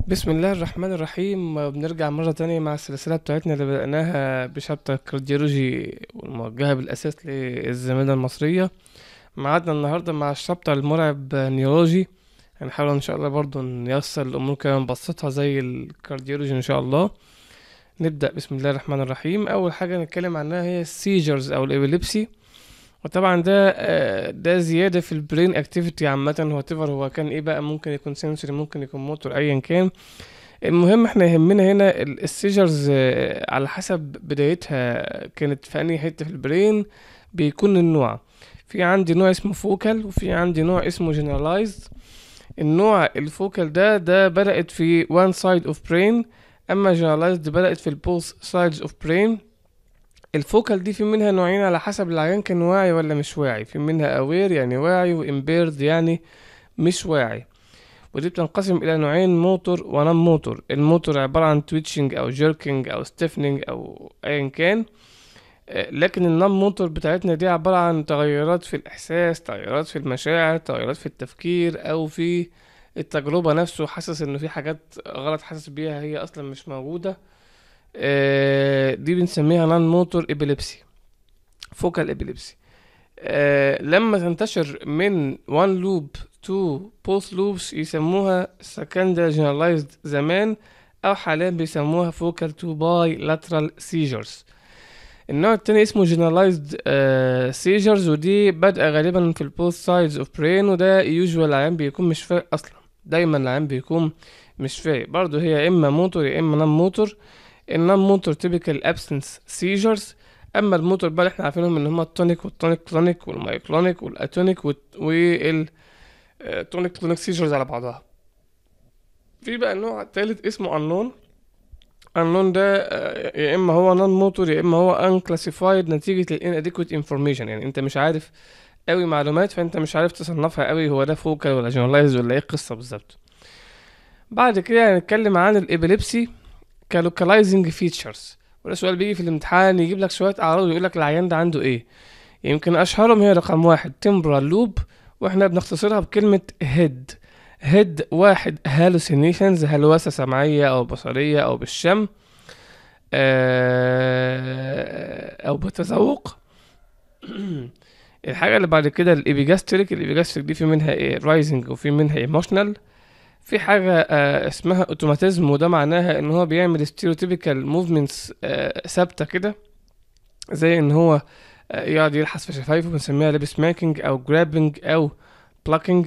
بسم الله الرحمن الرحيم بنرجع مرة تانية مع السلسلة بتاعتنا اللي بدأناها بشابتر كارديولوجي والموجهة بالأساس للزمالة المصرية معادنا النهاردة مع الشابتر المرعب نيورولوجي هنحاول إن شاء الله برضو نيسر الأمور كده نبسطها زي الكارديولوجي إن شاء الله نبدأ بسم الله الرحمن الرحيم أول حاجة نتكلم عنها هي السيجرز أو الإبيليبسي وطبعا ده آه، ده زيادة في البرين اكتيفيتي عامة هو تفر هو كان ايه بقى ممكن يكون سنسوري ممكن يكون موتور ايا كان المهم احنا يهمنا هنا ال- السيجرز آه، على حسب بدايتها كانت في انهي حتة في البرين بيكون النوع في عندي نوع اسمه فوكال وفي عندي نوع اسمه جنرالايزد النوع الفوكال ده ده بدأت في one side of brain اما generalized بدأت في البوث sides of brain الفوكال دي في منها نوعين على حسب العيان كان واعي ولا مش واعي في منها اوير يعني واعي وامبيرد يعني مش واعي ودي بتنقسم الى نوعين موتور ونون موتور الموتور عبارة عن تويتشنج او جيركينج او ستيفنينج او ايا كان آه، لكن النون موتور بتاعتنا دي عبارة عن تغيرات في الاحساس تغيرات في المشاعر تغيرات في التفكير او في التجربة نفسه حاسس انه في حاجات غلط حاسس بيها هي اصلا مش موجودة آه، دي بنسميها نون موتور ابيليبسي فوكال ابيليبسي آه، لما تنتشر من one loop to both loops يسموها secondary generalized زمان او حاليا بيسموها focal to bilateral seizures النوع التاني اسمه generalized uh, seizures ودي بادئة غالبا في ال both sides of brain وده usual العيان بيكون مش فايق اصلا دايما العيان بيكون مش فايق برضه هي يا اما موتور يا اما نون موتور النون موتور تيبيكال ابسنس سيجرز اما الموتور بقى اللي احنا عارفينهم ان هما التونيك والتونيك كلونيك والمايكلونيك والاتونيك وال تونيك كلونيك سيجرز على بعضها في بقى النوع التالت اسمه unknown unknown ده آه، يا اما هو نون موتور يا اما هو unclassified نتيجة ال inadequate information يعني انت مش عارف قوي معلومات فانت مش عارف تصنفها قوي هو ده فوكال ولا جنرالايز ولا ايه القصة بالظبط بعد كده هنتكلم عن الابيليبسي كلوكالايزنج فيتشرز وده سؤال بيجي في الامتحان يجيب لك شويه اعراض ويقول لك العيان ده عنده ايه يمكن اشهرهم هي رقم واحد تمبرال لوب واحنا بنختصرها بكلمه هيد هيد واحد هالوسينيشنز هلوسه سمعيه او بصريه او بالشم آه، او بتذوق الحاجه اللي بعد كده الابيجاستريك الابيجاستريك دي في منها ايه رايزنج وفي منها ايموشنال في حاجة آه، اسمها اوتوماتيزم وده معناها ان هو بيعمل ستيريوتيبيكال موفمنتس ثابتة كده زي ان هو آه، يقعد يلحس في شفايفه بنسميها لابس ماكينج او جرابنج او بلاكينج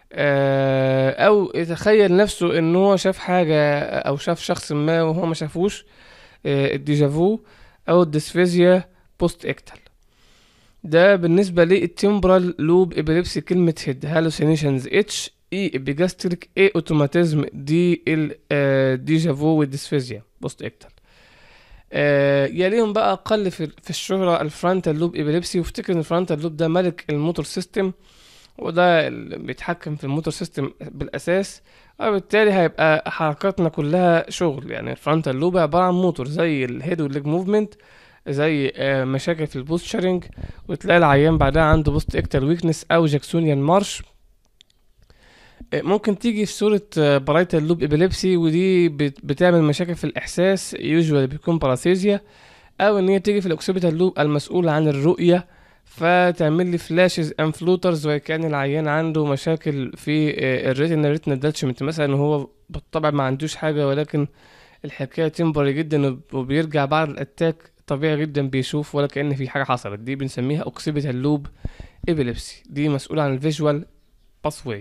او يتخيل نفسه ان هو شاف حاجة او شاف شخص ما وهو ما شافوش آه، الديجافو او الديسفيزيا بوست اكتال ده بالنسبة للتمبرال لوب ابيليبسي كلمة هيد هالوسينيشنز اتش اي ابيجاستريك اي اوتوماتيزم دي الديجافو والديسفيزيا بوست اكتال آه يليهم بقى اقل في في الشهرة الفرونتال لوب ابيليبسي وافتكر ان الفرونتال لوب ده ملك الموتور سيستم وده اللي بيتحكم في الموتور سيستم بالاساس وبالتالي هيبقى حركاتنا كلها شغل يعني الفرونتال لوب عبارة عن موتور زي الهيد والليج موفمنت زي آه، مشاكل في البوستشرنج وتلاقي العيان بعدها عنده بوست اكتال ويكنس او جاكسونيان مارش آه، ممكن تيجي في صورة برايتال لوب ابيليبسي ودي بت- بتعمل مشاكل في الإحساس يوجوال بيكون باراسيزيا أو إن هي تيجي في الأوكسيبيتال لوب المسؤول عن الرؤية فتعمل لي فلاشز اند فلوترز وكان العيان عنده مشاكل في آه، الريتنا الريتنا داتشمنت مثلا هو بالطبع ما عندوش حاجة ولكن الحكاية تمبري جدا وب- وبيرجع بعد الأتاك طبيعي جدا بيشوف ولا كأن في حاجة حصلت دي بنسميها اوكسيبيتال لوب ابيليبسي دي مسؤولة عن الفيجوال باثواي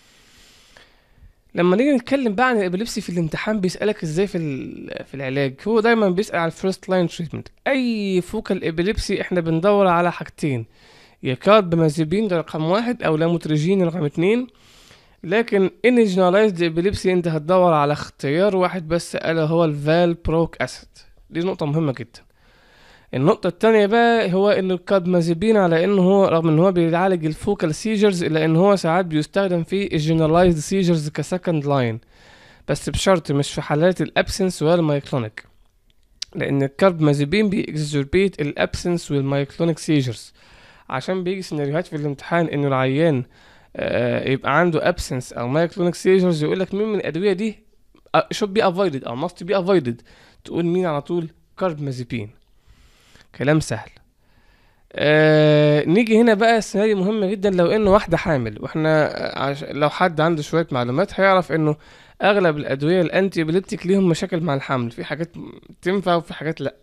لما نيجي نتكلم بقى عن الابيليبسي في الامتحان بيسألك ازاي في ال- في العلاج هو دايما بيسأل على الفيرست لاين تريتمنت اي فوكال ابيليبسي احنا بندور على حاجتين يا كاربامازيبين ده رقم واحد او لاموتريجين رقم اتنين لكن ان جنرالايزد ابيليبسي انت هتدور على اختيار واحد بس الا هو الفال بروك اسيد دي نقطة مهمة جدا النقطة التانية بقى هو ان الكادمازيبين على انه هو رغم ان هو بيعالج الفوكال سيجرز الا ان هو ساعات بيستخدم في الجنرالايزد سيجرز كسكند لاين بس بشرط مش في حالات الابسنس ولا المايكلونيك لان الكاربمازيبين بيكزربيت الابسنس والمايكلونيك سيجرز عشان بيجي سيناريوهات في الامتحان انه العيان آه، يبقى عنده ابسنس او مايكلونيك سيجرز يقول لك مين من الادويه دي should be avoided او must be avoided تقول مين على طول كاربمازيبين كلام سهل آه نيجي هنا بقى السيناريو مهم جدا لو انه واحدة حامل واحنا عش... لو حد عنده شوية معلومات هيعرف انه اغلب الادوية الانتي ابليبتيك ليهم مشاكل مع الحمل في حاجات تنفع وفي حاجات لا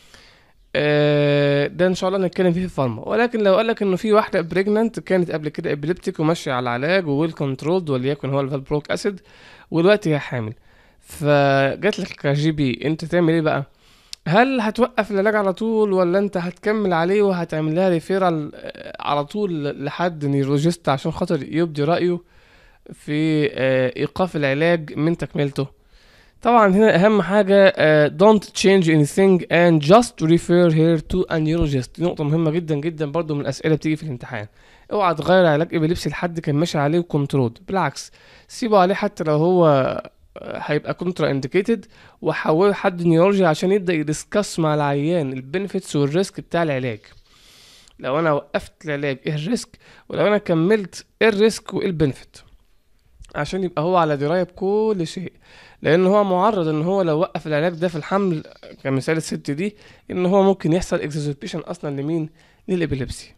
آه ده ان شاء الله نتكلم فيه في الفارما ولكن لو قالك انه في واحدة بريجننت كانت قبل كده ابليبتيك وماشية على العلاج وويل كنترولد وليكن هو الفالبروك اسيد ودلوقتي هي حامل فجات لك كجي بي انت تعمل ايه بقى هل هتوقف العلاج على طول ولا انت هتكمل عليه وهتعمل لها ريفيرال على طول لحد نيرولوجيست عشان خاطر يبدي رأيه في آه، ايقاف العلاج من تكملته طبعا هنا اهم حاجة آه، don't change anything and just refer her to a neurologist دي نقطة مهمة جدا جدا برضو من الاسئلة بتيجي في الامتحان اوعى تغير علاج ابيليبسي لحد كان ماشي عليه وكنترول بالعكس سيبه عليه حتى لو هو هيبقى كونترا انديكيتد وحوله حد نيورولوجي عشان يبدا يدسكس مع العيان البنفيتس والريسك بتاع العلاج لو انا وقفت العلاج ايه الريسك ولو انا كملت ايه الريسك وايه البنفيت عشان يبقى هو على درايه بكل شيء لان هو معرض ان هو لو وقف العلاج ده في الحمل كمثال الست دي ان هو ممكن يحصل اكزوبيشن اصلا لمين للابيليبسي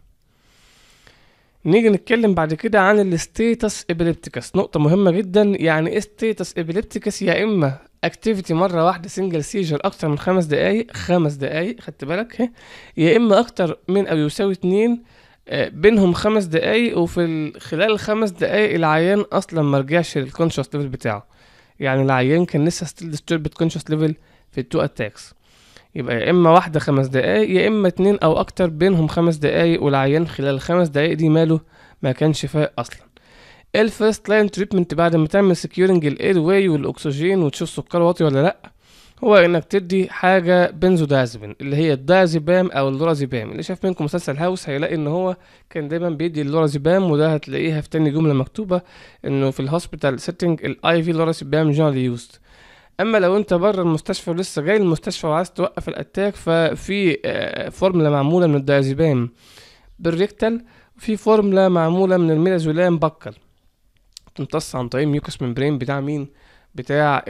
نيجي نتكلم بعد كده عن الستيتس ابيليبتيكس نقطة مهمة جدا يعني ايه ستيتس ابيليبتيكس يا اما اكتيفيتي مرة واحدة سنجل سيجر اكتر من خمس دقايق خمس دقايق خدت بالك ها يا اما اكتر من او يساوي اتنين آه، بينهم خمس دقايق وفي ال- خلال الخمس دقايق العيان اصلا ما رجعش للكونشس ليفل بتاعه يعني العيان كان لسه ستيل ديستوربد كونشس ليفل في التو اتاكس يبقى يا اما واحدة خمس دقايق يا اما اتنين او اكتر بينهم خمس دقايق والعيان خلال الخمس دقايق دي ماله ما كانش فايق اصلا الفيرست لاين تريتمنت بعد ما تعمل سكيورنج الاير واي والاكسجين وتشوف سكر واطي ولا لا هو انك تدي حاجه بنزودازيبين اللي هي الدازيبام او اللورازيبام اللي شاف منكم مسلسل هاوس هيلاقي ان هو كان دايما بيدي اللورازيبام وده هتلاقيها في تاني جمله مكتوبه انه في الهوسبيتال سيتنج الاي في لورازيبام جنرالي يوزد اما لو انت بره المستشفى ولسه جاي المستشفى وعايز توقف الاتاك ففي آه، فورمولا معموله من الدازيبام بالريكتال وفي فورمولا معموله من الميلازولام بكر تمتص عن طريق الميوكس ممبرين بتاع مين بتاع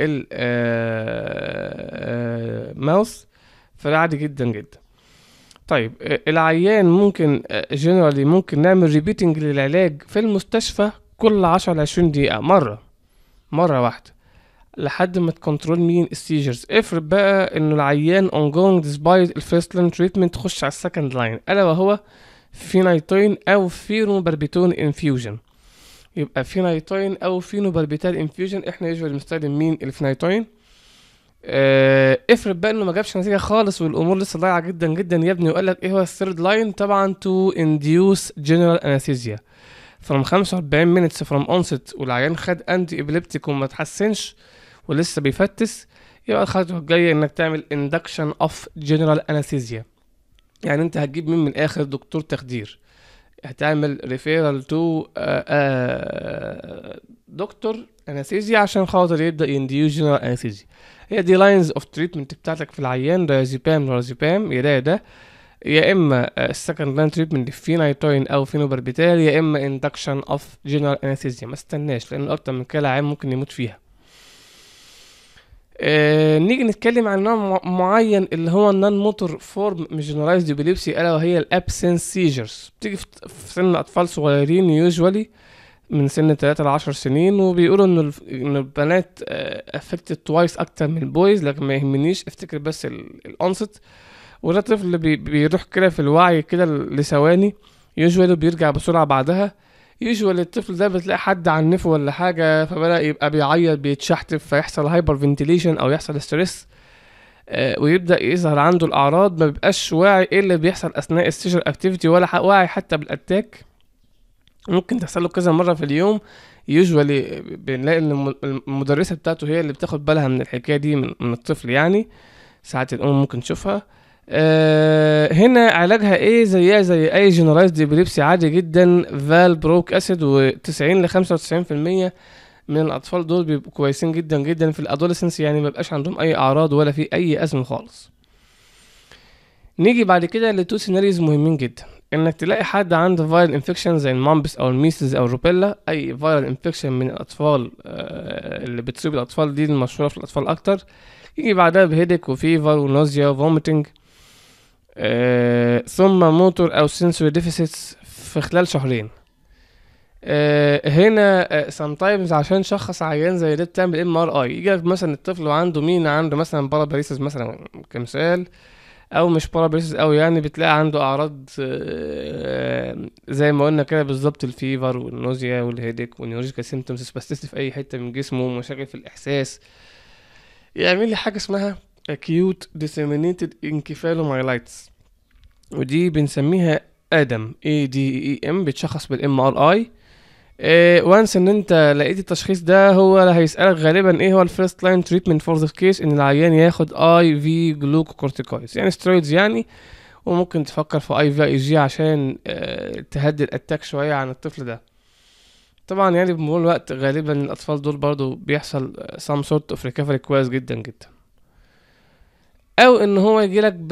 الماوس فده عادي جدا جدا طيب آه، العيان ممكن جنرالي ممكن نعمل ريبيتنج للعلاج في المستشفى كل عشرة لعشرين دقيقة مرة مرة واحدة لحد ما تكنترول مين السيجرز افرض بقى انه العيان ongoing despite الفيرست لاين تريتمنت تخش على السكند لاين الا وهو فينايتين او فينوبربيتون انفيوجن يبقى فينايتين او فينوبربيتال انفيوجن احنا يوجوالي بنستخدم مين الفينايتين آه، افرض بقى انه ما جابش نتيجه خالص والامور لسه ضايعه جدا جدا يا ابني وقال لك ايه هو الثيرد لاين طبعا تو انديوس جنرال انستيزيا from 45 minutes from onset والعيان خد انتي ابليبتيك وما تحسنش ولسه بيفتس يبقى الخطوه الجايه انك تعمل induction of general anesthesia يعني انت هتجيب مين من الاخر دكتور تخدير هتعمل ريفيرال تو دكتور انستيزيا عشان خاطر يبدا ينديوز جنرال انستيزيا هي دي لاينز اوف تريتمنت بتاعتك في العيان دايزيبام لورازيبام يا ده يا ده يا اما السكند لاين تريتمنت فينايتوين او فينوبربيتال يا اما اندكشن اوف جنرال انستيزيا ما استناش لان اكتر من كده العيان ممكن يموت فيها آه نيجي نتكلم عن نوع مع- معين اللي هو النون موتور فورم من جنرالايزد ابيليبسي الا وهي الابسنس سيجرز بتيجي في في سن اطفال صغيرين يوجوالي من سن 3 ل 10 سنين وبيقولوا ان الف- ان البنات افكتد توايس اكتر من البويز لكن ما يهمنيش افتكر بس الانست وده طفل بي بيروح كده في الوعي كده لثواني يوجوالي بيرجع بسرعه بعدها يوجوالي الطفل ده بتلاقي حد عنفه ولا حاجه فبدا يبقى بيعيط بيتشحتف فيحصل هايبر فنتيليشن او يحصل ستريس آه، ويبدا يظهر عنده الاعراض ما بيبقاش واعي ايه اللي بيحصل اثناء السيجر اكتيفيتي ولا ح- واعي حتى بالاتاك ممكن تحصل له كذا مره في اليوم يوجوالي بنلاقي ان الم- المدرسه بتاعته هي اللي بتاخد بالها من الحكايه دي من, من الطفل يعني ساعات الام ممكن تشوفها آه هنا علاجها ايه زيها زي اي جنرالايزد ابيليبسي عادي جدا فال بروك اسيد و90 ل 95% من الاطفال دول بيبقوا كويسين جدا جدا في الادوليسنس يعني ما بيبقاش عندهم اي اعراض ولا في اي ازمه خالص نيجي بعد كده لتو سيناريوز مهمين جدا انك تلاقي حد عنده فايرال انفكشن زي المامبس او الميسلز او الروبيلا اي فايرال انفكشن من الاطفال اللي بتصيب الاطفال دي المشهوره في الاطفال اكتر يجي بعدها بهيدك وفيفر ونوزيا وفوميتنج آه ثم موتور او سنسوري ديفيسيتس في خلال شهرين آه هنا آه sometimes عشان شخص عيان زي ده بتعمل ام ار اي يجي مثلا الطفل وعنده مين عنده مثلا باراباريسيس مثلا كمثال او مش باراباريسيس قوي يعني بتلاقي عنده اعراض آه زي ما قلنا كده بالظبط الفيفر والنوزيا والهيديك والنيوريجيكال سيمتومز سباستيستي في اي حته من جسمه ومشاكل في الاحساس يعمل لي حاجه اسمها acute disseminated encephalomyelitis ودي بنسميها ادم اي دي اي ام بتشخص بالام ار اي وانس ان انت لقيت التشخيص ده هو هيسألك غالبا ايه هو الفيرست لاين تريتمنت فور ذا كيس ان العيان ياخد اي في جلوكوكورتيكويدز يعني سترويدز يعني وممكن تفكر في اي في اي جي عشان اه تهدي الاتاك شويه عن الطفل ده طبعا يعني بمرور الوقت غالبا الاطفال دول برضو بيحصل some sort of recovery كويس جدا جدا او ان هو يجيلك ب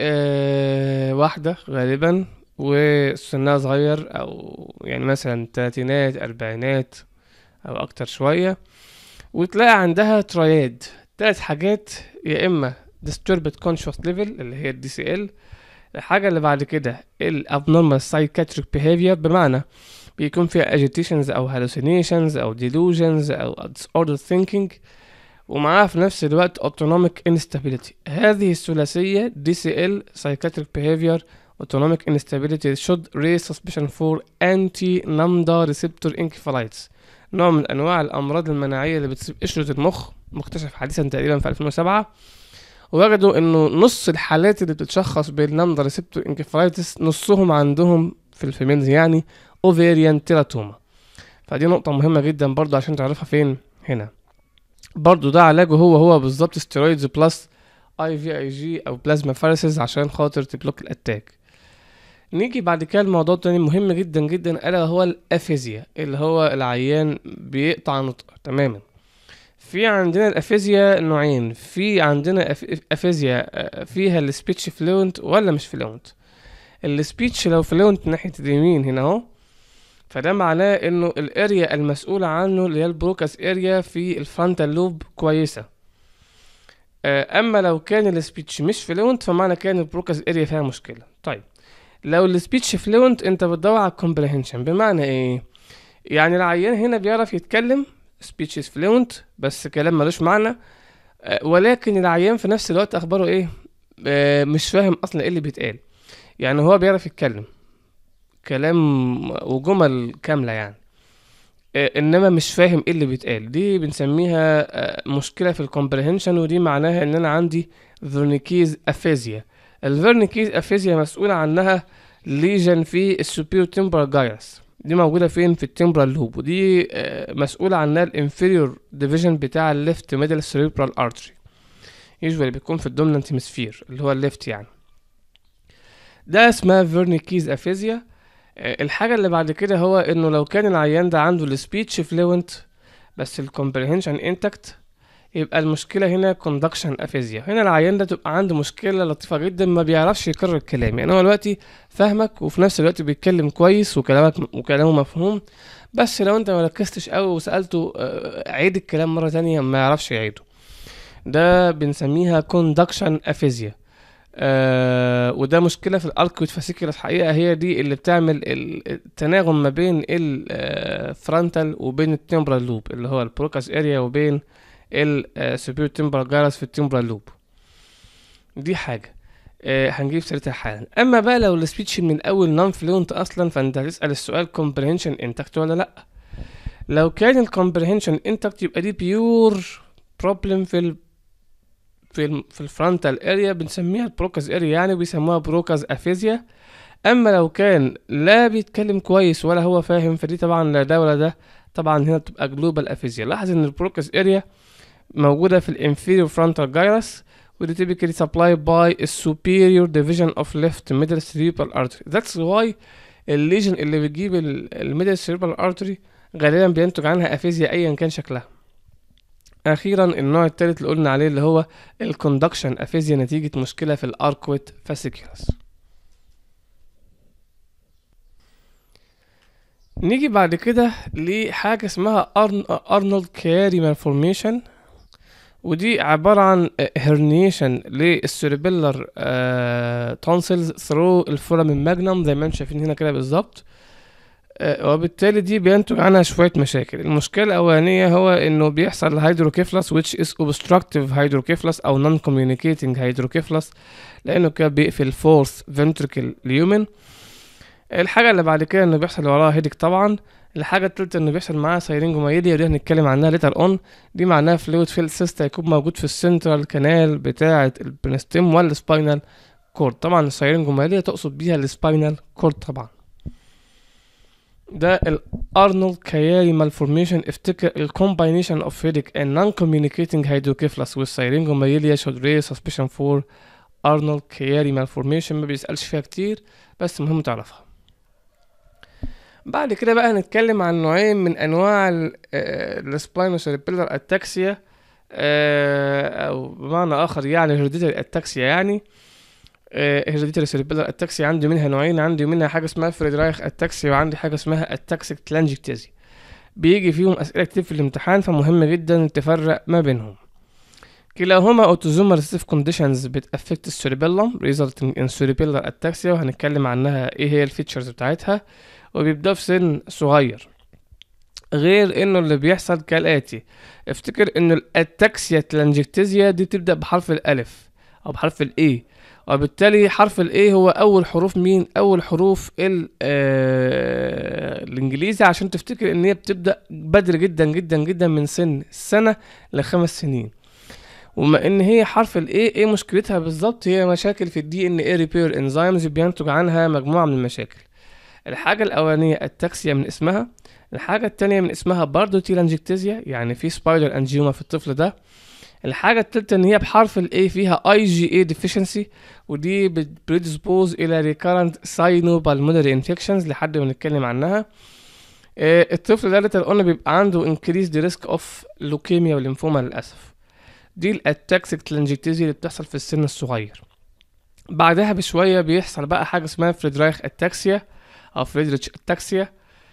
اه واحده غالبا وسنها صغير او يعني مثلا تلاتينات اربعينات او اكتر شوية وتلاقي عندها تراياد تلات حاجات يا اما disturbed conscious level اللي هي الدي سي ال الحاجة اللي بعد كده ال abnormal psychiatric behavior بمعنى بيكون فيها agitations او hallucinations او delusions او disordered thinking ومعاها في نفس الوقت autonomic instability هذه الثلاثية DCL psychiatric behavior autonomic instability should raise suspicion for anti-lambda receptor encephalitis نوع من انواع الامراض المناعيه اللي بتصيب قشره المخ مكتشف حديثا تقريبا في 2007 ووجدوا انه نص الحالات اللي بتتشخص باللامدا ريسبتور انكفالايتس نصهم عندهم في الفيميلز يعني اوفيريان تيراتوما فدي نقطة مهمة جدا برضو عشان تعرفها فين هنا برضو ده علاجه هو هو بالظبط ستيرويدز بلس اي في اي جي او بلازما فارسز عشان خاطر تبلوك الاتاك نيجي بعد كده لموضوع تاني مهم جدا جدا الا هو الافيزيا اللي هو العيان بيقطع نطق تماما في عندنا الافيزيا نوعين في عندنا افيزيا فيها السبيتش فلوينت ولا مش فلوينت السبيتش لو فلوينت ناحيه اليمين هنا اهو فده معناه انه الاريا المسؤولة عنه اللي هي البروكاس اريا في الفرونتال لوب كويسة اما لو كان السبيتش مش فلوينت فمعنى كان البروكاس اريا فيها مشكلة طيب لو السبيتش فلوينت انت بتدور على الكومبريهنشن بمعنى ايه يعني العيان هنا بيعرف يتكلم سبيتش فلوينت بس كلام ملوش معنى ولكن العيان في نفس الوقت اخباره ايه مش فاهم اصلا ايه اللي بيتقال يعني هو بيعرف يتكلم كلام وجمل كامله يعني انما مش فاهم ايه اللي بيتقال دي بنسميها مشكله في الكومبريهنشن ودي معناها ان انا عندي فيرنيكيز افيزيا الفيرنيكيز افيزيا مسؤولة عنها ليجن في السوبيرو تمبرال جايرس دي موجودة فين في التمبرال لوب ودي مسؤولة عنها الانفيريور ديفيجن بتاع الليفت ميدل سيريبرال ارتري يوجوالي بيكون في الدومينانت هيمسفير اللي هو الليفت يعني ده اسمها فيرنيكيز افيزيا الحاجة اللي بعد كده هو انه لو كان العيان ده عنده السبيتش فلوينت بس الكومبريهنشن انتكت يبقى المشكلة هنا كوندكشن افيزيا هنا العيان ده تبقى عنده مشكلة لطيفة جدا ما بيعرفش يكرر الكلام يعني هو دلوقتي فاهمك وفي نفس الوقت بيتكلم كويس وكلامك وكلامه مفهوم بس لو انت مركزتش قوي وسألته عيد الكلام مرة تانية ما يعرفش يعيده ده بنسميها كوندكشن افيزيا آه وده مشكلة في الاركويت فاسيكولس الحقيقة هي دي اللي بتعمل التناغم ما بين الفرونتال وبين التمبرال لوب اللي هو البروكاس اريا وبين السوبيريور تمبرال جارس في التمبرال لوب دي حاجة آه هنجيب سيرتها حالا اما بقى لو السبيتش من الاول نون فلوينت اصلا فانت هتسأل السؤال كومبريهنشن انتكت ولا لا لو كان الكومبريهنشن انتكت يبقى دي بيور بروبلم في ال في ال في الفرونتال اريا بنسميها البروكاز اريا يعني بيسموها بروكاز افيزيا اما لو كان لا بيتكلم كويس ولا هو فاهم فدي طبعا لا ده ولا ده طبعا هنا بتبقى جلوبال افيزيا لاحظ ان البروكاز اريا موجودة في الانفيريور frontal gyrus ودي typically supplied by a superior division of left middle cerebral artery that's why الليجن اللي بتجيب الميدل cerebral artery غالبا بينتج عنها افيزيا ايا كان شكلها اخيرا النوع الثالث اللي قلنا عليه اللي هو الكوندكشن افيزيا نتيجة مشكلة في الاركويت فاسيكولس نيجي بعد كده لحاجة اسمها أرن... أرنولد كياري مالفورميشن ودي عبارة عن هرنيشن للسيربيلر تونسلز ثرو الفورامين ماجنم زي ما انتم شايفين هنا كده بالظبط آه، وبالتالي دي بينتج عنها شوية مشاكل المشكلة الأولانية هو إنه بيحصل هيدروكيفلس which is obstructive hydrocephalus أو non communicating hydrocephalus لأنه كده بيقفل fourth ventricle lumen الحاجة اللي بعد كده إنه بيحصل وراها هيدك طبعا الحاجة التالتة إنه بيحصل معاها سايرينجومايليا ودي هنتكلم عنها ليتر أون دي معناها فلويد فيل سيست هيكون موجود في السنترال كانال بتاعة البنستيم والسباينال كورد طبعا السايرينجومايليا تقصد بيها السباينال كورد طبعا ده الارنولد كياري مالفورميشن افتكر الكومباينيشن اوف هيديك and non-communicating hydrocephalus with syringomyelia should raise suspicion for ارنولد كياري مالفورميشن ما بيسألش فيها كتير بس مهم تعرفها بعد كده بقى هنتكلم عن نوعين من انواع السباينوسيربيلر اتاكسيا او بمعنى اخر يعني هيرديتري اتاكسيا يعني هيرديتري سيربيلر اتاكسيا عندي منها نوعين عندي منها حاجه اسمها فريدرايخ اتاكسيا وعندي حاجه اسمها اتاكسيك تلانجكتيزي بيجي فيهم اسئله كتير في الامتحان فمهم جدا تفرق ما بينهم كلاهما اوتوزومال ريسيف كونديشنز بتافكت السيربيلم ريزلتنج ان سيربيلر اتاكسيا وهنتكلم عنها ايه هي الفيتشرز بتاعتها وبيبدأ في سن صغير غير انه اللي بيحصل كالاتي افتكر انه الاتاكسيا تلانجكتيزيا دي تبدأ بحرف الالف او بحرف الاي وبالتالي حرف الاي هو اول حروف مين اول حروف ال آه الانجليزي عشان تفتكر ان هي بتبدأ بدري جدا جدا جدا من سن سنة لخمس سنين وما ان هي حرف الاي ايه مشكلتها بالظبط هي مشاكل في الدي ان اي ريبير انزيمز بينتج عنها مجموعة من المشاكل الحاجة الأولانية التاكسيا من اسمها الحاجة التانية من اسمها برضو تيلانجكتيزيا يعني في سبايدر انجيوما في الطفل ده الحاجة التالتة ان هي بحرف الاي فيها اي جي اي ديفيشنسي ودي بتبريدسبوز الى ريكارنت ساينو بالمونري انفكشنز لحد ما نتكلم عنها آه الطفل ده اللي قلنا بيبقى عنده انكريز دي ريسك اوف لوكيميا وليمفوما للاسف دي الاتاكسيك تلانجكتيزيا اللي بتحصل في السن الصغير بعدها بشوية بيحصل بقى حاجة اسمها فريدرايخ اتاكسيا او فريدريتش اتاكسيا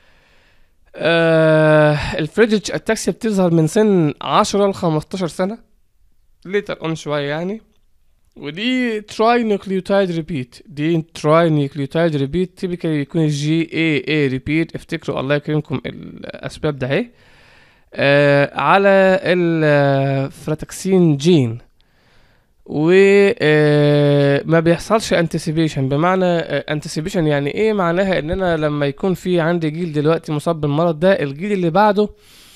آه الفريدريتش اتاكسيا بتظهر من سن عشرة لخمستاشر سنة ليتر اون شوية يعني ودي تراي نيوكليوتايد ريبيت دي تراي نيوكليوتايد ريبيت تيبيكالي بيكون الجي اي اي ريبيت افتكروا الله يكرمكم الاسباب ده اهي آه على الفراتكسين جين وما بيحصلش انتسيبيشن بمعنى انتسيبيشن يعني ايه معناها ان انا لما يكون في عندي جيل دلوقتي مصاب بالمرض ده الجيل اللي بعده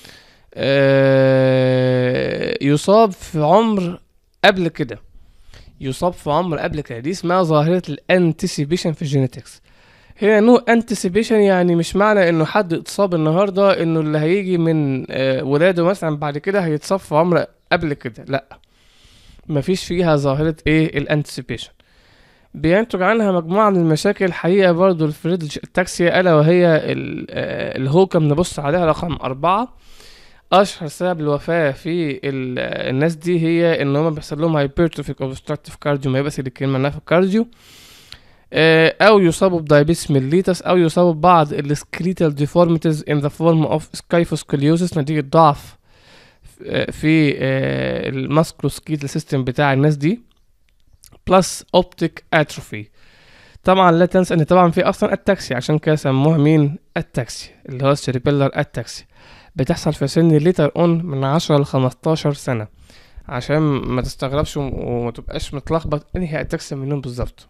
يصاب في عمر قبل كده يصاب في عمر قبل كده دي اسمها ظاهرة الانتسيبيشن في الجينيتكس هنا نو انتسيبيشن يعني مش معنى انه حد اتصاب النهارده انه اللي هيجي من ولاده مثلا بعد كده هيتصاب في عمر قبل كده لا مفيش فيها ظاهرة ايه الانتسيبيشن بينتج عنها مجموعة من المشاكل الحقيقة برضو الفريدج التاكسيا ألا وهي الهوكم نبص عليها رقم أربعة أشهر سبب الوفاة في الناس دي هي إن هما بيحصل لهم هايبرتروفيك أوبستراكتيف كارديو مايوباثي دي كلمة إنها في الكارديو أو يصابوا بدايبيتس ميليتس أو يصابوا ببعض السكريتال ديفورميتيز in the form of skyphoscoliosis نتيجة ضعف في الماسكروسكيتال سيستم بتاع الناس دي بلس اوبتيك اتروفي طبعا لا تنسى ان طبعا في اصلا التاكسي عشان كده سموها مين التاكسي اللي هو السيريبيلر التاكسي بتحصل في سن ليتر اون من عشرة لخمستاشر سنة عشان ما تستغربش وما تبقاش متلخبط انهي التاكسي منهم بالظبط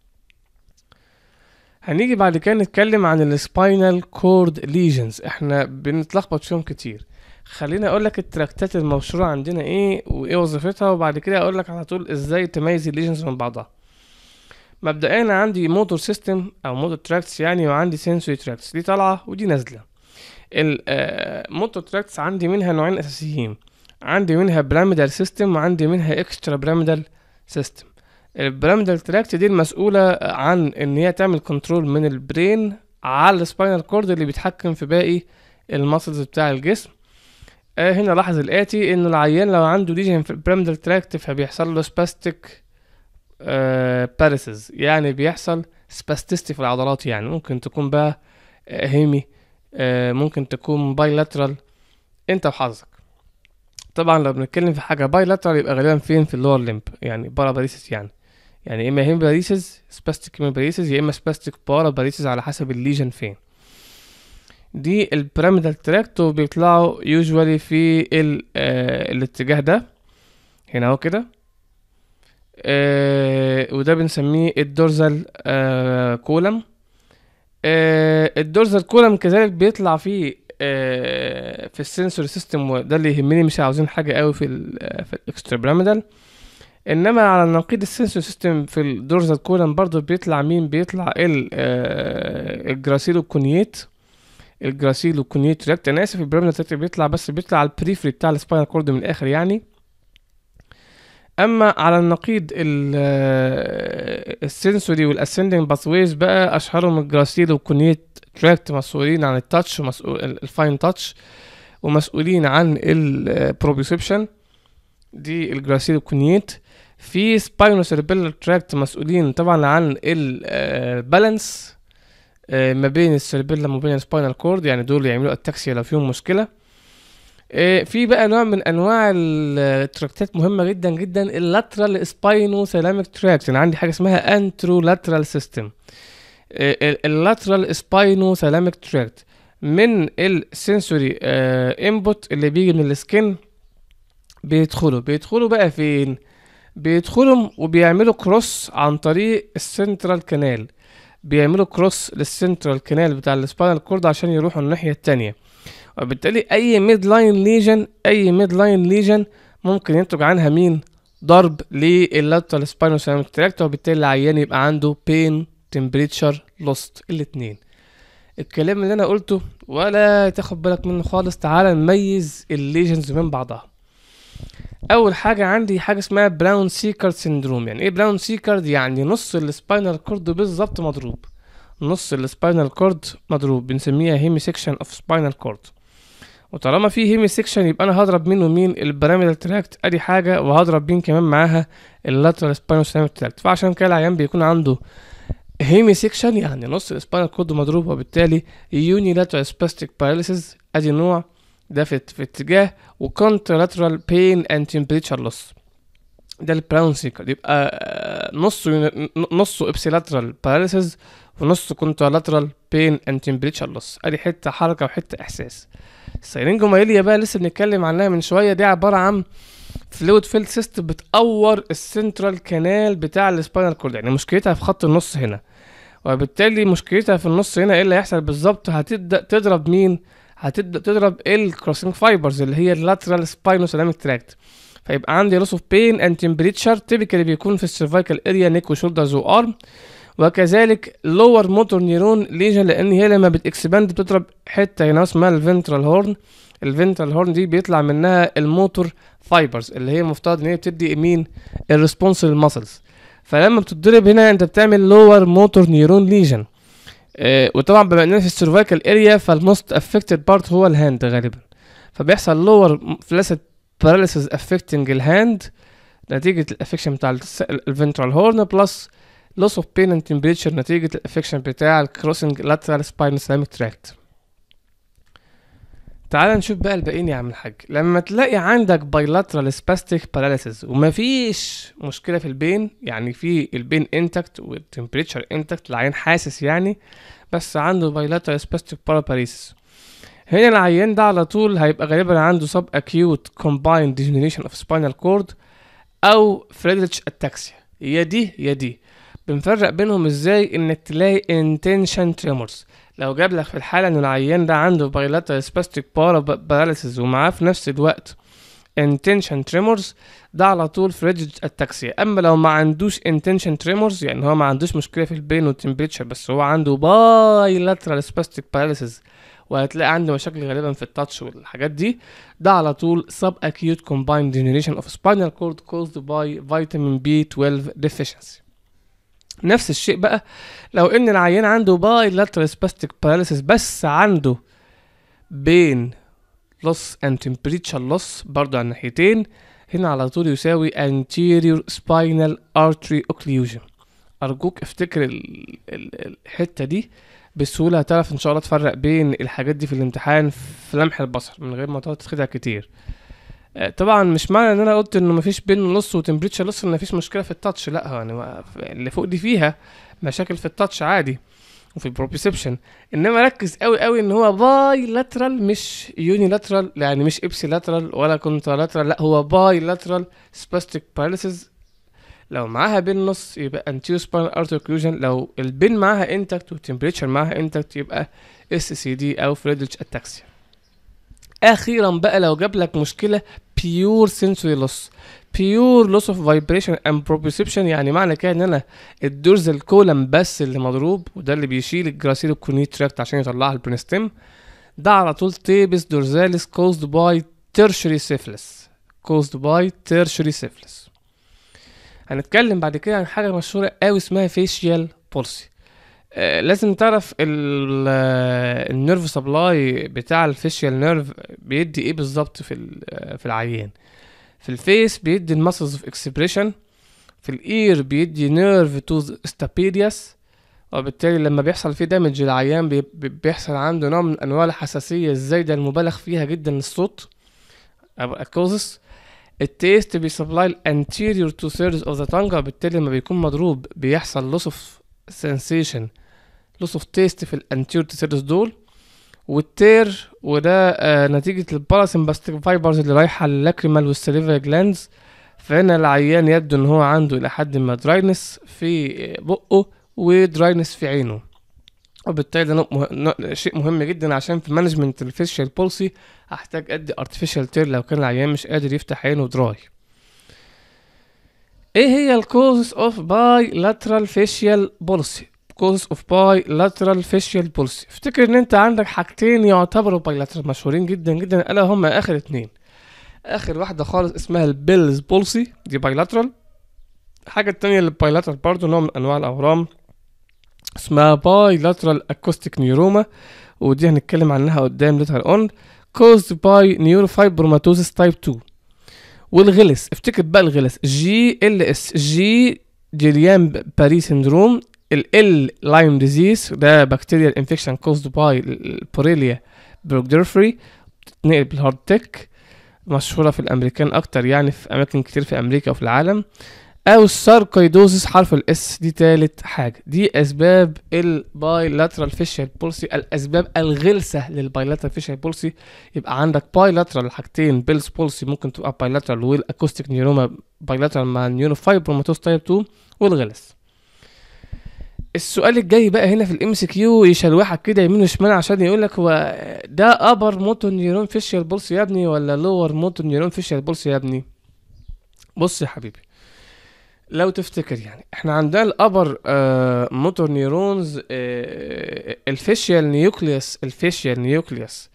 هنيجي بعد كده نتكلم عن السباينال كورد ليجنز احنا بنتلخبط فيهم كتير خليني اقول لك التراكتات المنشوره عندنا ايه وايه وظيفتها وبعد كده اقول لك على طول ازاي تميز الليجنز من بعضها مبدئيا انا عندي موتور سيستم او موتور تراكتس يعني وعندي سنسوري تراكتس دي طالعه ودي نازله الموتور تراكتس عندي منها نوعين اساسيين عندي منها بيراميدال سيستم وعندي منها اكسترا بيراميدال سيستم البيراميدال تراكت دي المسؤوله عن ان هي تعمل كنترول من البرين على السباينال كورد اللي بيتحكم في باقي المسلز بتاع الجسم آه هنا لاحظ الاتي ان العيان لو عنده ليجن في البيراميدال تراكت فبيحصل له سباستيك آه باريسز يعني بيحصل سباستيستي في العضلات يعني ممكن تكون بقى آه هيمي آه، ممكن تكون بايلاترال انت وحظك طبعا لو بنتكلم في حاجه بايلاترال يبقى غالبا فين في اللور ليمب يعني باراباريسيس يعني يعني اما هيمباريسيس سباستيك هيمباريسيس يا اما سباستيك باراباريسيس على حسب الليجن فين دي البيراميدال تراكت وبيطلعوا يوجوالي في ال آه الاتجاه ده هنا اهو كده آه وده بنسميه الدورزال آه كولم آه الدورزال كولم كذلك بيطلع فيه آه في السنسوري سيستم وده اللي يهمني مش عاوزين حاجه قوي في ال في الاكسترا بيراميدال انما على نقيض السنسور سيستم في الدورزال كولم برضو بيطلع مين بيطلع ال آه الجراسيلو كونيت الجراسيلو كونيت تراكت انا اسف البيراميدال تراكت بيطلع بس بيطلع على البريفري بتاع السباينال كورد من الاخر يعني اما على النقيض السنسوري والاسندنج باثويز بقى اشهرهم الجراسيل والكونيت تراكت مسؤولين عن التاتش ومسؤول الفاين تاتش ومسؤولين عن البروبيوسبشن دي الجراسيل والكونيت في سباينو سيربيلر تراكت مسؤولين طبعا عن البالانس ما بين السيربيلا وما بين السباينال كورد يعني دول يعملوا اتاكسيا لو فيهم مشكله في بقى نوع من انواع التراكتات مهمه جدا جدا اللاترال سباينو سيلاميك تراكت انا عندي حاجه اسمها انترو لاترال سيستم اللاترال سباينو سيلاميك تراكت من السنسوري انبوت اللي بيجي من السكن بيدخلوا بيدخلوا بقى فين بيدخلوا وبيعملوا كروس عن طريق السنترال كانال بيعملوا كروس للسنترال كانال بتاع السباينال كورد عشان يروحوا الناحيه التانية وبالتالي اي ميد لاين ليجن اي ميد لاين ليجن ممكن ينتج عنها مين ضرب لللاترال سباينال سيراميك تراكت وبالتالي العيان يبقى عنده بين تمبريتشر لوست الاتنين الكلام اللي انا قلته ولا تاخد بالك منه خالص تعالى نميز الليجنز من بعضها اول حاجه عندي حاجه اسمها براون سيكارد سيندروم يعني ايه براون سيكارد يعني نص السباينال كورد بالظبط مضروب نص السباينال كورد مضروب بنسميها هيمي سيكشن اوف سباينال كورد وطالما في هيمي سيكشن يبقى انا هضرب منه مين البيراميدال تراكت ادي حاجه وهضرب مين كمان معاها اللاترال سباينال سيراميك تراكت فعشان كده العيان بيكون عنده هيمي سيكشن يعني نص السباينال كورد مضروب وبالتالي يوني لاترال سباستيك باراليسيس ادي نوع ده في, في اتجاه وكونترالاترال بين اند تمبريتشر لوس ده البراون سيكر يبقى نصه نصه ابسيلاترال باراليسيس ونصه كونترالاترال بين اند تمبريتشر لوس ادي حته حركه وحته احساس السيرينجومايليا بقى لسه بنتكلم عنها من شويه دي عباره عن فلويد فيلد سيستم بتقور السنترال كانال بتاع السباينال كورد يعني مشكلتها في خط النص هنا وبالتالي مشكلتها في النص هنا ايه اللي هيحصل بالظبط هتبدا تضرب مين هتبدا تضرب الكروسنج فايبرز اللي هي اللاترال سباينو سيراميك تراكت فيبقى عندي لوس اوف بين اند تمبريتشر تيبيكالي بيكون في السيرفايكال اريا نيك وشولدرز وارم وكذلك لور موتور نيرون ليجن لان هي لما بتكسباند بتضرب حته هنا اسمها الفنترال هورن الفنترال هورن دي بيطلع منها الموتور فايبرز اللي هي مفترض ان هي بتدي مين الريسبونس للمسلز فلما بتضرب هنا انت بتعمل لور موتور نيرون ليجن آه وطبعا بما اننا في السيرفايكال اريا فالموست افكتد بارت هو الهاند غالبا فبيحصل لور فلاسيد باراليسيس افكتنج الهاند نتيجة الافكشن بتاع الفنترال هورن بلس loss of pain and temperature نتيجة الافكشن بتاع الكروسنج lateral spinal islamic tract تعال نشوف بقى الباقيين يا عم الحاج لما تلاقي عندك bilateral spastic paralysis ومفيش مشكلة في البين يعني في البين انتكت والتمبريتشر انتكت العيان حاسس يعني بس عنده bilateral spastic paraparesis هنا العيان ده على طول هيبقى غالبا عنده sub acute combined degeneration of spinal cord او فريدريتش اتاكسيا يا دي يا دي بنفرق بينهم ازاي انك تلاقي intention tremors لو جاب لك في الحالة ان العيان ده عنده bilateral spastic paralysis ومعاه في نفس الوقت intention tremors ده على طول فريدريتش اتاكسيا اما لو ما عندوش intention tremors يعني هو ما عندوش مشكلة في البين والتمبريتشر بس هو عنده bilateral spastic paralysis وهتلاقي عنده مشاكل غالبا في التاتش والحاجات دي ده على طول sub acute combined degeneration of spinal cord caused by vitamin B12 deficiency نفس الشيء بقى لو ان العيان عنده bilateral spastic paralysis بس عنده بين loss and temperature loss برضو على الناحيتين هنا على طول يساوي anterior spinal artery occlusion ارجوك افتكر ال- ال- الحته دي بسهوله هتعرف ان شاء الله تفرق بين الحاجات دي في الامتحان في لمح البصر من غير ما تقعد تتخدع كتير آه، طبعا مش معنى ان انا قلت انه مفيش بين لص وتمبريتشر لص ان مفيش مشكله في التاتش لا يعني ما- اللي فوق دي فيها مشاكل في التاتش عادي وفي البروبيسبشن انما ركز قوي قوي ان هو باي لاترال مش يوني لاترال يعني مش ابسي لاترال ولا كونترا لاترال لا هو باي لاترال سباستيك باراليسيس لو معاها بين نص يبقى انتيو سباين ارتر اوكلوجن لو البين معاها انتكت والتمبريتشر معاها انتكت يبقى اس سي دي او فريدريتش اتاكسيا اخيرا بقى لو جاب لك مشكله بيور سنسوري لوس بيور لوس اوف فايبريشن اند بروبيوسبشن يعني معنى كده ان انا الدورزال كولم بس اللي مضروب وده اللي بيشيل الجراسيلو كوني تراكت عشان يطلعها البرينستيم ده على طول تيبس دورزاليس كوزد باي تيرشري سيفلس كوزد باي تيرشري سيفلس هنتكلم بعد كده عن حاجه مشهوره قوي اسمها فيشيال بولسي آه لازم تعرف النيرف سبلاي بتاع الفيشيال نيرف بيدي ايه بالظبط في ال- آه، في العيان في الفيس بيدي المسلز اوف اكسبريشن في الاير بيدي نيرف تو ستابيدياس وبالتالي لما بيحصل فيه دامج للعيان بي- بي- بيحصل عنده نوع من انواع الحساسيه الزايده المبالغ فيها جدا للصوت او اكوزس التيست بيسبلاي الانتيريور تو ثيردز اوف ذا تانج وبالتالي لما بيكون مضروب بيحصل لوس اوف سensation لوس اوف تيست في الانتيريور تو ثيردز دول والتير وده آه نتيجة الباراسمباستيك فايبرز اللي رايحة للاكريمال والسليفا جلاندز فهنا العيان يبدو ان هو عنده الى حد ما دراينس في بقه ودراينس في عينه وبالتالي ده نوع مه... نوع- شيء مهم جدا عشان في مانجمنت الفيشيال بولسي هحتاج ادي ارتفيشال تير لو كان العيان مش قادر يفتح عينه دراي ايه هي الكوزز اوف باي لاترال فيشيال بولسي كوز اوف باي لاترال فيشيال بولسي افتكر ان انت عندك حاجتين يعتبروا باي لاترال مشهورين جدا جدا الا هما اخر اتنين اخر واحده خالص اسمها البيلز بولسي دي باي لاترال الحاجه التانية اللي باي لاترال برضه نوع من انواع الاورام اسمها باي لاترال اكوستيك نيوروما ودي هنتكلم عنها قدام ليتر اون caused by neurofibromatosis type 2 والغلس افتكر بقى الغلس جي ال اس جي جيليان باري سيندروم ال ال لايم ديزيز ده بكتيريال انفكشن كوزد باي البوريليا بروكدرفري بتتنقل بالهارد تك مشهورة في الأمريكان أكتر يعني في أماكن كتير في أمريكا وفي العالم أو الساركويدوزيس حرف الإس دي تالت حاجة دي أسباب البايلاترال فيشيال بولسي الأسباب الغلسة للبايلاترال فيشيال بولسي يبقى عندك بايلاترال حاجتين بيلز بولسي ممكن تبقى بايلاترال والاكوستيك نيوروما بايلاترال مع النيوروفايبروماتوس تايب 2 والغلس السؤال الجاي بقى هنا في الام سي كيو يشلوحك كده يمين وشمال عشان يقول لك هو ده ابر موتور نيورون فيشيال بولسي يا ابني ولا لور موتور نيورون فيشيال بولسي يا ابني بص يا حبيبي لو تفتكر يعني احنا عندنا الابر آه موتور نيورونز آه الفيشيال نيوكليوس الفيشيال نيوكليوس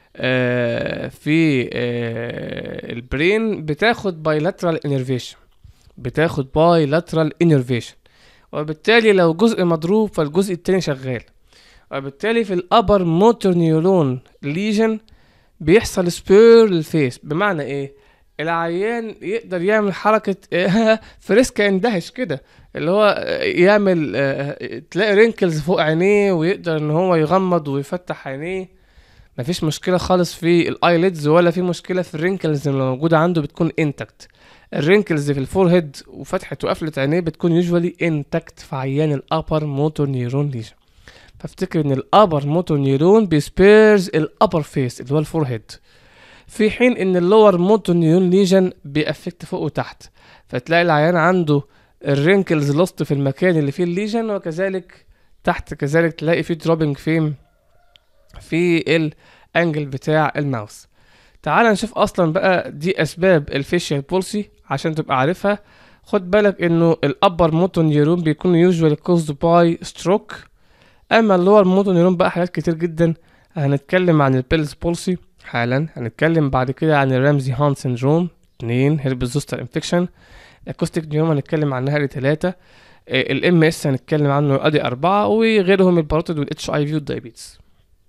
آه في آه البرين بتاخد بايلاترال انرفيشن بتاخد بايلاترال انرفيشن وبالتالي لو جزء مضروب فالجزء التاني شغال وبالتالي في الابر موتور نيورون ليجن بيحصل سبير للفيس بمعنى ايه العيان يقدر يعمل حركة فريسكا اندهش كده اللي هو يعمل آه، تلاقي رينكلز فوق عينيه ويقدر ان هو يغمض ويفتح عينيه مفيش مشكلة خالص في الايليدز ولا في مشكلة في الرينكلز اللي موجودة عنده بتكون انتكت الرينكلز في الفور هيد وفتحة وقفلة عينيه بتكون يوجوالي انتكت في عيان الابر موتور نيرون ليجن فافتكر ان الابر موتور نيرون بيسبيرز الابر فيس اللي هو الفور هيد في حين ان اللور موتور نيرون ليجن بيأفكت فوق وتحت فتلاقي العيان عنده الرينكلز لوست في المكان اللي فيه الليجن وكذلك تحت كذلك تلاقي فيه دروبنج فين في الانجل بتاع الماوس تعال نشوف اصلا بقى دي اسباب الفيشيال بولسي عشان تبقى عارفها خد بالك انه الابر موتور نيرون بيكون يوجوالي كوزد باي ستروك اما اللور موتور نيرون بقى حاجات كتير جدا هنتكلم عن البيلز بولسي حالا هنتكلم بعد كده عن الرامزي هان سيندروم اتنين هيربس زوستر انفكشن الاكوستيك نيوم هنتكلم عنها ادي تلاتة الام اس هنتكلم عنه ادي اربعة وغيرهم الباروتيد والاتش اي في والدايابيتس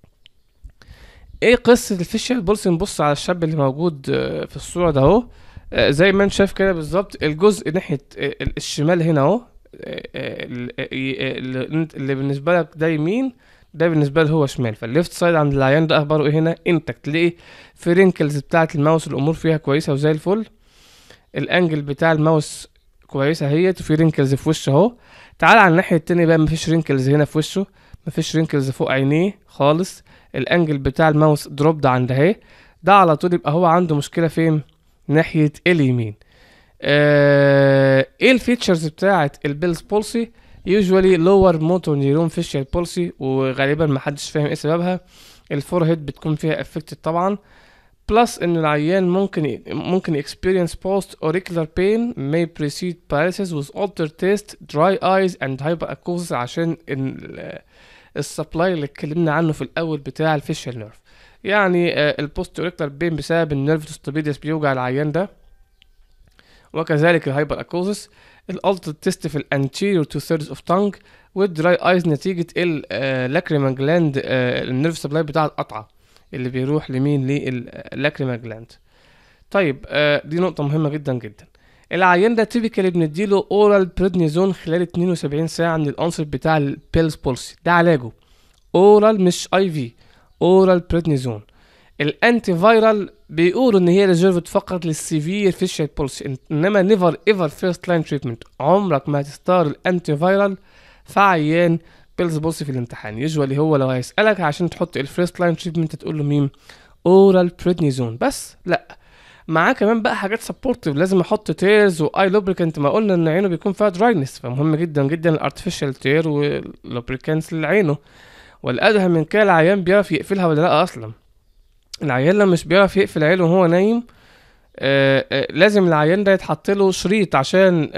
ايه قصة الفيشيال بولس نبص على الشاب اللي موجود آه، في الصورة ده اهو آه، زي ما انت شايف كده بالظبط الجزء ناحية آه، الشمال هنا اهو آه، آه، ال- آه، اللي اللي بالنسبة لك ده يمين ده بالنسبه له هو شمال فالليفت سايد عند العيان ده اخباره ايه هنا انت تلاقي في رينكلز بتاعه الماوس الامور فيها كويسه وزي الفل الانجل بتاع الماوس كويسه اهيت وفي رينكلز في وشه اهو تعال على الناحيه التانية بقى مفيش رينكلز هنا في وشه مفيش رينكلز فوق عينيه خالص الانجل بتاع الماوس دروب ده عند اهي ده على طول يبقى هو عنده مشكله فين ناحيه اليمين آه ايه الفيتشرز بتاعه البيلز بولسي يوجوالي لور موتور نيرون فيشيال بولسي وغالبا محدش فاهم ايه سببها الفور هيد بتكون فيها افكتد طبعا بلس ان العيان ممكن ممكن experience post auricular pain may precede paralysis with altered taste dry eyes and hyperacusis عشان السبلاي اللي اتكلمنا عنه في الاول بتاع الفيشيال نيرف يعني البوست اوريكولار بين بسبب النيرف توستوبيديس بيوجع العيان ده وكذلك الهايبر اكوزس الالتر تيست في الانتيريور تو ثيردز اوف تانج والدراي ايز نتيجه اللاكريما جلاند النيرف سبلاي بتاع القطعه اللي بيروح لمين للاكريما جلاند طيب آه دي نقطه مهمه جدا جدا العيان ده تيبيكالي بنديله اورال بريدنيزون خلال 72 ساعه من الانسر بتاع البيلز بولسي ده علاجه اورال مش اي في اورال بريدنيزون الانتي فايرال بيقولوا ان هي ريزيرفد فقط للسيفير فيشيال بولسي انما نيفر ايفر فيرست لاين تريتمنت عمرك ما هتختار الانتي فايرال في عيان بيلز بولسي في الامتحان يوجوالي هو لو هيسالك عشان تحط الفيرست لاين تريتمنت تقول له مين اورال بريدنيزون بس لا معاه كمان بقى حاجات سبورتيف لازم احط تيرز واي لوبريكانت ما قلنا ان عينه بيكون فيها دراينس فمهم جدا جدا الارتفيشال تير واللوبريكانتس لعينه والادهى من كده العيان بيعرف يقفلها ولا لا اصلا العيان لما مش بيعرف يقفل عينه وهو نايم آآ آآ لازم العيان ده يتحط له شريط عشان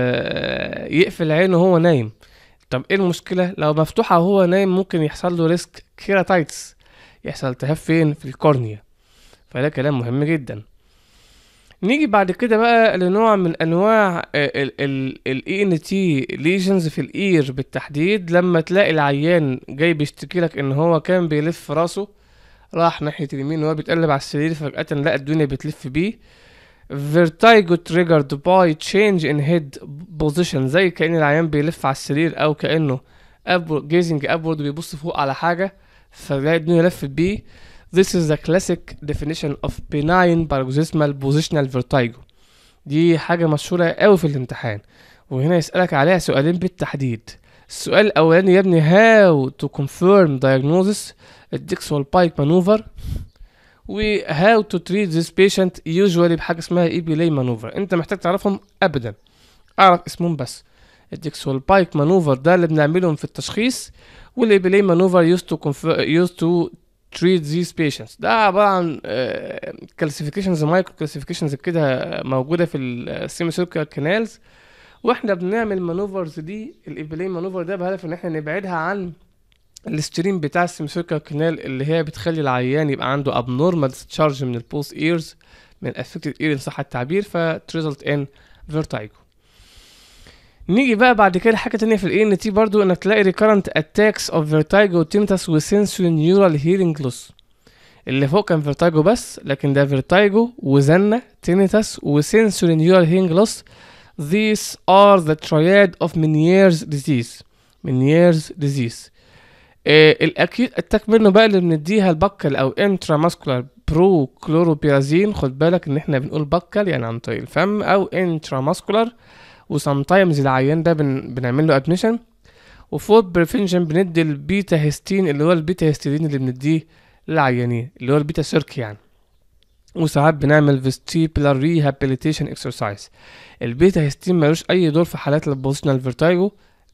يقفل عينه وهو نايم طب ايه المشكله لو مفتوحه وهو نايم ممكن يحصل له ريسك كيراتايتس يحصل التهاب فين في الكورنيا فده كلام مهم جدا نيجي بعد كده بقى لنوع من انواع الاي ان تي ليجنز في الاير بالتحديد لما تلاقي العيان جاي بيشتكي لك ان هو كان بيلف راسه راح ناحيه اليمين وهو بيتقلب على السرير فجاه لقى الدنيا بتلف بيه vertigo triggered by change in head position زي كأن العيان بيلف على السرير أو كأنه upward gazing upward بيبص فوق على حاجة فلاقي الدنيا لفت بيه This is the classic definition of benign paroxysmal positional vertigo دي حاجة مشهورة أوي في الامتحان وهنا يسألك عليها سؤالين بالتحديد السؤال الأولاني يا ابني how to confirm diagnosis الديكسوال بايك maneuver و how to treat this patient usually بحاجة اسمها ايبيلي maneuver انت محتاج تعرفهم ابدا اعرف اسمهم بس الديكسوال بايك maneuver ده اللي بنعملهم في التشخيص والايبيلي maneuver used to confer used to treat these patients ده عبارة عن كلاسيفيكيشنز مايكرو كلاسيفيكيشنز كده موجودة في السيمي سيركل كانالز واحنا بنعمل مانوفرز دي الايبيلي مانوفر ده بهدف ان احنا نبعدها عن الستريم بتاع السيمسيركل كانال اللي هي بتخلي العيان يبقى عنده abnormal discharge من البوست ايرز من affected ear ان صح التعبير فتريزلت ان vertigo نيجي بقى بعد كده حاجة تانية في ال ان تي برضو انك تلاقي recurrent attacks of vertigo tinnitus و sensory neural hearing loss اللي فوق كان vertigo بس لكن ده vertigo وزنة tinnitus و sensory neural hearing loss these are the triad of Meniere's disease Meniere's disease آه الاكيد اتاك منه بقى اللي بنديها البكل او انتراماسكولار برو كلوروبيرازين خد بالك ان احنا بنقول بكل يعني عن طريق الفم او انتراماسكولار وسامتايمز العيان ده بن... بنعمل له ادميشن وفور بريفنشن بندي البيتا هيستين اللي هو البيتا هيستيدين اللي بنديه للعيانين اللي هو البيتا سيرك يعني وساعات بنعمل فيستيبولار ريهابيليتيشن اكسرسايز البيتا هيستين ملوش اي دور في حالات البوزيشنال فيرتايجو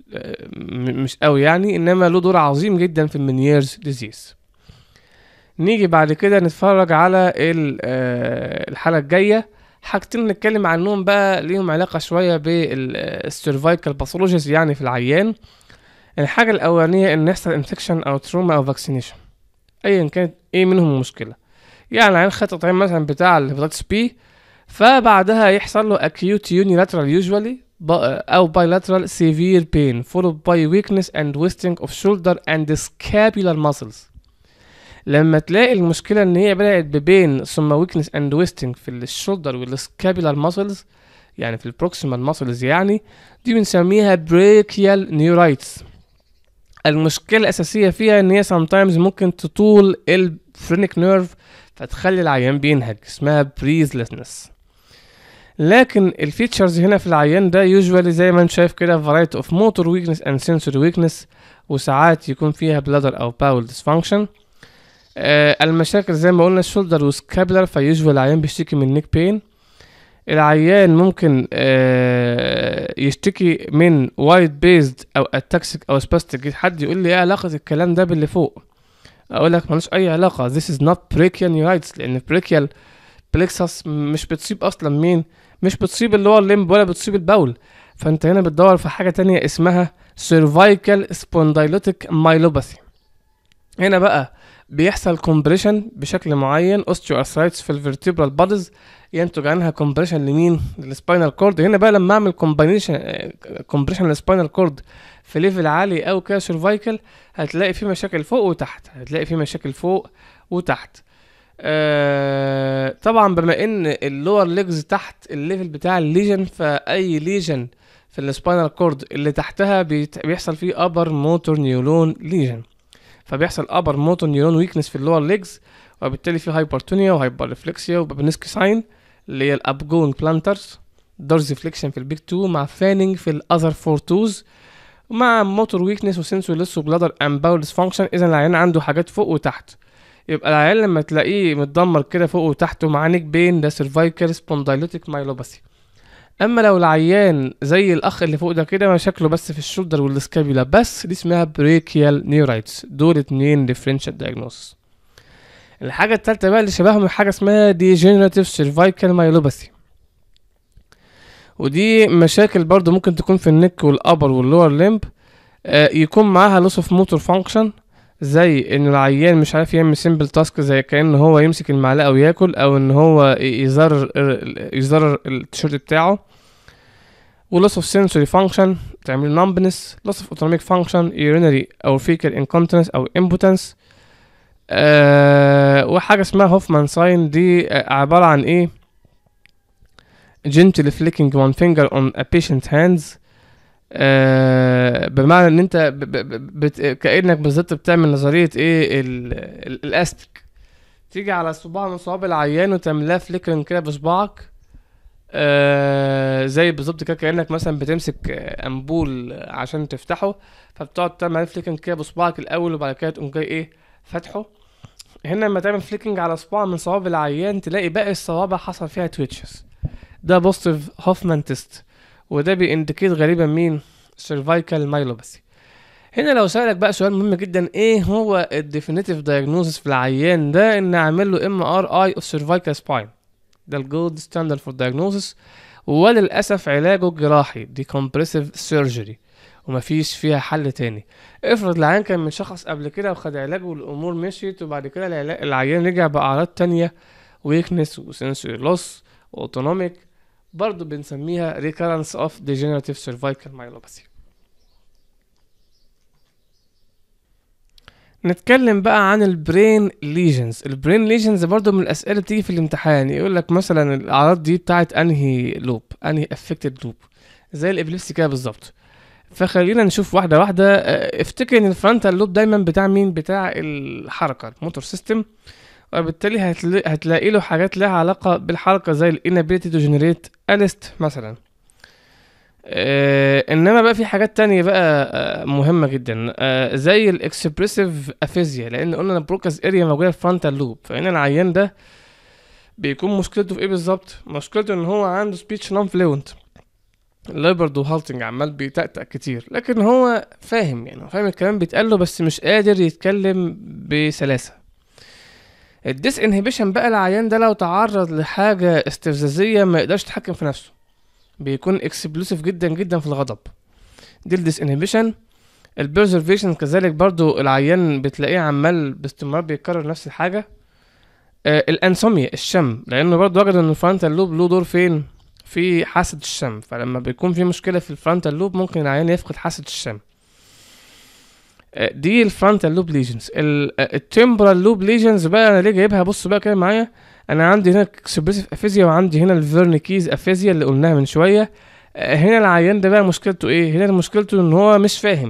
مش قوي يعني انما له دور عظيم جدا في المنييرز ديزيز نيجي بعد كده نتفرج على الحلقه الجايه حاجتين نتكلم عنهم بقى ليهم علاقه شويه بالسيرفايكال باثولوجيز يعني في العيان الحاجه الاولانيه ان يحصل انفكشن او تروما او فاكسينيشن ايا كانت ايه منهم المشكله يعني العيان خد تطعيم مثلا بتاع الهيباتيتس بي فبعدها يحصل له acute unilateral usually او bilateral severe pain followed by weakness and twisting of shoulder and scapular muscles لما تلاقي المشكلة ان هي بدأت ببين ثم weakness and twisting في الشولدر والسكابيلار muscles يعني في البروكسيمال muscles يعني دي بنسميها brachial neuritis المشكلة الأساسية فيها إن هي sometimes ممكن تطول الفرينك نيرف فتخلي العيان بينهج اسمها breathlessness لكن الفيتشرز هنا في العيان ده يوجوالي زي ما انت شايف كده variety of motor weakness and sensory weakness وساعات يكون فيها bladder أو bowel dysfunction آه المشاكل زي ما قلنا الشولدر وسكابلر فيوجوال العيان بيشتكي من نيك بين العيان ممكن آه يشتكي من وايد بيزد او اتاكسيك او سباستيك حد يقول لي ايه علاقة الكلام ده باللي فوق اقول لك ملوش اي علاقة this is not brachial neuritis لان brachial plexus مش بتصيب اصلا مين مش بتصيب اللي هو الليمب ولا بتصيب البول فانت هنا بتدور في حاجة تانية اسمها cervical spondylotic myelopathy هنا بقى بيحصل كومبريشن بشكل معين اوستيوارثرايتس في الفيرتيبرال بادز ينتج عنها كومبريشن لمين للسباينال كورد هنا بقى لما اعمل كومبينيشن كومبريشن للسباينال كورد في ليفل عالي او كده سيرفايكل هتلاقي في مشاكل فوق وتحت هتلاقي في مشاكل فوق وتحت آه طبعا بما ان اللور ليجز تحت الليفل بتاع الليجن فاي ليجن في السباينال كورد اللي تحتها بيت- بيحصل فيه ابر موتور نيولون ليجن فبيحصل ابر موتور نيورون ويكنس في اللور ليجز وبالتالي في هايبرتونيا وهايبر ريفلكسيا وبابنسكي ساين اللي هي الابجون بلانترز دورزي فليكشن في البيك 2 مع فانينج في الاذر فور توز ومع موتور ويكنس وسنسور لس وبلادر اند باول ديسفانكشن اذا العيان عنده حاجات فوق وتحت يبقى العيان لما تلاقيه متدمر كده فوق وتحت ومعاه نيك بين ده سيرفايكال سبوندايلوتيك مايلوباثي اما لو العيان زي الاخ اللي فوق ده كده مشاكله بس في الشولدر والسكابيولا بس دي اسمها بريكيال نيورايتس دول اتنين ديفرنشال دايجنوستس الحاجة التالتة بقى اللي شبههم حاجة اسمها degenerative cervical myelopathy ودي مشاكل برضو ممكن تكون في النك والابر واللور ليمب آه يكون معاها loss of motor function زي ان العيان مش عارف يعمل سيمبل تاسك زي كأن هو يمسك المعلقة وياكل او ان هو يزرر يزرر التيشيرت بتاعه و loss of sensory function تعمل numbness loss of autonomic function urinary او fecal incontinence او impotence آه وحاجة اسمها هوفمان ساين دي آه عبارة عن ايه gently flicking one finger on a patient's hands آه بمعنى ان انت ب ب ب بت كأنك بالظبط بتعمل نظرية ايه ال- ال- الاستك تيجي على صباع من صوابع العيان وتعمل لها فليكرنج كده بصباعك آه زي بالظبط كده كأنك مثلا بتمسك آه، امبول عشان تفتحه فبتقعد تعمل عليه فليكرنج كده بصباعك الاول وبعد كده تقوم جاي ايه فاتحه هنا لما تعمل فليكنج على صباع من صوابع العيان تلاقي باقي الصوابع حصل فيها تويتشز ده بوستيف هوفمان تيست وده بينديكيت غالبا مين سيرفايكال مايلوباثي هنا لو سألك بقى سؤال مهم جدا ايه هو الديفينيتيف دايجنوزس في العيان ده ان اعمل له ام ار اي اوف سيرفايكال سباين ده الجولد ستاندرد فور دايجنوزس وللاسف علاجه جراحي دي كومبريسيف سيرجري ومفيش فيها حل تاني افرض العيان كان متشخص قبل كده وخد علاجه والامور مشيت وبعد كده العلا- العيان رجع باعراض تانية ويكنس وسنسوري لوس واوتونوميك برضو بنسميها recurrence of degenerative cervical myelopathy نتكلم بقى عن البرين ليجنز البرين ليجنز برضو من الاسئله اللي بتيجي في الامتحان يقول لك مثلا الاعراض دي بتاعت انهي لوب انهي افكتد لوب زي الابليبسي كده بالظبط فخلينا نشوف واحده واحده اه، افتكر ان الفرونتال لوب دايما بتاع مين بتاع الحركه الموتور سيستم وبالتالي هتلا- هتلاقي له حاجات لها علاقه بالحركه زي الانابيلتي تو جنريت اليست مثلا آه انما بقى في حاجات تانية بقى آه مهمة جدا آه زي الاكسبريسيف افيزيا لان قلنا البروكاس اريا موجودة في فرونتال لوب فهنا العيان ده بيكون مشكلته في ايه بالظبط مشكلته ان هو عنده سبيتش نون فلوينت اللي برضه هالتنج عمال بيتأتأ كتير لكن هو فاهم يعني هو فاهم الكلام بيتقال له بس مش قادر يتكلم بسلاسة الديس انهبيشن بقى العيان ده لو تعرض لحاجة استفزازية ما يقدرش يتحكم في نفسه بيكون اكسبلوسيف جدا جدا في الغضب دي الديس انهبيشن البرزرفيشن كذلك برضو العيان بتلاقيه عمال باستمرار بيكرر نفس الحاجة آه الانسوميا الشم لانه برضو وجد ان الفرونتال لوب له دور فين في حاسة الشم فلما بيكون في مشكلة في الفرونتال لوب ممكن العيان يفقد حاسة الشم آه، دي الفرونتال لوب ليجنز التمبرال لوب ليجنز بقى انا ليه جايبها بص بقى كده معايا انا عندي هنا اكسبريسيف افيزيا وعندي هنا الفيرنيكيز افيزيا اللي قلناها من شويه آه، هنا العيان ده بقى مشكلته ايه هنا مشكلته ان هو مش فاهم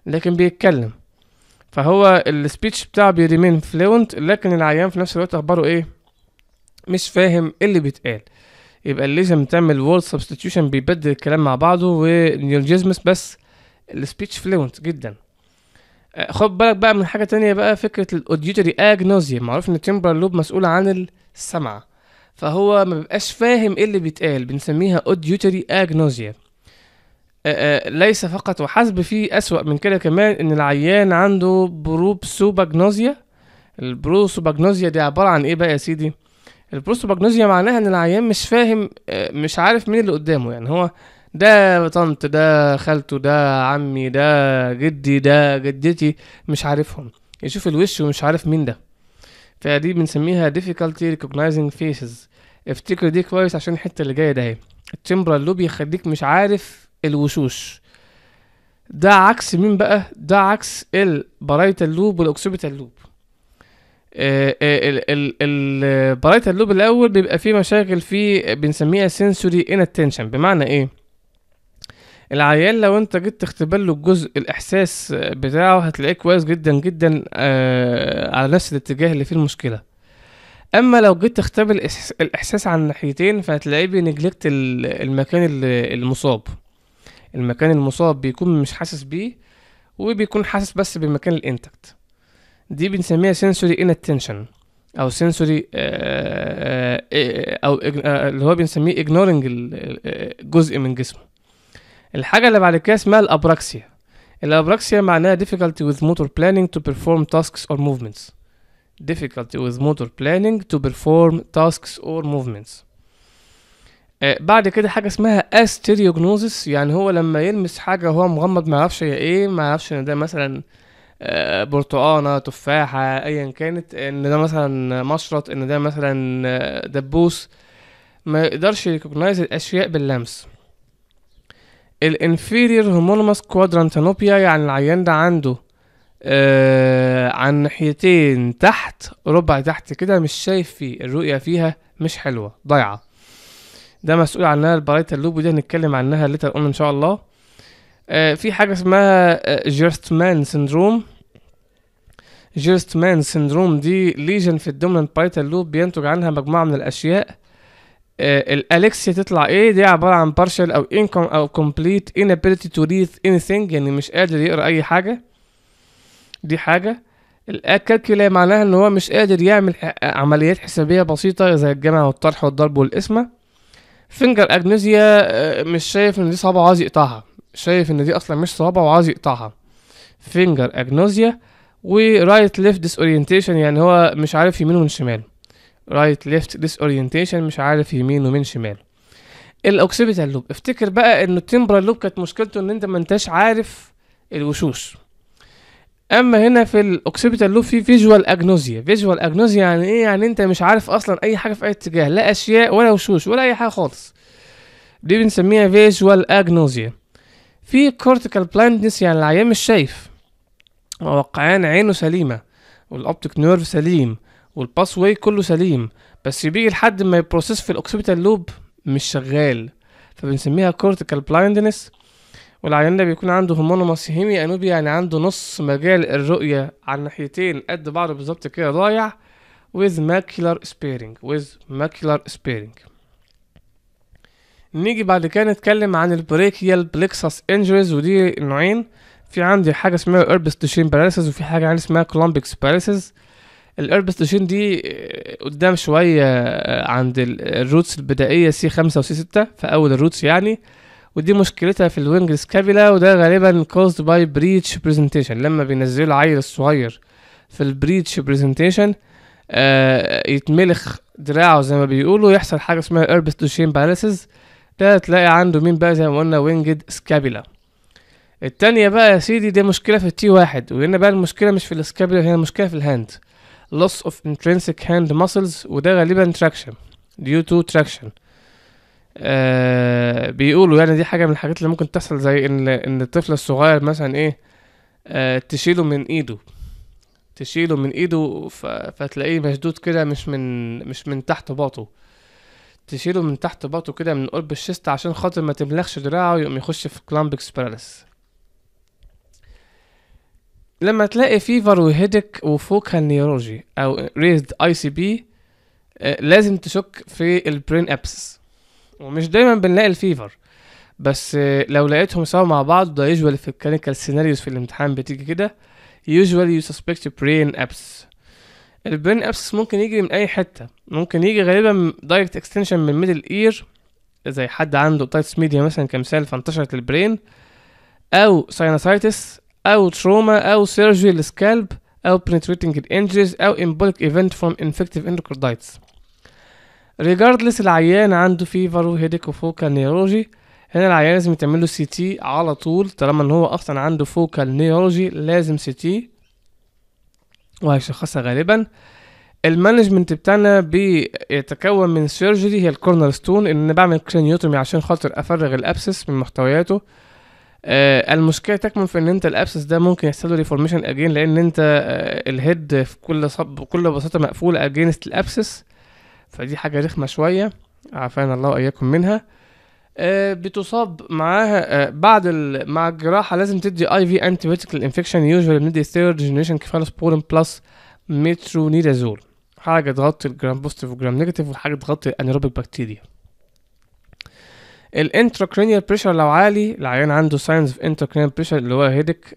لكن بيتكلم فهو السبيتش بتاعه بيريمين فلوينت لكن العيان في نفس الوقت اخباره ايه مش فاهم ايه اللي بيتقال يبقى الليزم تعمل وورد سبستيتيوشن بيبدل الكلام مع بعضه ونيولوجيزمس بس السبيتش فلوينت جدا آه، خد بالك بقى من حاجه تانية بقى فكره الاوديتوري اجنوزيا معروف ان التمبرال لوب مسؤول عن السمع فهو ما بيبقاش فاهم ايه اللي بيتقال بنسميها اوديتوري اجنوزيا ليس فقط وحسب في اسوأ من كده كمان ان العيان عنده بروبسوباجنوزيا البروسوباجنوزيا دي عباره عن ايه بقى يا سيدي البروسوباجنوزيا معناها ان العيان مش فاهم آه، مش عارف مين اللي قدامه يعني هو ده طنط ده خالته ده عمي ده جدي ده جدتي مش عارفهم يشوف الوش ومش عارف مين ده فدي بنسميها difficulty recognizing faces افتكر دي كويس عشان الحته اللي جايه ده اهي التمبرال لوب يخليك مش عارف الوشوش ده عكس مين بقى ده عكس البرايتال لوب والاوكسيبيتال لوب البرايتال لوب الاول بيبقى فيه مشاكل فيه بنسميها sensory inattention بمعنى ايه العيان لو انت جيت تختبر له الجزء الاحساس بتاعه هتلاقيه كويس جدا جدا آه على نفس الاتجاه اللي فيه المشكله اما لو جيت تختبر الإحس- الاحساس على الناحيتين فهتلاقيه بينجلكت ال- المكان ال- المصاب المكان المصاب بيكون مش حاسس بيه وبيكون حاسس بس بالمكان الانتكت دي بنسميها sensory inattention او sensory آه، آه، او إج- آه، اللي هو بنسميه ignoring ال- آه، جزء من جسمه الحاجة اللي بعد كده اسمها الابراكسيا الابراكسيا معناها difficulty with motor planning to perform tasks or movements difficulty with motor planning to perform tasks or movements آه، بعد كده حاجة اسمها astereognosis يعني هو لما يلمس حاجة وهو مغمض ما يعرفش هي ايه ما يعرفش ان ده مثلا آه، برتقانة تفاحة ايا كانت ان ده مثلا مشرط ان ده مثلا آه، دبوس ما يقدرش يريكوجنايز الاشياء باللمس الانفيريور هومونيموس كوادرانتانوبيا يعني العيان ده عنده آه عن ناحيتين تحت ربع تحت كده مش شايف فيه الرؤية فيها مش حلوة ضايعة ده مسؤول عنها البرايتال لوب ودي هنتكلم عنها ليتر اون ان شاء الله آه في حاجة اسمها جيرستمان سندروم جيرستمان سندروم دي ليجن في الدومينانت بارايتال لوب بينتج عنها مجموعة من الأشياء آه، الالكسيا تطلع ايه دي عباره عن partial او income او complete inability to read anything يعني مش قادر يقرا اي حاجه دي حاجه الكالكولا معناها ان هو مش قادر يعمل ح- عمليات حسابيه بسيطه زي الجمع والطرح والضرب والقسمه فينجر اجنوزيا مش شايف ان دي صعبه وعايز يقطعها شايف ان دي اصلا مش صعبه وعايز يقطعها فينجر اجنوزيا ورايت ليفت ديس اورينتيشن يعني هو مش عارف يمين من شمال رايت ليفت ديس اورينتيشن مش عارف يمين ومن شمال الاوكسيبيتال لوب افتكر بقى ان التمبرال لوب كانت مشكلته ان انت ما انتش عارف الوشوش اما هنا في الاوكسيبيتال لوب في فيجوال اجنوزيا فيجوال اجنوزيا يعني ايه يعني انت مش عارف اصلا اي حاجه في اي اتجاه لا اشياء ولا وشوش ولا اي حاجه خالص دي بنسميها فيجوال اجنوزيا في كورتيكال بلايندنس يعني العيان مش شايف وقعان عينه سليمه والاوبتيك نيرف سليم والباس واي كله سليم بس بيجي لحد ما يبروسيس في الاوكسيبيتال لوب مش شغال فبنسميها كورتيكال بلايندنس والعيان ده بيكون عنده هومونوماس هيمي انوبيا يعني عنده نص مجال الرؤية على الناحيتين قد بعض بالظبط كده ضايع with macular sparing with macular sparing نيجي بعد كده نتكلم عن البريكيال بلكسس انجريز ودي نوعين في عندي حاجة اسمها ايربس دوشين باراليسيس وفي حاجة عندي اسمها كولومبيكس باراليسيس الاربس دوشين دي آه، قدام شوية آه، عند ال- الروتس البدائية سي خمسة وسي ستة في أول الروتس يعني ودي مشكلتها في الوينج سكابيلا وده غالبا caused by breach presentation لما بينزلوا العيل الصغير في البريتش برزنتيشن آه يتملخ دراعه زي ما بيقولوا يحصل حاجة اسمها ايربس دوشين باراليسيس ده تلاقي عنده مين بقى زي ما قلنا وينجد سكابيلا التانية بقى يا سيدي دي مشكلة في التي واحد وهنا بقى المشكلة مش في السكابيلا هنا المشكلة في الهاند loss of intrinsic hand muscles وده غالبا traction due to traction آه بيقولوا يعني دي حاجة من الحاجات اللي ممكن تحصل زي ان ان الطفل الصغير مثلا ايه آه تشيله من ايده تشيله من ايده ف... فتلاقيه مشدود كده مش من مش من تحت باطه تشيله من تحت باطه كده من قرب الشست عشان خاطر ما تملخش دراعه يقوم يخش في كلامبكس باراليس لما تلاقي فيفر وهيدك وفوكال نيورولوجي او ريزد اي سي بي لازم تشك في البرين ابسس ومش دايما بنلاقي الفيفر بس آه، لو لقيتهم سوا مع بعض ده يوجوالي في الكلينيكال سيناريوز في الامتحان بتيجي كده usually you suspect brain abscess البرين ابسس ممكن يجي من اي حته ممكن يجي غالبا دايركت اكستنشن من ميدل اير زي حد عنده تايتس ميديا مثلا كمثال فانتشرت البرين او ساينوسايتس او تروما او سيرجري للسكالب او penetrating الانجريز او embolic event from infective endocarditis regardless العيان عنده فيفر وهيديك وفوكال نيرولوجي هنا العيان لازم يتعمل له سي تي على طول طالما ان هو اصلا عنده فوكال نيرولوجي لازم سي تي وهيشخصها غالبا المانجمنت بتاعنا بيتكون من سيرجري هي الكورنر ستون ان انا بعمل كرينيوتومي عشان خاطر افرغ الابسس من محتوياته آه المشكله تكمن في ان انت الابسس ده ممكن يحصل له ريفورميشن اجين لان انت آه الهيد في كل صب بكل بساطه مقفول اجينست الابسس فدي حاجه رخمه شويه عافانا الله واياكم منها آه بتصاب معاها آه بعد ال... مع الجراحه لازم تدي اي في انتي بيوتيك للانفكشن يوجوالي بندي ثيرد جنريشن كيفالوسبورين بلس مترونيدازول حاجه تغطي الجرام بوزيتيف والجرام نيجاتيف وحاجه تغطي الانيروبيك بكتيريا الانتراكرينيال بريشر لو عالي العيان عنده ساينز اوف انتراكرينيال بريشر اللي هو هيدك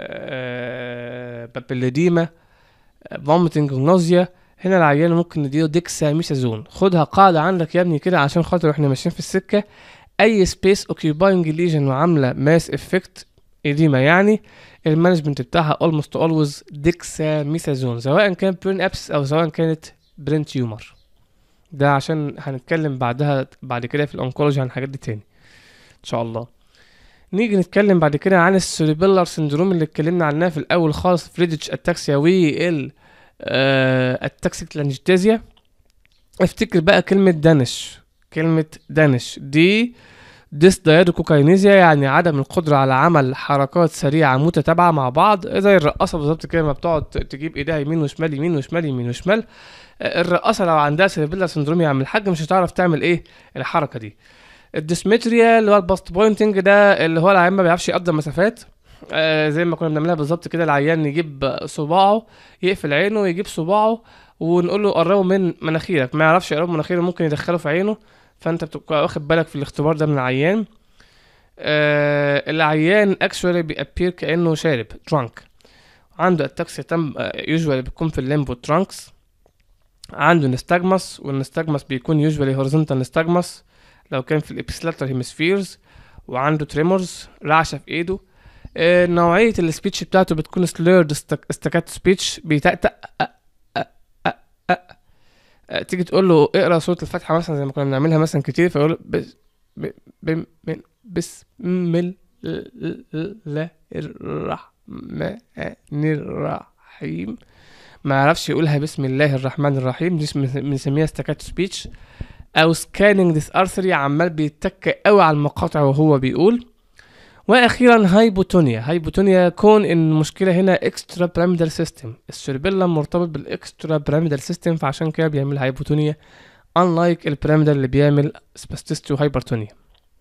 بابيليديما فوميتنج ونوزيا هنا العيان ممكن نديله ديكساميثازون خدها قاعدة عندك يا ابني كده عشان خاطر احنا ماشيين في السكة اي سبيس اوكيباينج ليجن وعاملة ماس افكت اديما يعني المانجمنت بتاعها almost always ديكساميثازون سواء كان برين ابس او سواء كانت برين تيومر ده عشان هنتكلم بعدها بعد كده في الانكولوجي عن الحاجات دي تاني ان شاء الله نيجي نتكلم بعد كده عن السيريبيلار سندروم اللي اتكلمنا عنها في الاول خالص فريدتش اتاكسيا وال آه التاكسيك لانجتازيا افتكر بقى كلمة دانش كلمة دانش دي ديس دايادوكوكاينيزيا يعني عدم القدرة على عمل حركات سريعة متتابعة مع بعض زي الرقاصة بالظبط كده ما بتقعد تجيب ايديها يمين وشمال يمين وشمال يمين وشمال الرقاصة لو عندها سيربيلا سندروم يا عم الحاج مش هتعرف تعمل ايه الحركة دي الديسمتريا اللي هو الباست بوينتنج ده اللي هو العيان ما بيعرفش يقدر مسافات آه زي ما كنا بنعملها بالظبط كده العيان يجيب صباعه يقفل عينه يجيب صباعه ونقول له قربه من مناخيرك ما يعرفش يقرب مناخيره ممكن يدخله في عينه فانت بتبقى واخد بالك في الاختبار ده من العيان آه العيان اكشولي بيابير كانه شارب درانك عنده اتاكسيا تم يوجوالي بتكون في الليمبو ترانكس عنده نستجمس والنستجمس بيكون يوجوالي هوريزونتال نستجمس لو كان في الابسلاتر هيمسفيرز وعنده تريمورز رعشه في ايده آه نوعيه السبيتش بتاعته بتكون سليرد استكات سبيتش بيتأتأ تيجي تقول له اقرا سوره الفاتحه مثلا زي ما كنا بنعملها مثلا كتير فيقول له بس ب- ب- بسم الله الرحمن الرحيم ما يعرفش يقولها بسم الله الرحمن الرحيم دي اسم- بنسميها ستاكاتو سبيتش او سكاننج ديس ارثري عمال بيتك قوي على المقاطع وهو بيقول واخيرا هايبوتونيا هايبوتونيا كون ان المشكله هنا اكسترا بيراميدال سيستم السيربيلم مرتبط بالاكسترا بيراميدال سيستم فعشان كده بيعمل هايبوتونيا unlike البيراميدال اللي بيعمل سباستيستي وهايبرتونيا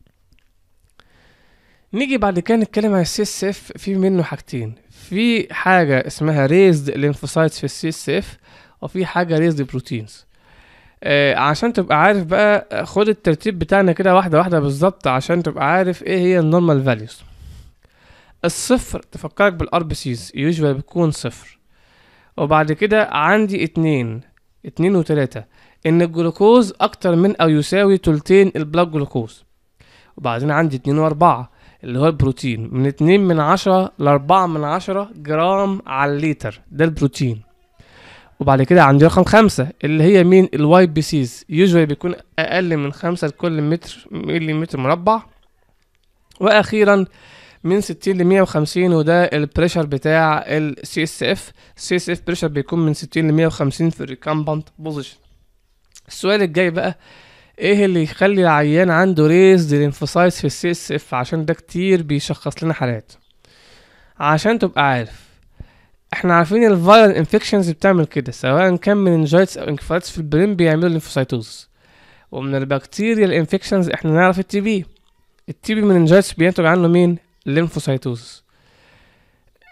نيجي بعد كده نتكلم عن السي اس اف في منه حاجتين في حاجه اسمها ريزد لينفوسايتس في السي اس اف وفي حاجه ريزد بروتينز آه عشان تبقى عارف بقى آه، خد الترتيب بتاعنا كده واحده واحده بالظبط عشان تبقى عارف ايه هي النورمال فاليوز الصفر تفكرك بالار بي سيز يوجوال بتكون صفر وبعد كده عندي اتنين اتنين وتلاتة ان الجلوكوز اكتر من او يساوي تلتين البلاك جلوكوز وبعدين عندي اتنين واربعة اللي هو البروتين من اتنين من عشرة لاربعة من عشرة جرام على الليتر ده البروتين وبعد كده عندي رقم خمسة اللي هي مين الواي بي سيز يوجوالي بيكون اقل من خمسة لكل متر ملي متر مربع واخيرا من 60 ل 150 وده البريشر بتاع السي اس اف السي اس اف بريشر بيكون من 60 ل 150 في الريكامبانت بوزيشن السؤال الجاي بقى ايه اللي يخلي العيان عنده ريز للانفسايز في السي اس اف عشان ده كتير بيشخص لنا حالات عشان تبقى عارف احنا عارفين الفيرال انفكشنز بتعمل كده سواء كان من انجايتس او انكفالاتس في البرين بيعملوا لينفوسايتوز ومن البكتيريا الانفكشنز احنا نعرف التي بي التي بي من انجايتس بينتج عنه مين لينفوسايتوز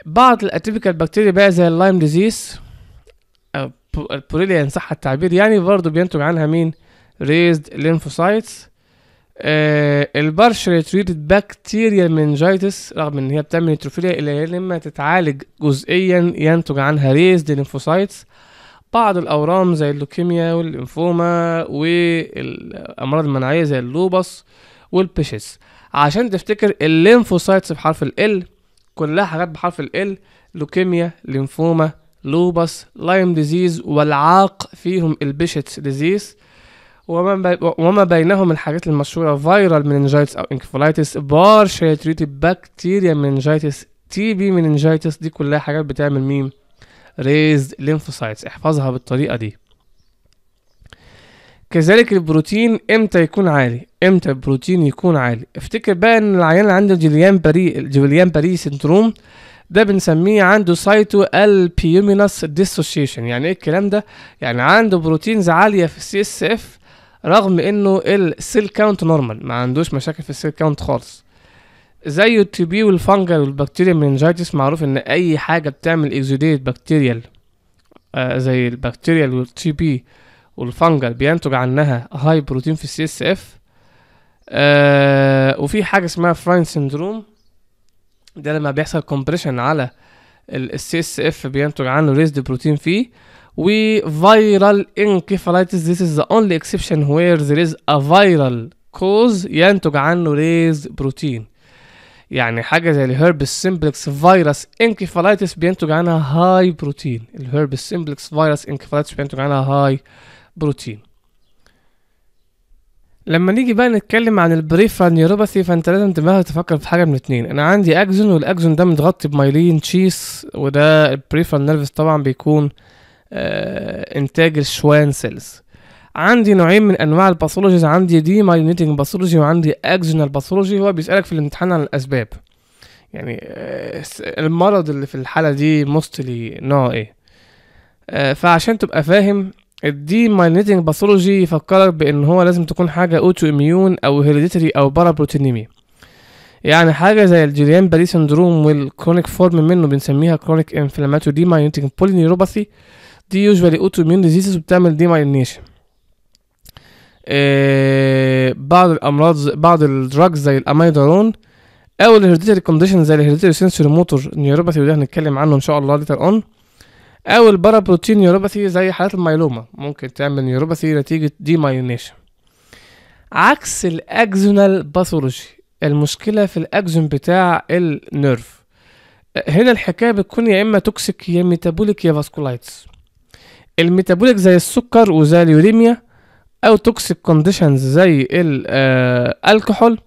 بعض الاتيبيكال بكتيريا بقى زي اللايم ديزيز أو ب- البوريليا ان صح التعبير يعني برضه بينتج عنها مين ريزد ليمفوسايتس آه البارشل تريتد بكتيريا منجايتس رغم ان هي بتعمل نيتروفيليا الا هي لما تتعالج جزئيا ينتج عنها ريزد ليمفوسايتس بعض الاورام زي اللوكيميا والليمفوما والامراض المناعيه زي اللوبس والبيشس عشان تفتكر الليمفوسايتس بحرف ال كلها حاجات بحرف ال لوكيميا ليمفوما لوبس لايم ديزيز والعاق فيهم البيشتس ديزيز وما, بي وما بينهم الحاجات المشهورة فيرال مننجايتس أو انكفالايتس بارشال تريتد بكتيريا مننجايتس تي بي مننجايتس دي كلها حاجات بتعمل مين ريزد ليمفوسايتس احفظها بالطريقة دي كذلك البروتين امتى يكون عالي امتى البروتين يكون عالي افتكر بقى ان العيان اللي عنده جيليان باري الجيليان باري سندروم ده بنسميه عنده سايتو البيومينس ديسوشيشن يعني ايه الكلام ده يعني عنده بروتينز عاليه في السي اس اف رغم انه السيل كاونت نورمال ما عندوش مشاكل في السيل كاونت خالص زي التي بي والفانجل والبكتيريا مننجايتس معروف ان اي حاجه بتعمل اكزوديت بكتيريال آه زي البكتيريال والتي بي والفانجل بينتج عنها هاي بروتين في السي اس اف آه وفي حاجه اسمها فراين سندروم ده لما بيحصل كومبريشن على السي اس اف بينتج عنه ريزد بروتين فيه وفيرال انكفالايتس this is the only exception where there is a viral cause ينتج عنه ريز بروتين يعني حاجة زي الهربس سيمبلكس فيروس انكفالايتس بينتج عنها هاي بروتين الهربس سيمبلكس فيروس انكفالايتس بينتج عنها هاي بروتين لما نيجي بقى نتكلم عن البريفرال نيوروباثي فانت لازم دماغك تفكر في حاجه من اتنين انا عندي اكزون والاكزون ده متغطي بمايلين تشيس وده البريفرال نيرفس طبعا بيكون آه انتاج الشوان سيلز عندي نوعين من انواع الباثولوجيز عندي دي مايلينيتنج باثولوجي وعندي اكزونال باثولوجي هو بيسالك في الامتحان عن الاسباب يعني آه المرض اللي في الحاله دي موستلي نوع ايه آه فعشان تبقى فاهم الدي مايلينيتنج باثولوجي يفكرك بان هو لازم تكون حاجه اوتو اميون او هيريديتري او بارابروتينيميا يعني حاجه زي الجيليان باري سندروم والكرونيك فورم منه بنسميها كرونيك انفلاماتو دي مايلينيتنج بولينيوروباثي دي يوجوالي اوتو اميون ديزيزز وبتعمل دي مايلينيشن آه بعض الامراض بعض الدراجز زي الاميدارون او الهيريديتري كونديشن زي الهيريديتري سنسوري موتور نيوروباثي وده هنتكلم عنه ان شاء الله ليتر اون او البارابروتين نيوروباثي زي حالات الميلوما ممكن تعمل نيوروباثي نتيجة دي مايونيشن عكس الاكزونال باثولوجي المشكلة في الاكزون بتاع النيرف هنا الحكاية بتكون يا اما توكسيك يا ميتابوليك يا فاسكولايتس الميتابوليك زي السكر وزي اليوريميا او توكسيك كونديشنز زي الكحول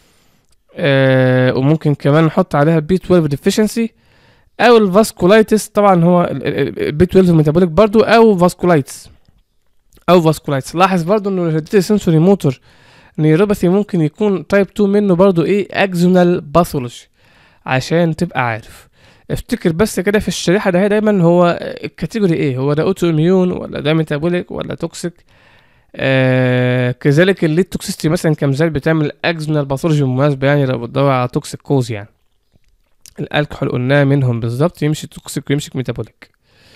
آه وممكن كمان نحط عليها بي 12 ديفيشنسي او الفاسكولايتس طبعا هو البي 12 ميتابوليك برضو او فاسكولايتس او فاسكولايتس لاحظ برضو انه الهيريديتري سنسوري موتور نيوروباثي ممكن يكون تايب 2 منه برضو ايه اكزونال باثولوجي عشان تبقى عارف افتكر بس كده في الشريحه ده دايما هو الكاتيجوري ايه هو ده اوتو اميون ولا ده ميتابوليك ولا توكسيك آه كذلك الليد توكسيستي مثلا كمثال بتعمل اكزونال باثولوجي مناسبه يعني لو بتدور على توكسيك كوز يعني الالكحول قلناه منهم بالظبط يمشي توكسيك ويمشي ميتابوليك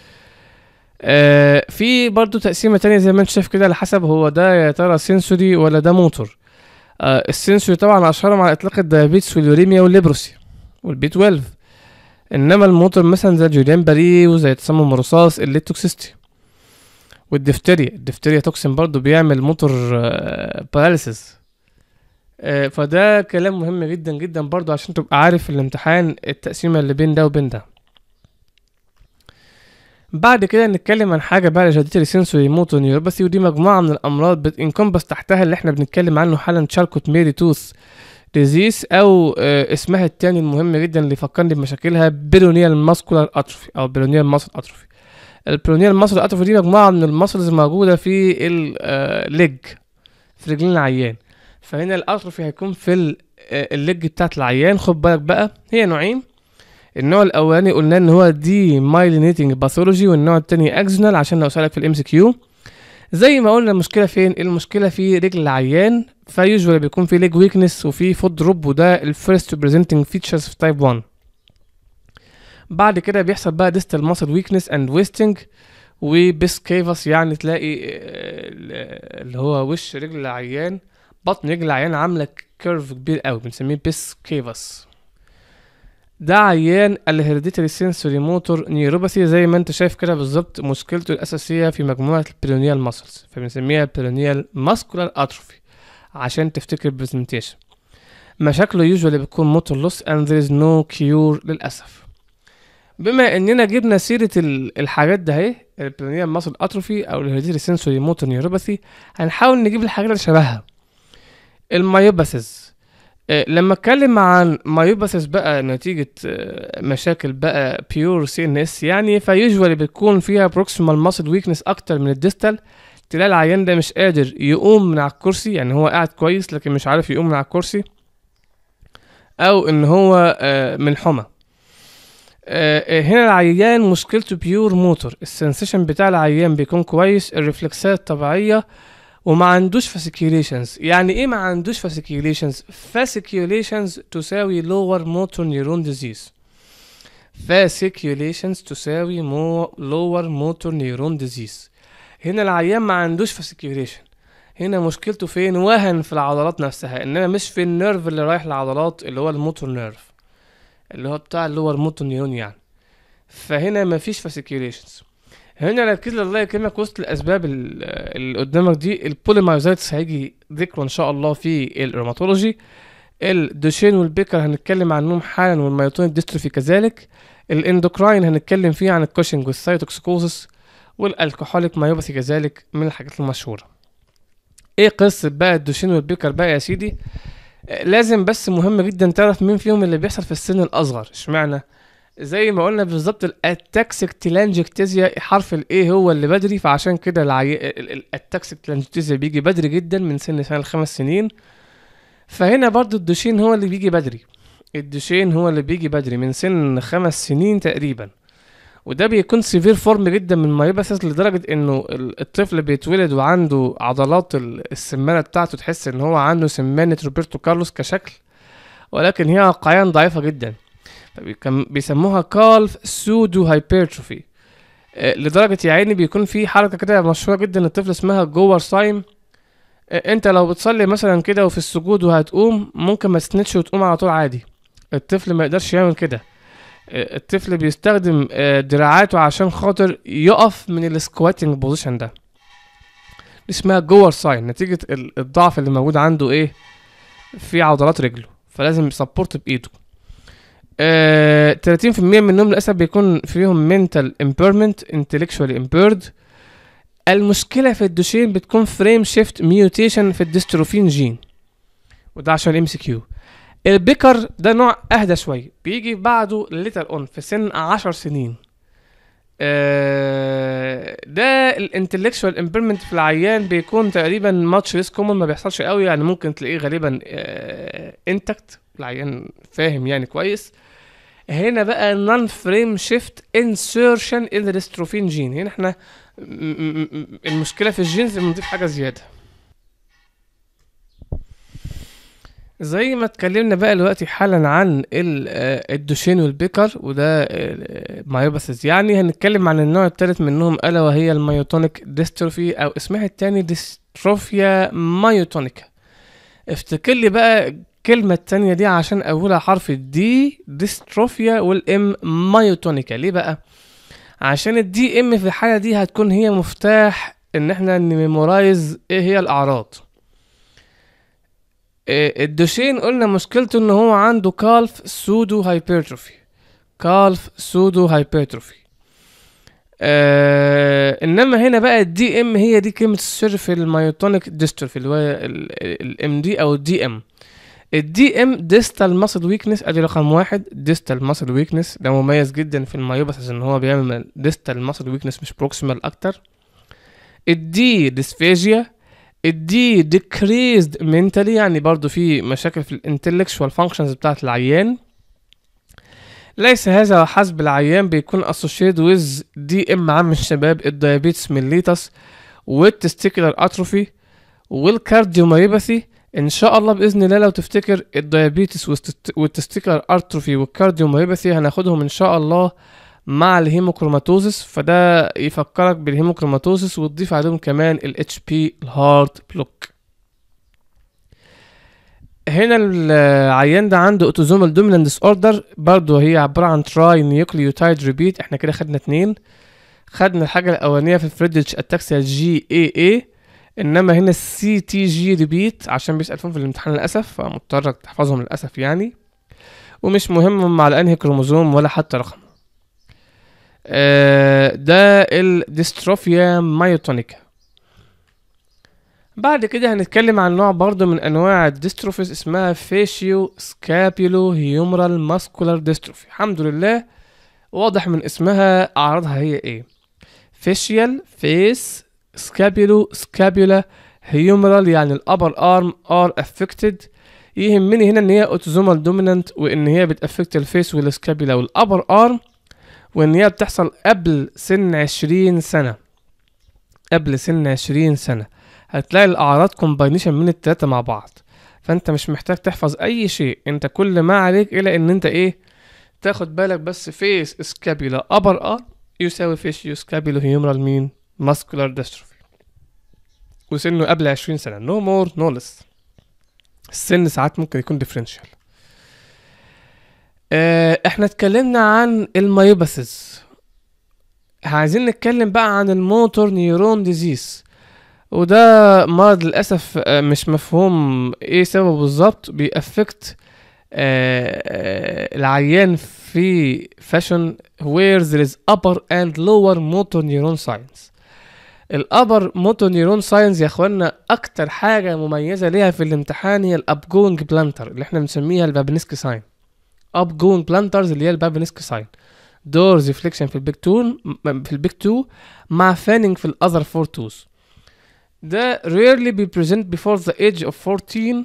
آه في برضو تقسيمة تانية زي ما انت شايف كده على حسب هو ده يا ترى سنسوري ولا ده موتور آه السنسوري طبعا اشهرهم على اطلاق الدايابيتس واليوريميا والليبروسي والبي 12 انما الموتور مثلا زي جوليان باري وزي تسمم الرصاص اللي توكسيستي والدفتريا الدفتريا توكسين برضو بيعمل موتور آه باراليسيس آه فده كلام مهم جدا جدا برضو عشان تبقى عارف في الامتحان التقسيمة اللي بين ده وبين ده بعد كده نتكلم عن حاجة بقى جديدة سنسوري موتور نيوروباثي ودي مجموعة من الأمراض بتنكمبس تحتها اللي احنا بنتكلم عنه حالا تشاركوت ميري توث ديزيز أو آه اسمها التاني المهم جدا اللي فكرني بمشاكلها بيرونيال ماسكولار أتروفي أو بيرونيال ماسل أتروفي البيرونيال ماسل أتروفي دي مجموعة من الماسلز موجودة في الليج في رجلين العيان فهنا الأتروفي هيكون في الليج بتاعت العيان خد بالك بقى هي نوعين النوع الاولاني قلنا ان هو دي مايلينيتنج باثولوجي والنوع التاني اكزونال عشان لو سالك في الام سي كيو زي ما قلنا المشكله فين المشكله في رجل العيان فيوجوالي بيكون في ليج ويكنس وفي فوت دروب وده الفيرست بريزنتنج فيتشرز في تايب 1 بعد كده بيحصل بقى distal muscle weakness and wasting وبيس كيفس يعني تلاقي آه، اللي هو وش رجل العيان بطن رجل العيان عامله كيرف كبير قوي بنسميه بيس كيفس ده عيان الهيريديتري سنسوري موتور نيوروباثي زي ما انت شايف كده بالظبط مشكلته الاساسيه في مجموعه البيرونيال ماسلز فبنسميها بيرونيال ماسكولار اتروفي عشان تفتكر البرزنتيشن مشاكله يوجوالي بتكون موتور لوس اند there is no cure للاسف بما اننا جبنا سيره ال- الحاجات ده اهي البيرونيال ماسل اتروفي او الهيريديتري سنسوري موتور نيوروباثي هنحاول نجيب الحاجات اللي شبهها المايوباثيز آه، لما اتكلم عن مايوباثيس بقى نتيجة آه، مشاكل بقى بيور سي ان اس يعني فيوجوالي بتكون فيها بروكسيمال ماسل ويكنس اكتر من الديستال تلاقي العيان ده مش قادر يقوم من على الكرسي يعني هو قاعد كويس لكن مش عارف يقوم من على الكرسي او ان هو آه، من حمى آه، آه، هنا العيان مشكلته بيور موتور السنسيشن بتاع العيان بيكون كويس الرفلكسات طبيعية وما عندوش فاسيكيوليشنز يعني ايه ما عندوش فاسيكيوليشنز فاسيكيوليشنز تساوي lower motor neuron disease فاسيكيوليشنز تساوي مو lower motor neuron disease هنا العيان ما عندوش فاسيكيوليشن هنا مشكلته فين وهن في العضلات نفسها انما مش في النيرف اللي رايح للعضلات اللي هو الموتور نيرف اللي هو بتاع اللور موتور نيرون يعني فهنا مفيش فاسيكيوليشنز هنا ركز لي الله يكرمك وسط الاسباب ال- اللي قدامك دي البوليمايزايتس هيجي ذكره ان شاء الله في الروماتولوجي الدوشين والبيكر هنتكلم عنهم حالا والميوتونيك ديستروفي كذلك الاندوكراين هنتكلم فيه عن الكوشنج والسايتوكسيكوزس والالكحوليك مايوباثي كذلك من الحاجات المشهوره ايه قصه بقى الدوشين والبيكر بقى يا سيدي آه، لازم بس مهم جدا تعرف مين فيهم اللي بيحصل في السن الاصغر اشمعنى زي ما قلنا بالظبط الاتاكسيك تيلانجكتيزيا حرف الايه هو اللي بدري فعشان كده العي... ال- ال- الاتاكسيك تيلانجكتيزيا بيجي بدري جدا من سن سنه لخمس سنين فهنا برضو الدوشين هو اللي بيجي بدري الدوشين هو اللي بيجي بدري من سن خمس سنين تقريبا وده بيكون سيفير فورم جدا من مايوباثيس لدرجة انه ال- الطفل بيتولد وعنده عضلات ال- السمانة بتاعته تحس ان هو عنده سمانة روبرتو كارلوس كشكل ولكن هي واقعيا ضعيفة جدا فبيكم- بيسموها كالف سودو هايبرتروفي لدرجة يا عيني بيكون في حركة كده مشهورة جدا الطفل اسمها جوار سايم آه، انت لو بتصلي مثلا كده وفي السجود وهتقوم ممكن ما تسندش وتقوم على طول عادي الطفل ما يقدرش يعمل كده آه، الطفل بيستخدم آه، دراعاته عشان خاطر يقف من السكواتنج بوزيشن ده دي اسمها جوار ساين نتيجة ال- الضعف اللي موجود عنده ايه في عضلات رجله فلازم يسبورت بايده آه 30% منهم للاسف بيكون فيهم mental impairment intellectually impaired المشكلة في الدوشين بتكون فريم شيفت ميوتيشن في الديستروفين جين وده عشان الام سي كيو البيكر ده نوع اهدى شوية بيجي بعده ليتر اون في سن عشر سنين آه، ده الانتلكشوال امبيرمنت في العيان بيكون تقريبا ماتش ريس كومن ما بيحصلش قوي يعني ممكن تلاقيه غالبا انتكت العيان فاهم يعني كويس هنا بقى نون فريم شيفت انسيرشن ان الديستروفين جين هنا احنا م- م- م- المشكله في الجينز بنضيف حاجه زياده زي ما اتكلمنا بقى دلوقتي حالا عن ال- آه، الدوشين والبيكر وده مايوباثيز يعني هنتكلم عن النوع الثالث منهم الا وهي المايوتونيك ديستروفي او اسمها التاني ديستروفيا مايوتونيكا افتكر لي بقى الكلمة التانية دي عشان أولها حرف الدي ديستروفيا والإم مايوتونيكا ليه بقى؟ عشان الدي إم في الحالة دي هتكون هي مفتاح إن إحنا نميمورايز إيه هي الأعراض إيه، الدوشين قلنا مشكلته إن هو عنده كالف سودو هايبرتروفي كالف سودو هايبرتروفي آه انما هنا بقى الدي ام هي دي كلمه السر في المايوتونيك ديستروفي اللي هو الام دي او الدي ام الدي ام ديستال ماسل ويكنس ادي رقم واحد ديستال ماسل ويكنس ده مميز جدا في المايوباثيس ان هو بيعمل ديستال ماسل ويكنس مش بروكسيمال اكتر الدي ديسفيجيا الدي decreased mentally يعني برضو في مشاكل في الانتلكشوال فانكشنز بتاعت العيان ليس هذا وحسب العيان بيكون associated with دي ام عام الشباب الديابيتس ميليتس والتستيكولار اتروفي والكارديوميوباثي ان شاء الله باذن الله لو تفتكر الديابيتس والتست- والتستيكر ارتروفي والكارديوميوباثي هناخدهم ان شاء الله مع الهيموكروماتوزس فده يفكرك بالهيموكروماتوزس وتضيف عليهم كمان الاتش بي الهارت بلوك هنا العيان ده عنده اوتوزومال دومينانت ديس اوردر برضه هي عباره عن تراي نيوكليوتايد ريبيت احنا كده خدنا اتنين خدنا الحاجه الاولانيه في الفريدريتش اتاكسيا جي اي اي انما هنا السي تي جي ريبيت عشان بيسال فيهم في الامتحان للاسف فمضطر تحفظهم للاسف يعني ومش مهم هم على انهي كروموزوم ولا حتى رقم آه، ده الديستروفيا مايوتونيكا بعد كده هنتكلم عن نوع برضو من انواع الديستروفيز اسمها فيشيو سكابيولو هيومرال ماسكولار ديستروفي الحمد لله واضح من اسمها اعراضها هي ايه فيشيال فيس سكابيولو سكابيولا هيومرال يعني الابر ارم ار افكتد يهمني هنا ان هي اوتوزومال دومينانت وان هي بتافكت الفيس والسكابيولا والابر ارم وان هي بتحصل قبل سن عشرين سنة قبل سن عشرين سنة هتلاقي الاعراض كومباينيشن من التلاتة مع بعض فانت مش محتاج تحفظ اي شيء انت كل ما عليك الى ان انت ايه تاخد بالك بس فيس سكابيولا ابر ار يساوي فيش سكابيولو هيومرال مين ماسكولار ديستروفي وسنه قبل عشرين سنة نو مور نو لس السن ساعات ممكن يكون ديفرنشال آه، احنا اتكلمنا عن المايوباثيز عايزين نتكلم بقى عن الموتور نيورون ديزيز وده مرض للأسف آه، مش مفهوم ايه سببه بالظبط بيأفكت آه، آه، العيان في فاشن where there is upper and lower motor neuron signs الابر موتور نيورون ساينز يا اخوانا اكتر حاجه مميزه ليها في الامتحان هي الاب جوينج بلانتر اللي احنا بنسميها البابنسكي ساين اب جوينج بلانترز اللي هي البابنسكي ساين دورز ريفليكشن في البيك 2 في البيك 2 مع فانينج في الاذر فور توز ده rarely be present before the age of 14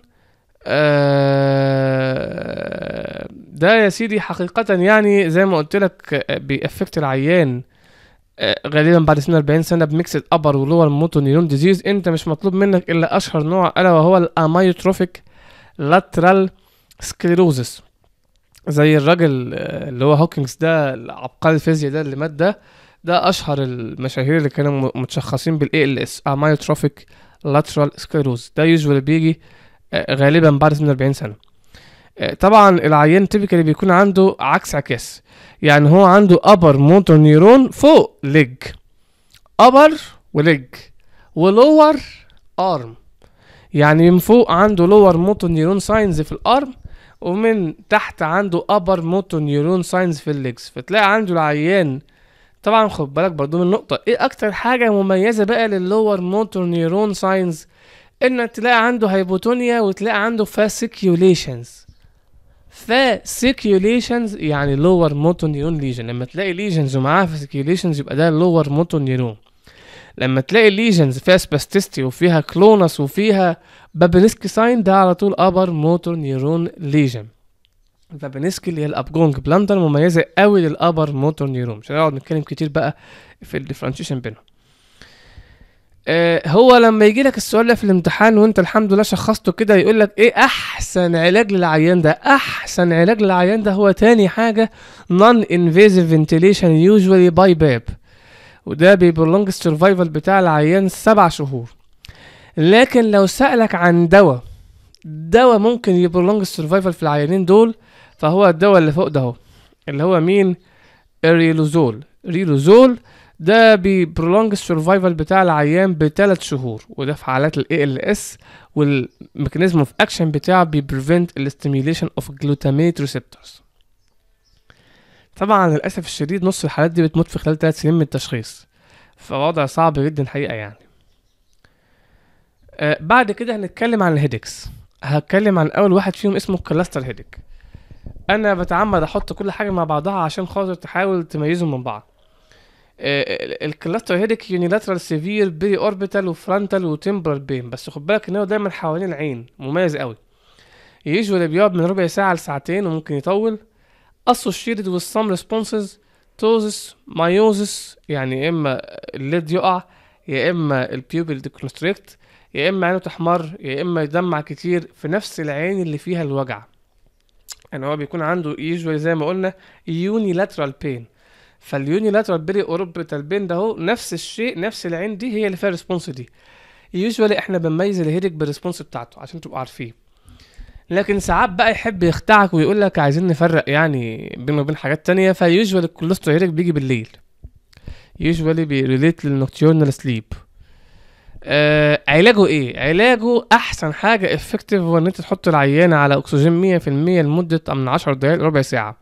آه، ده يا سيدي حقيقة يعني زي ما قلت لك آه، بيأفكت العيان آه، غالبا بعد سن 40 سنة بميكسد ابر ولور موتو نيرون ديزيز انت مش مطلوب منك الا اشهر نوع الا وهو الامايوتروفيك لاترال سكليروزس زي الراجل آه، اللي هو هوكينجز ده عبقري الفيزياء ده اللي مات ده ده اشهر المشاهير اللي كانوا م- متشخصين بالاي ال اس امايوتروفيك لاترال سكليروز ده يوجوالي بيجي آه، غالبا بعد سن 40 سنة آه، طبعا العيان تيبيكالي بيكون عنده عكس عكاس يعني هو عنده upper motor neuron فوق leg upper وليج ولور arm يعني من فوق عنده lower motor neuron signs في الارم ومن تحت عنده upper motor neuron signs في الليجز فتلاقي عنده العيان طبعا خد بالك برضو من نقطة ايه اكتر حاجة مميزة بقى لللور موتور نيورون ساينز انك تلاقي عنده هايبوتونيا وتلاقي عنده فاسيكيوليشنز فاسيكيوليشنز يعني لور موتور نيرون ليجن لما تلاقي ليجنز ومعاها فاسيكيوليشنز يبقى ده لور موتور نيرون لما تلاقي ليجنز فيها سباستيستي وفيها كلونس وفيها بابينسكي ساين ده على طول ابر موتور نيرون ليجن البابينسكي اللي هي الابجونج بلانتر مميزه قوي للابر موتور نيرون مش هنقعد نتكلم كتير بقى في الديفرنشيشن بينهم آه هو لما يجي لك السؤال ده في الامتحان وانت الحمد لله شخصته كده يقول لك ايه احسن علاج للعيان ده احسن علاج للعيان ده هو تاني حاجه non invasive ventilation usually by باب وده بيبرلونج السرفايفل بتاع العيان سبع شهور لكن لو سألك عن دواء دواء ممكن يبرلونج السرفايفل في العيانين دول فهو الدواء اللي فوق ده هو اللي هو مين الريلوزول ريلوزول ده بيبرولونج السرفايفل بتاع العيان بثلاث شهور وده في حالات الاي ال اس والميكانيزم اوف اكشن بتاعه بيبريفنت الاستيميليشن اوف جلوتاميت ريسبتورز طبعا للاسف الشديد نص الحالات دي بتموت في خلال 3 سنين من التشخيص فوضع صعب جدا حقيقه يعني آه بعد كده هنتكلم عن الهيدكس هتكلم عن اول واحد فيهم اسمه كلاستر هيدك انا بتعمد احط كل حاجه مع بعضها عشان خاطر تحاول تميزهم من بعض الكلاستر هيدك يونيلاترال سيفير بيري اوربيتال وفرونتال وتمبرال بين بس خد بالك ان هو دايما حوالين العين مميز قوي يجوالي بيقعد من ربع ساعه لساعتين وممكن يطول associated with some responses توزس مايوزس يعني يا اما الليد يقع يا اما البيوبل ديكونستريكت يا اما عينه تحمر يا اما يدمع كتير في نفس العين اللي فيها الوجع يعني هو بيكون عنده يوجوالي زي ما قلنا يونيلاترال بين فاليونيلاترال بيري اوربيتال بين ده هو نفس الشيء نفس العين دي هي اللي فيها الريسبونس دي يوجوالي احنا بنميز الهيدك بالريسبونس بتاعته عشان تبقوا عارفين لكن ساعات بقى يحب يخدعك ويقول لك عايزين نفرق يعني بينه وبين حاجات تانية فيوجوالي الكوليسترول هيدك بيجي بالليل يوجوالي بيريليت للنوكتيورنال سليب آه علاجه ايه علاجه احسن حاجه افكتيف هو ان انت تحط العيان على اكسجين مية في المية لمده من عشر دقايق لربع ساعه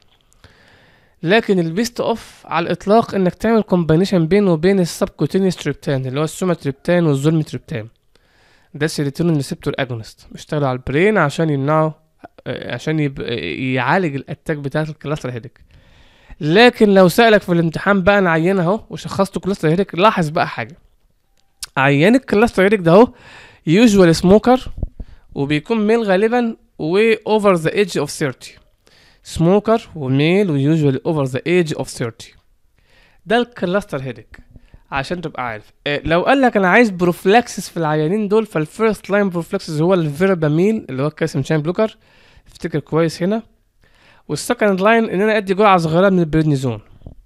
لكن البيست اوف على الاطلاق انك تعمل كومبينيشن بينه وبين السبكوتينيوس تريبتان اللي هو السوماتريبتان والزولمتريبتان ده سيروتونين ريسبتور اجونست بيشتغلوا على البرين عشان يمنعوا آه، عشان يب... يعالج الاتاك بتاعت الكلاستر هيدك لكن لو سألك في الامتحان بقى انا عيان اهو وشخصته كلاستر هيدك لاحظ بقى حاجه عيان الكلاستر هيدك ده اهو يوجوال سموكر وبيكون ميل غالبا و اوفر ذا ايدج اوف 30 سموكر وميل ويوجوال اوفر ذا ايدج اوف 30 ده الكلاستر هيدك عشان تبقى عارف إيه لو قال لك انا عايز بروفلاكسس في العيانين دول فالفيرست لاين بروفلاكسس هو الفيرباميل اللي هو الكالسيوم شاين بلوكر افتكر كويس هنا والسكند لاين ان انا ادي جرعه صغيره من البريدنيزون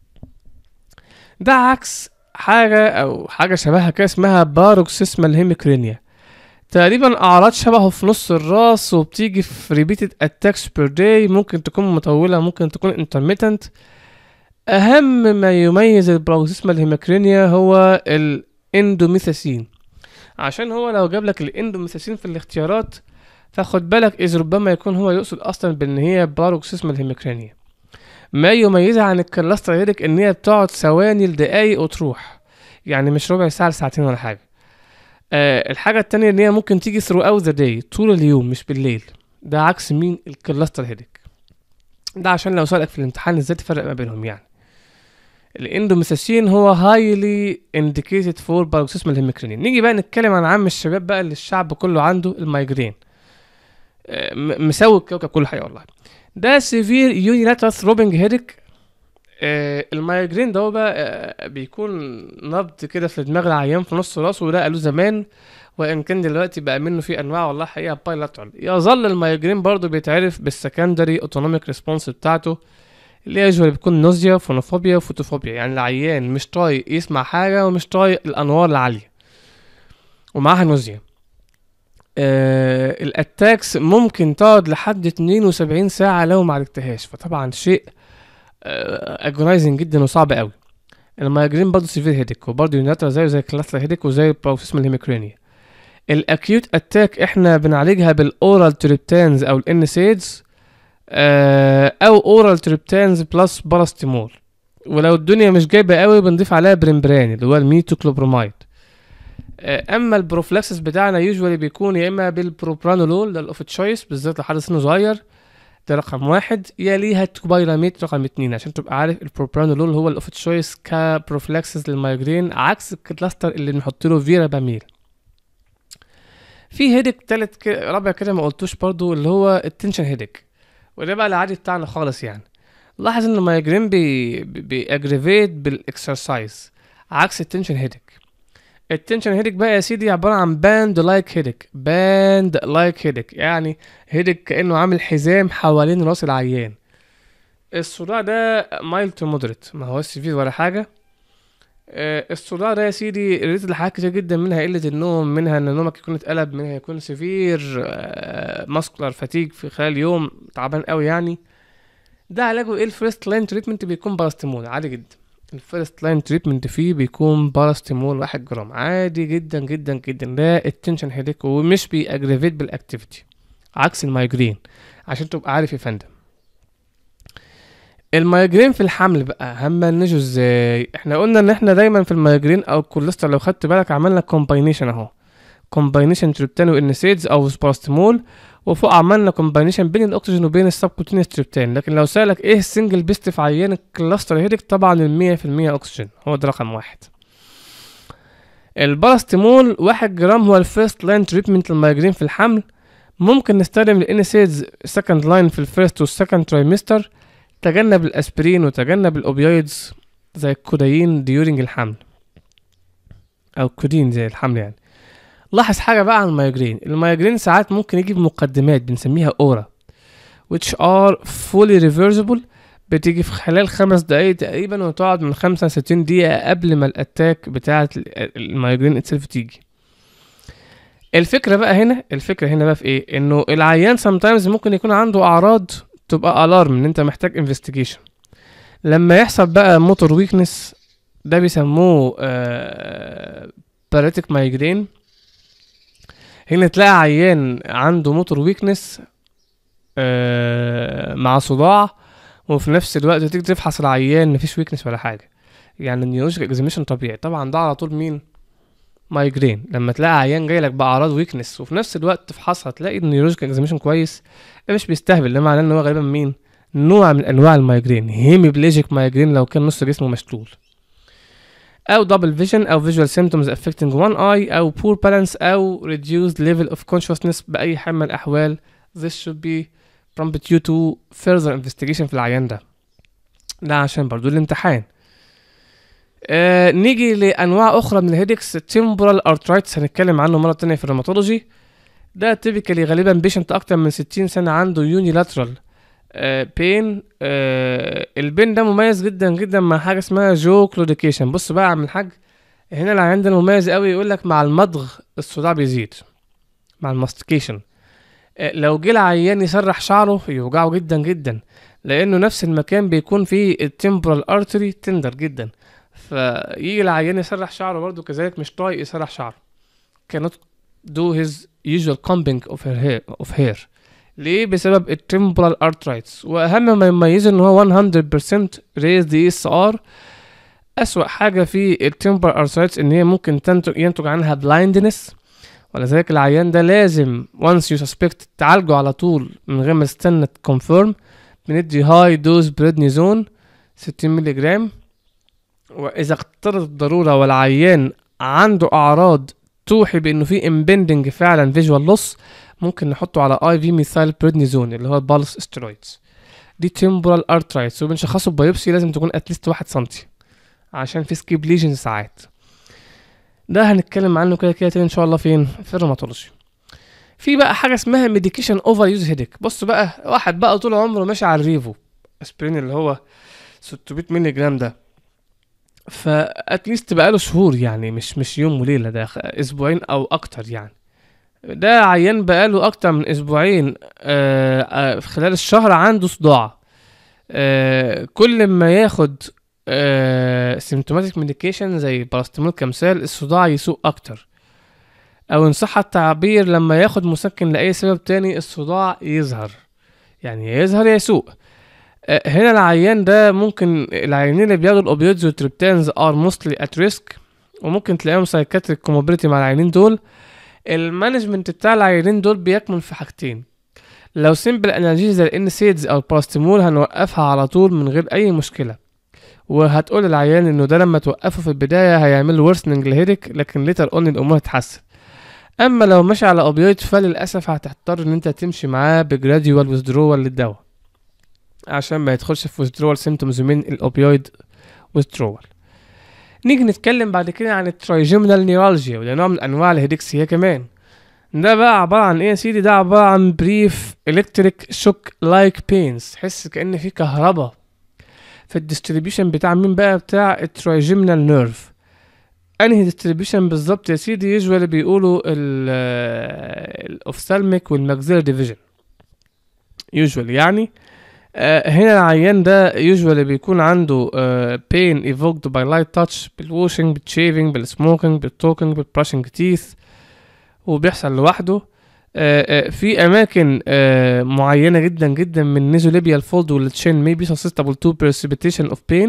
ده عكس حاجه او حاجه شبهها كده اسمها باروكسيسمال هيميكرينيا تقريبا اعراض شبهه في نص الراس وبتيجي في ريبيتد اتاكس بير داي ممكن تكون مطوله ممكن تكون انترميتنت اهم ما يميز البروكسيسمال هيميكرينيا هو الاندوميثاسين عشان هو لو جاب لك الاندوميثاسين في الاختيارات فخد بالك اذ ربما يكون هو يقصد اصلا بان هي باروكسيسمال هيميكرينيا ما يميزها عن الكلاستر هيدك ان هي بتقعد ثواني لدقايق وتروح يعني مش ربع ساعه لساعتين ولا حاجه آه الحاجه التانية ان هي ممكن تيجي ثرو اوت ذا داي طول اليوم مش بالليل ده عكس مين الكلاستر هيدك ده عشان لو سألك في الامتحان ازاي تفرق ما بينهم يعني الاندوميثاسين هو هايلي انديكيتد فور باروكسيسمال هيميكرينيا نيجي بقى نتكلم عن عام الشباب بقى اللي الشعب كله عنده المايجرين آه، م- مساوي الكوكب كله حقيقة والله ده سيفير يونيلاترال ثروبنج هيدك المايجرين ده هو بقى آه، بيكون نبض كده في دماغ العيان في نص راسه وده قالوه زمان وان كان دلوقتي بقى منه في انواع والله حقيقه بايلاترال يظل المايجرين برضو بيتعرف بالسكندري اوتونوميك ريسبونس بتاعته اللي هي usually بتكون نوزيا فونوفوبيا وفوتوفوبيا يعني العيان مش طايق يسمع حاجه ومش طايق الانوار العاليه ومعاها نوزيا آه الاتاكس ممكن تقعد لحد 72 ساعة لو ما عالجتهاش فطبعا شيء آه اجونايزنج جدا وصعب قوي المايجرين برضه سيفير هيدك وبرضه يوناترا زيه زي الكلاستر هيدك وزي البروفيسمال هيميكرينيا الاكيوت اتاك احنا بنعالجها بالاورال تريبتانز او الانسيدز آه او اورال تريبتانز بلس باراستيمول ولو الدنيا مش جايبه قوي بنضيف عليها بريمبران اللي هو الميتوكلوبرومايد آه، اما البروفلاكسس بتاعنا يوجوالي بيكون يا اما بالبروبرانولول ده الاوف تشويس بالذات لو حد سنه صغير ده رقم واحد يليها التوبايلاميت رقم اتنين عشان تبقى عارف البروبرانولول هو الاوف تشويس كبروفلاكسس للمايجرين عكس الكلاستر اللي بنحط له فيرا باميل في هيدك تالت كده رابع كده ما قلتوش برضو اللي هو التنشن هيدك وده بقى العادي بتاعنا خالص يعني لاحظ ان المايجرين بي بيأجريفيت بالاكسرسايز عكس التنشن هيدك التنشن هيدك بقى يا سيدي عبارة عن باند لايك هيدك باند لايك هيدك يعني هيدك كأنه عامل حزام حوالين راس العيان الصداع ده مايل تو مودريت ما هو سيفير ولا حاجة آه، الصداع ده يا سيدي ريليتد لحاجات كتير جدا منها قلة النوم منها ان نومك يكون اتقلب منها يكون سيفير ماسكولار فاتيج في خلال يوم تعبان قوي يعني ده علاجه ايه الفيرست لاين تريتمنت بيكون باراستيمول عادي جدا الفيرست لاين تريتمنت فيه بيكون باراستيمول واحد جرام عادي جدا جدا جدا ده التنشن هيديك ومش بيأجريفيت بالاكتيفيتي عكس المايجرين عشان تبقى عارف يا فندم المايجرين في الحمل بقى هنمنجه ازاي احنا قلنا ان احنا دايما في المايجرين او الكوليسترول لو خدت بالك عملنا كومباينيشن اهو كومباينيشن تريبتان وانسيدز او سباراستيمول وفوق عملنا كومباينيشن بين الاكسجين وبين السبكوتينيوس تريبتان لكن لو سألك ايه السنجل بيست في عيان الكلاستر هيدك طبعا المية في المية اكسجين هو ده رقم واحد الباراستيمول واحد جرام هو الفيرست لاين تريتمنت للمايجرين في الحمل ممكن نستخدم الانسيدز سكند لاين في الفيرست والسكند ترايمستر تجنب الاسبرين وتجنب الاوبيويدز زي الكودايين ديورنج الحمل او كودين زي الحمل يعني لاحظ حاجة بقى عن المايجرين المايجرين ساعات ممكن يجي بمقدمات بنسميها اورا which are fully reversible بتيجي في خلال خمس دقايق تقريبا وتقعد من خمسة لستين دقيقة قبل ما الاتاك بتاعة المايجرين اتسلف تيجي الفكرة بقى هنا الفكرة هنا بقى في ايه انه العيان sometimes ممكن يكون عنده اعراض تبقى الارم ان انت محتاج انفستيجيشن لما يحصل بقى موتور ويكنس ده بيسموه باريتك مايجرين هنا تلاقي عيان عنده موتور ويكنس مع صداع وفي نفس الوقت تيجي تفحص العيان مفيش ويكنس ولا حاجه يعني النيورولوجيك اكزاميشن طبيعي طبعا ده على طول مين مايجرين لما تلاقي عيان جاي لك باعراض ويكنس وفي نفس الوقت تفحصها تلاقي النيورولوجيك اكزاميشن كويس ده مش بيستهبل ده معناه ان هو غالبا مين نوع من انواع المايجرين هيميبليجيك مايجرين لو كان نص جسمه مشلول او دبل فيجن او فيجوال سيمتومز affecting one eye او poor balance او reduced level of consciousness باي حال من الاحوال this should be prompt you to further investigation في العيان ده ده عشان برضو الامتحان آه نيجي لانواع اخرى من الهيدكس temporal arthritis هنتكلم عنه مره تانية في الروماتولوجي ده تيبيكالي غالبا بيشنت اكتر من 60 سنه عنده يونيلاترال بين آه البين ده مميز جدا جدا مع حاجه اسمها جو كلوديكيشن بص بقى يا عم الحاج هنا العيان ده مميز قوي يقول لك مع المضغ الصداع بيزيد مع الماستيكيشن آه لو جه العيان يسرح شعره يوجعه جدا جدا لانه نفس المكان بيكون فيه التمبرال ارتري تندر جدا فيجي العيان يسرح شعره برضه كذلك مش طايق يسرح شعره cannot do his usual combing of her hair of hair ليه بسبب التمبرال ارترايتس واهم ما يميزه ان هو 100% ريز دي اس ار اسوأ حاجه في التمبرال ارترايتس ان هي ممكن تنتج ينتج عنها بلايندنس ولذلك العيان ده لازم once you suspect تعالجه على طول من غير ما تستنى تكونفيرم بندي هاي دوز بريدنيزون 60 مللي جرام واذا اقتضت الضروره والعيان عنده اعراض توحي بانه في امبندنج فعلا فيجوال لوس ممكن نحطه على اي في ميثايل بريدنيزون اللي هو البالس استرويدز دي تمبرال ارترايتس وبنشخصه ببيوبسي لازم تكون اتليست واحد سنتي عشان في سكيب ليجن ساعات ده هنتكلم عنه كده كده تاني ان شاء الله فين في الروماتولوجي في بقى حاجه اسمها ميديكيشن اوفر يوز هيدك بص بقى واحد بقى طول عمره ماشي على الريفو اسبرين اللي هو 600 مللي جرام ده فاتليست بقاله شهور يعني مش مش يوم وليله ده اسبوعين او اكتر يعني ده عيان بقاله اكتر من اسبوعين آه آه في خلال الشهر عنده صداع آه كل ما ياخد سيمتوماتيك ميديكيشن زي باراستامول كمثال الصداع يسوء اكتر او ان صح التعبير لما ياخد مسكن لاي سبب تاني الصداع يظهر يعني يظهر يسوء هنا العيان ده ممكن العيانين اللي بياخدوا الاوبيويدز والتريبتانز ار موستلي ات ريسك وممكن تلاقيهم سايكاتريك كوموبيليتي مع العيانين دول المانجمنت بتاع العيانين دول بيكمن في حاجتين لو سيمبل انالجيز زي الان سيدز او الباراستيمول هنوقفها على طول من غير اي مشكله وهتقول للعيان انه ده لما توقفه في البدايه هيعمل ورسننج لهيدك لكن ليتر اون الامور هتتحسن اما لو ماشي على اوبيويد فللاسف هتضطر ان انت تمشي معاه بجراديوال ويزدرول للدواء عشان ما يدخلش في withdrawal symptoms من الاوبيويد withdrawal نيجي نتكلم بعد كده عن الترايجيمنال نيرالجيا وده نوع من انواع الهيدكس هي كمان ده بقى عبارة عن ايه يا سيدي ده عبارة عن بريف الكتريك شوك لايك بينز حس كأن في كهربا في الديستريبيوشن بتاع مين بقى بتاع الترايجيمنال نيرف انهي ديستريبيوشن بالظبط يا سيدي يوجوالي بيقولوا الاوفثالميك والماكسيلر ديفيجن يوجوالي يعني آه هنا العيان ده يوجوالي بيكون عنده بين ايفوكد باي لايت تاتش بالواشنج بالشيفنج بالسموكينج بالتوكينج بالبراشنج تيث وبيحصل لوحده آه آه في اماكن معينه جدا جدا من نيزوليبيال فولد والتشين may be susceptible to precipitation of pain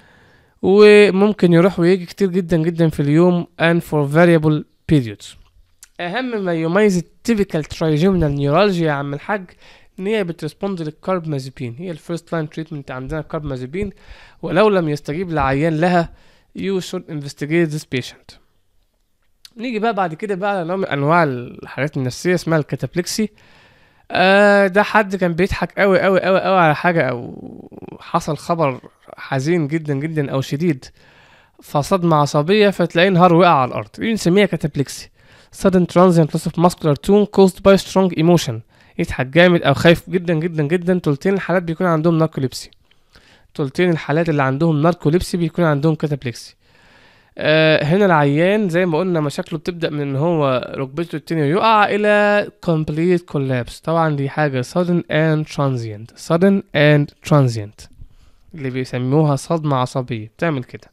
وممكن يروح ويجي كتير جدا جدا في اليوم and for variable periods اهم ما يميز التيبيكال ترايجيمنال نيورالجيا يا عم الحاج ان هي بترسبوند للكاربمازيبين هي الفيرست لاين تريتمنت عندنا الكاربمازيبين ولو لم يستجيب العيان لها you should investigate this patient نيجي بقى بعد كده بقى على نوع من انواع الحاجات النفسيه اسمها الكاتابلكسي آه ده حد كان بيضحك قوي قوي قوي قوي على حاجه او حصل خبر حزين جدا جدا او شديد فصدمه عصبيه فتلاقيه نهار وقع على الارض دي بنسميها كاتابلكسي sudden transient loss of muscular tone caused by strong emotion يضحك جامد او خايف جدا جدا جدا تلتين الحالات بيكون عندهم ناركوليبسي تلتين الحالات اللي عندهم ناركوليبسي بيكون عندهم كاتابليكسي آه هنا العيان زي ما قلنا مشاكله بتبدأ من ان هو ركبته التانية يقع الى complete collapse طبعا دي حاجة sudden and transient sudden and transient اللي بيسموها صدمة عصبية بتعمل كده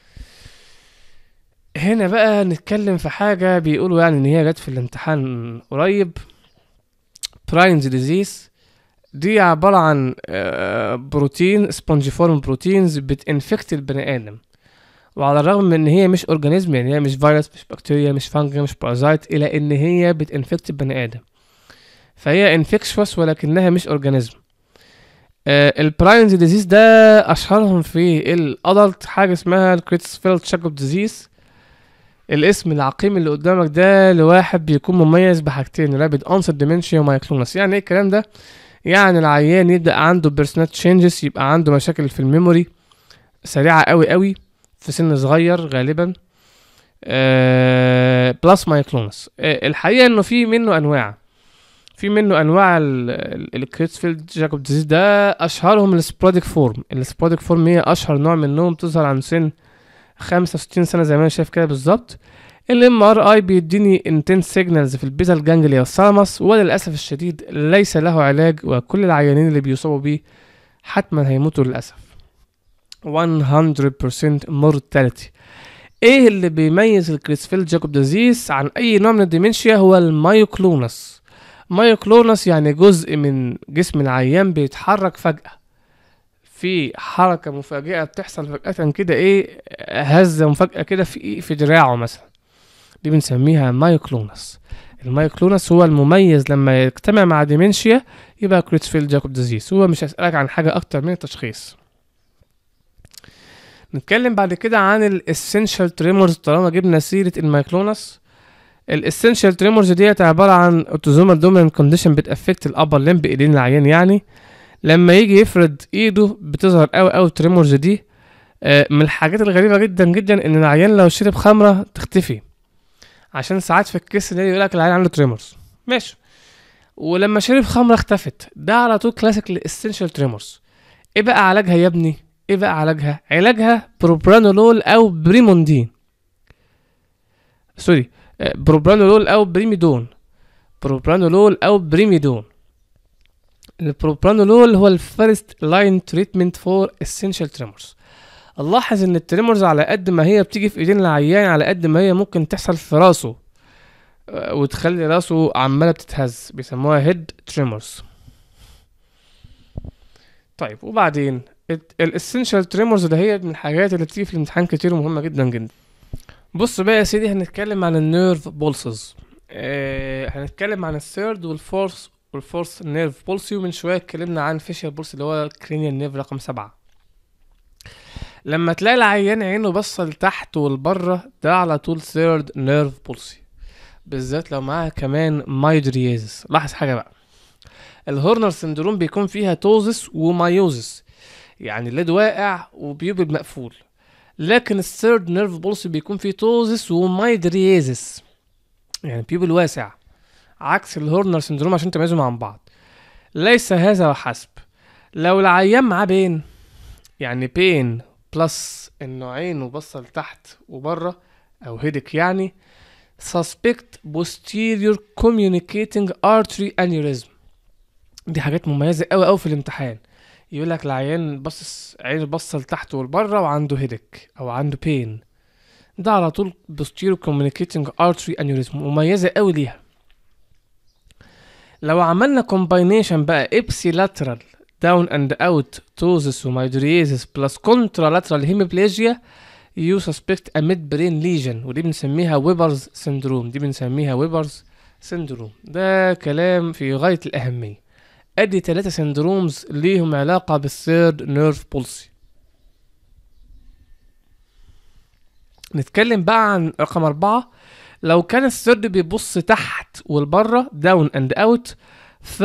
هنا بقى نتكلم في حاجة بيقولوا يعني ان هي جت في الامتحان قريب براينز ديزيز دي عبارة عن آه، بروتين سبونجيفورم بروتينز بتنفكت البني آدم وعلى الرغم من ان هي مش اورجانيزم يعني هي مش فيروس مش بكتيريا مش فانجا مش بارازايت الى ان هي بتنفكت البني ادم فهي انفكشوس ولكنها مش اورجانيزم آه البراينز ديزيز ده اشهرهم في الادلت حاجه اسمها الكريتسفيلد شاكوب ديزيز الاسم العقيم اللي قدامك ده لواحد بيكون مميز بحاجتين رابيد اونست ديمنشيا ومايكلونس يعني ايه الكلام ده يعني العيان يبدا عنده بيرسونال تشينجز يبقى عنده مشاكل في الميموري سريعه قوي قوي في سن صغير غالبا آه بلس مايكلونس آه الحقيقه انه في منه انواع في منه انواع الكريتسفيلد جاكوب ديزيز ده اشهرهم السبروديك فورم السبروديك فورم هي اشهر نوع منهم تظهر عند سن 65 سنه زي ما انا شايف كده بالظبط الام ار اي بيديني انتنس سيجنالز في البيزال جانجليا والثالاموس وللاسف الشديد ليس له علاج وكل العيانين اللي بيصابوا بيه حتما هيموتوا للاسف 100% mortality ايه اللي بيميز الكريسفيلد جاكوب ديزيز عن اي نوع من الديمنشيا هو المايوكلونس مايوكلونس يعني جزء من جسم العيان بيتحرك فجأة في حركة مفاجئة بتحصل فجأة كده ايه هزة مفاجئة كده في في دراعه مثلا دي بنسميها مايوكلونس المايوكلونس هو المميز لما يجتمع مع ديمنشيا يبقى كريتسفيلد جاكوب ديزيز هو مش هيسألك عن حاجة أكتر من التشخيص نتكلم بعد كده عن الاسينشال تريمورز طالما جبنا سيرة المايكلونس الاسينشال تريمورز ديت عبارة عن اوتوزومال دومينانت كونديشن بتأفكت الابر لمب بايدين العيان يعني لما يجي يفرد ايده بتظهر قوي قوي التريمورز دي آه، من الحاجات الغريبة جدا جدا ان العيان لو شرب خمرة تختفي عشان ساعات في الكيس ده يقول لك العيان عنده تريمورز ماشي ولما شرب خمرة اختفت ده على طول كلاسيك للاسينشال تريمورز ايه بقى علاجها يا ابني ايه بقى علاجها علاجها بروبرانولول او بريموندين سوري آه، بروبرانولول او بريميدون بروبرانولول او بريميدون البروبرانولول هو الفيرست لاين تريتمنت فور اسينشال تريمورز نلاحظ ان التريمورز على قد ما هي بتيجي في ايدين العيان على قد ما هي ممكن تحصل في راسه آه، وتخلي راسه عماله بتتهز بيسموها هيد تريمورز طيب وبعدين الاسينشال تريمورز ده هي من الحاجات اللي بتيجي في الامتحان كتير ومهمه جدا جدا بص بقى يا سيدي هنتكلم عن النيرف بولسز آه هنتكلم عن الثيرد والفورث والفورث نيرف بولسي ومن شويه اتكلمنا عن فيشيال بولس اللي هو كرينيال نيرف رقم سبعة لما تلاقي العيان عينه بصه لتحت ولبره ده على طول ثيرد نيرف بولسي بالذات لو معاها كمان مايدريازس لاحظ حاجه بقى الهورنر سندروم بيكون فيها توزس ومايوزس يعني الليد واقع وبيوبل مقفول لكن الثيرد نيرف بولس بيكون فيه توزس ومايدريازس يعني بيوبل واسع عكس الهورنر سندروم عشان تميزهم عن بعض ليس هذا وحسب لو العيان معاه بين يعني بين بلس انه عينه بصة لتحت وبره او هيدك يعني suspect posterior communicating artery aneurysm دي حاجات مميزة قوي قوي في الامتحان يقول لك العيان باصص عينه باصه لتحت ولبره وعنده هيدك او عنده بين ده على طول posterior communicating artery aneurysm مميزه قوي ليها لو عملنا combination بقى ipsilateral down and out ptosis وميدريازيس plus contralateral hemiplegia you suspect a mid-brain lesion ودي بنسميها ويبرز syndrome دي بنسميها ويبرز syndrome ده كلام في غاية الأهمية ادي ثلاثة سندرومز ليهم علاقة بالثيرد نيرف بولسي نتكلم بقى عن رقم أربعة لو كان الثيرد بيبص تحت والبره داون اند اوت ف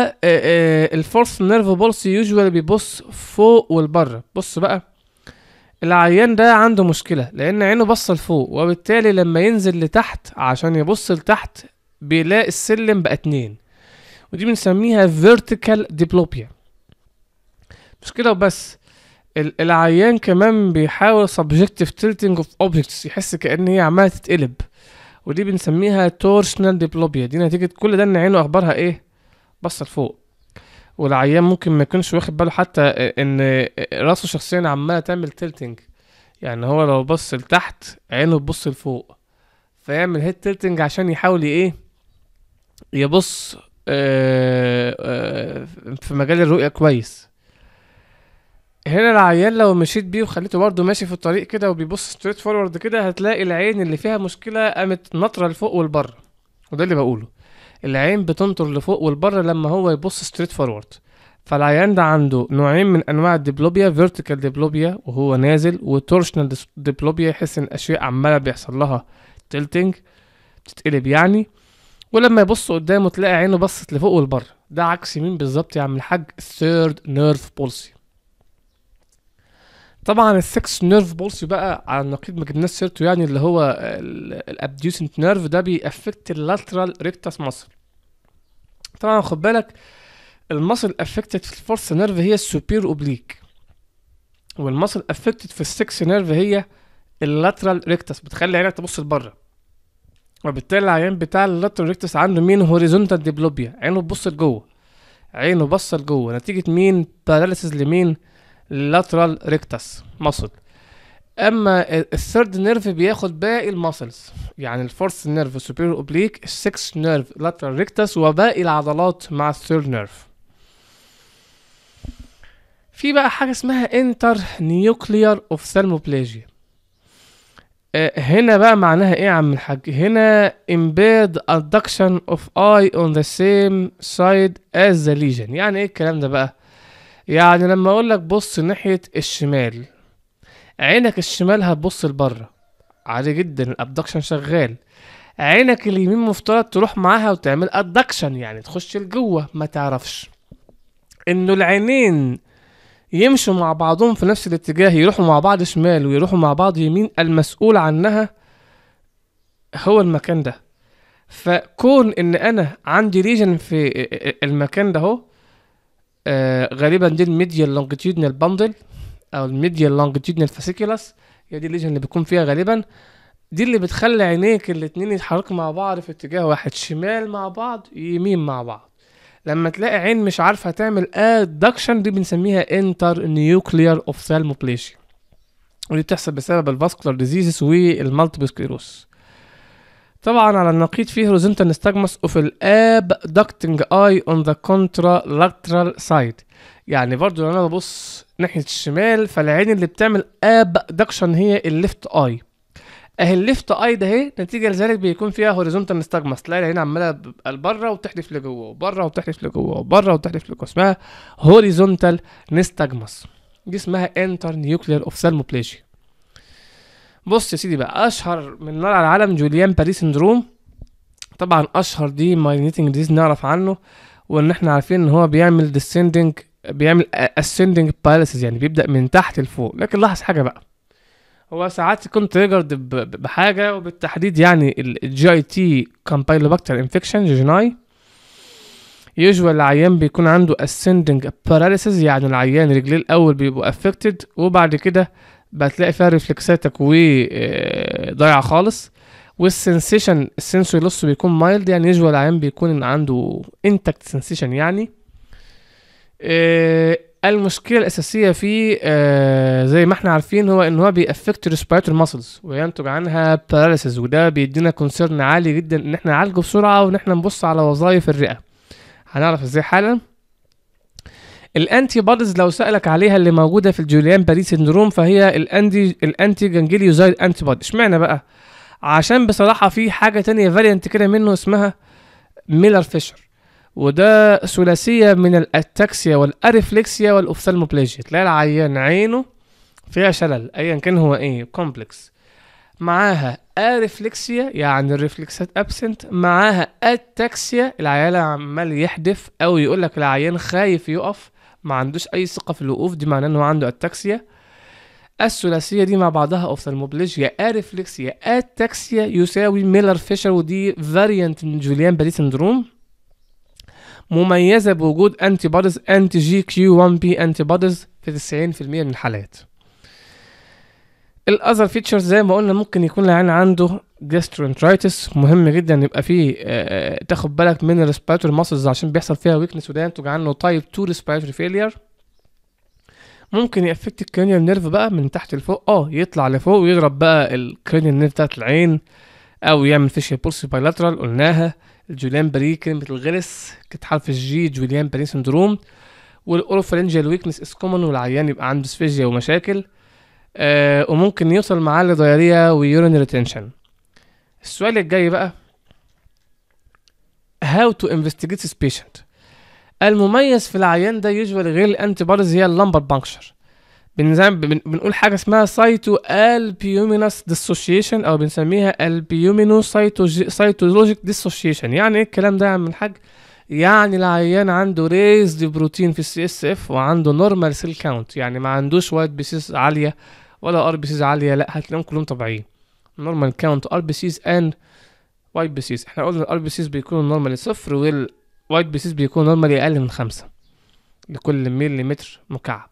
الفورث نيرف بولسي يوجوالي بيبص فوق والبره بص بقى العيان ده عنده مشكلة لأن عينه بص لفوق وبالتالي لما ينزل لتحت عشان يبص لتحت بيلاقي السلم بقى اتنين ودي بنسميها vertical diplopia مش كده وبس ال- العيان كمان بيحاول subjective tilting of objects يحس كأن هي عمالة تتقلب ودي بنسميها torsional diplopia دي نتيجة كل ده ان عينه اخبارها ايه بص لفوق والعيان ممكن ما يكونش واخد باله حتى ان راسه شخصيا عمالة تعمل تلتنج يعني هو لو بص لتحت عينه تبص لفوق فيعمل هيد تلتنج عشان يحاول ايه يبص آه، آه، في مجال الرؤية كويس هنا العيان لو مشيت بيه وخليته برضه ماشي في الطريق كده وبيبص ستريت فورورد كده هتلاقي العين اللي فيها مشكلة قامت نطرة لفوق والبر وده اللي بقوله العين بتنطر لفوق والبر لما هو يبص ستريت فورورد فالعيان ده عنده نوعين من انواع الديبلوبيا فيرتيكال ديبلوبيا وهو نازل وتورشنال ديبلوبيا يحس ان الاشياء عماله بيحصل لها تلتنج بتتقلب يعني ولما يبص قدامه تلاقي عينه بصت لفوق والبر ده عكس مين بالظبط يا عم الحاج الثيرد نيرف بولسي طبعا السكس نيرف بولسي بقى على النقيض ما جبناش سيرته يعني اللي هو الابديوسنت نيرف ده بيأفكت اللاترال ريكتاس ماسل طبعا خد بالك المصل افكتد في الفورس نيرف هي السوبير اوبليك والمصل افكتد في السكس نيرف هي اللاترال ريكتاس بتخلي عينك تبص لبره وبالتالي العيان بتاع اللاترال ريكتاس عنده مين هوريزونتال ديبلوبيا عينه تبص لجوه عينه بص لجوه نتيجة مين باراليسيس لمين لاترال ريكتاس مصل اما الثيرد نيرف بياخد باقي الماسلز يعني الفورث نيرف سوبير اوبليك السكس نيرف لاترال ريكتاس وباقي العضلات مع الثيرد نيرف في بقى حاجه اسمها انتر نيوكليار اوفثالموبلاجيا هنا بقى معناها ايه يا عم الحاج هنا impaired adduction of eye on the same side as the lesion يعني ايه الكلام ده بقى يعني لما اقول لك بص ناحيه الشمال عينك الشمال هتبص لبره عادي جدا الابدكشن شغال عينك اليمين مفترض تروح معاها وتعمل ادكشن يعني تخش لجوه ما تعرفش انه العينين يمشوا مع بعضهم في نفس الاتجاه يروحوا مع بعض شمال ويروحوا مع بعض يمين المسؤول عنها هو المكان ده فكون ان انا عندي ريجن في المكان ده اهو آه غالبا دي الميديال لونجيتيودنال باندل او الميديال لونجيتيودنال فاسيكولاس هي دي الليجن اللي بيكون فيها غالبا دي اللي بتخلي عينيك الاتنين يتحركوا مع بعض في اتجاه واحد شمال مع بعض يمين مع بعض لما تلاقي عين مش عارفه تعمل ادكشن دي بنسميها انتر نيوكليار اوفثالموبليشيا ودي بتحصل بسبب الفاسكولار ديزيزز والمالتيبل سكليروس طبعا على النقيض فيه هوريزونتال نستجمس اوف الاب دكتنج اي اون ذا كونترا لاترال سايد يعني برضو لو انا ببص ناحيه الشمال فالعين اللي بتعمل ابدكشن هي الليفت اي اهي الليفت اي ده اهي نتيجه لذلك بيكون فيها هوريزونتال نستجمس تلاقي العين عماله لبره وتحدف لجوه وبره وتحدف لجوه وبره وتحدف لجوه اسمها هوريزونتال نستجمس دي اسمها انتر نيوكلير اوفثالموبليجيا بص يا سيدي بقى اشهر من نار على العالم جوليان باري سندروم طبعا اشهر دي ماينيتنج ديز نعرف عنه وان احنا عارفين ان هو بيعمل ديسندنج بيعمل ascending paralysis يعني بيبدأ من تحت لفوق لكن لاحظ حاجة بقى هو ساعات يكون تريجرد بحاجة وبالتحديد يعني الجي اي تي كامبايلوباكتر انفكشن جيجناي يوجوال العيان بيكون عنده ascending paralysis يعني العيان رجليه الأول بيبقوا affected وبعد كده بتلاقي فيها ريفلكساتك وضايعة خالص والسنسيشن السنسوري لوس بيكون مايلد يعني يوجوال العيان بيكون عنده انتكت سنسيشن يعني آه المشكله الاساسيه فيه آه زي ما احنا عارفين هو ان هو بيأفكت ريسبيراتور ماسلز وينتج عنها باراليسيس وده بيدينا كونسيرن عالي جدا ان احنا نعالجه بسرعه وان احنا نبص على وظائف الرئه هنعرف ازاي حالا الانتي بوديز لو سالك عليها اللي موجوده في الجوليان باري سندروم فهي الانتي الانتي جانجليوزايد انتي بودي اشمعنى بقى عشان بصراحه في حاجه تانية فاريانت كده منه اسمها ميلر فيشر وده ثلاثية من الاتاكسيا والاريفلكسيا والاوفثالموبلاجيا تلاقي العيان عينه فيها شلل ايا كان هو ايه كومبلكس معاها اريفلكسيا يعني الريفلكسات ابسنت معاها اتاكسيا العيان عمال يحدف او يقول لك العيان خايف يقف ما عندوش اي ثقة في الوقوف دي معناه ان هو عنده اتاكسيا الثلاثية دي مع بعضها اوفثالموبليجيا اريفلكسيا اتاكسيا يساوي ميلر فيشر ودي فاريانت من جوليان باري سندروم مميزة بوجود انتي بوديز انتي جي كيو 1 بي انتي بوديز في 90% من الحالات الاذر فيتشرز زي ما قلنا ممكن يكون العيان عنده جاسترونترايتس مهم جدا يبقى فيه آه، تاخد بالك من الريسبيراتوري ماسلز عشان بيحصل فيها ويكنس وده ينتج عنه تايب 2 ريسبيراتوري فيلير ممكن يأفكت الكرينيال نيرف بقى من تحت لفوق اه يطلع لفوق ويضرب بقى الكرينيال نيرف بتاعت العين او يعمل فيشيال بولس بايلاترال قلناها الجوليان بري كلمة الغلس كانت حرف الجي جوليان بري سندروم والاوروفرنجيال ويكنس اس كومن والعيان يبقى عنده سفيجيا ومشاكل آه وممكن يوصل معاه لدياريا ويورين ريتنشن السؤال الجاي بقى how to investigate this patient المميز في العيان ده يوجوال غير الانتي بوديز هي اللمبر بانكشر بنزام بن- بنقول حاجه اسمها سايتو البيومينس ديسوشيشن او بنسميها البيومينو سايتولوجيك ديسوشيشن يعني ايه الكلام ده يا عم الحاج يعني العيان عنده ريزد بروتين في السي اس اف وعنده نورمال سيل كاونت يعني ما عندوش وايت بيسيس عاليه ولا ار بي سيز عاليه لا هتلاقيهم كلهم طبيعيين نورمال كاونت ار بي سيز اند وايت بي سيز احنا قلنا الار بي سيز بيكونوا نورمالي صفر والوايت بي سيز بيكون نورمالي اقل من خمسة لكل مليمتر مكعب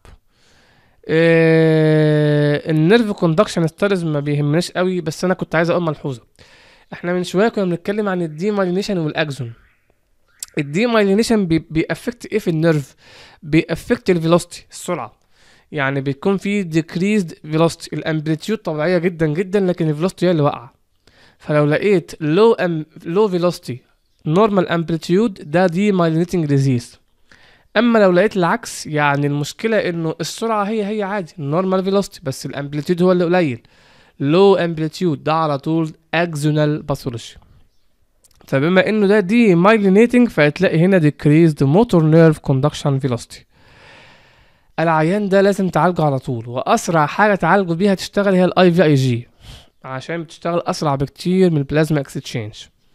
آه النيرف كوندكشن ستارز ما بيهمناش قوي بس انا كنت عايز اقول ملحوظه احنا من شويه كنا بنتكلم عن الديمايلينيشن والاكزون الديمايلينيشن بي بيأفكت ايه في النيرف بيأفكت الفيلوسيتي السرعه يعني بيكون في decreased velocity الامبليتيود طبيعيه جدا جدا لكن الفيلوسيتي هي اللي واقعه فلو لقيت low am low velocity normal amplitude ده دي myelinating disease اما لو لقيت العكس يعني المشكله انه السرعه هي هي عادي normal velocity بس الامبليتيود هو اللي قليل low amplitude ده على طول axonal pathology فبما انه ده دي myelinating فهتلاقي هنا decreased motor nerve conduction velocity العيان ده لازم تعالجه على طول واسرع حاجه تعالجه بيها تشتغل هي الاي في اي جي عشان بتشتغل اسرع بكتير من البلازما اكستشينج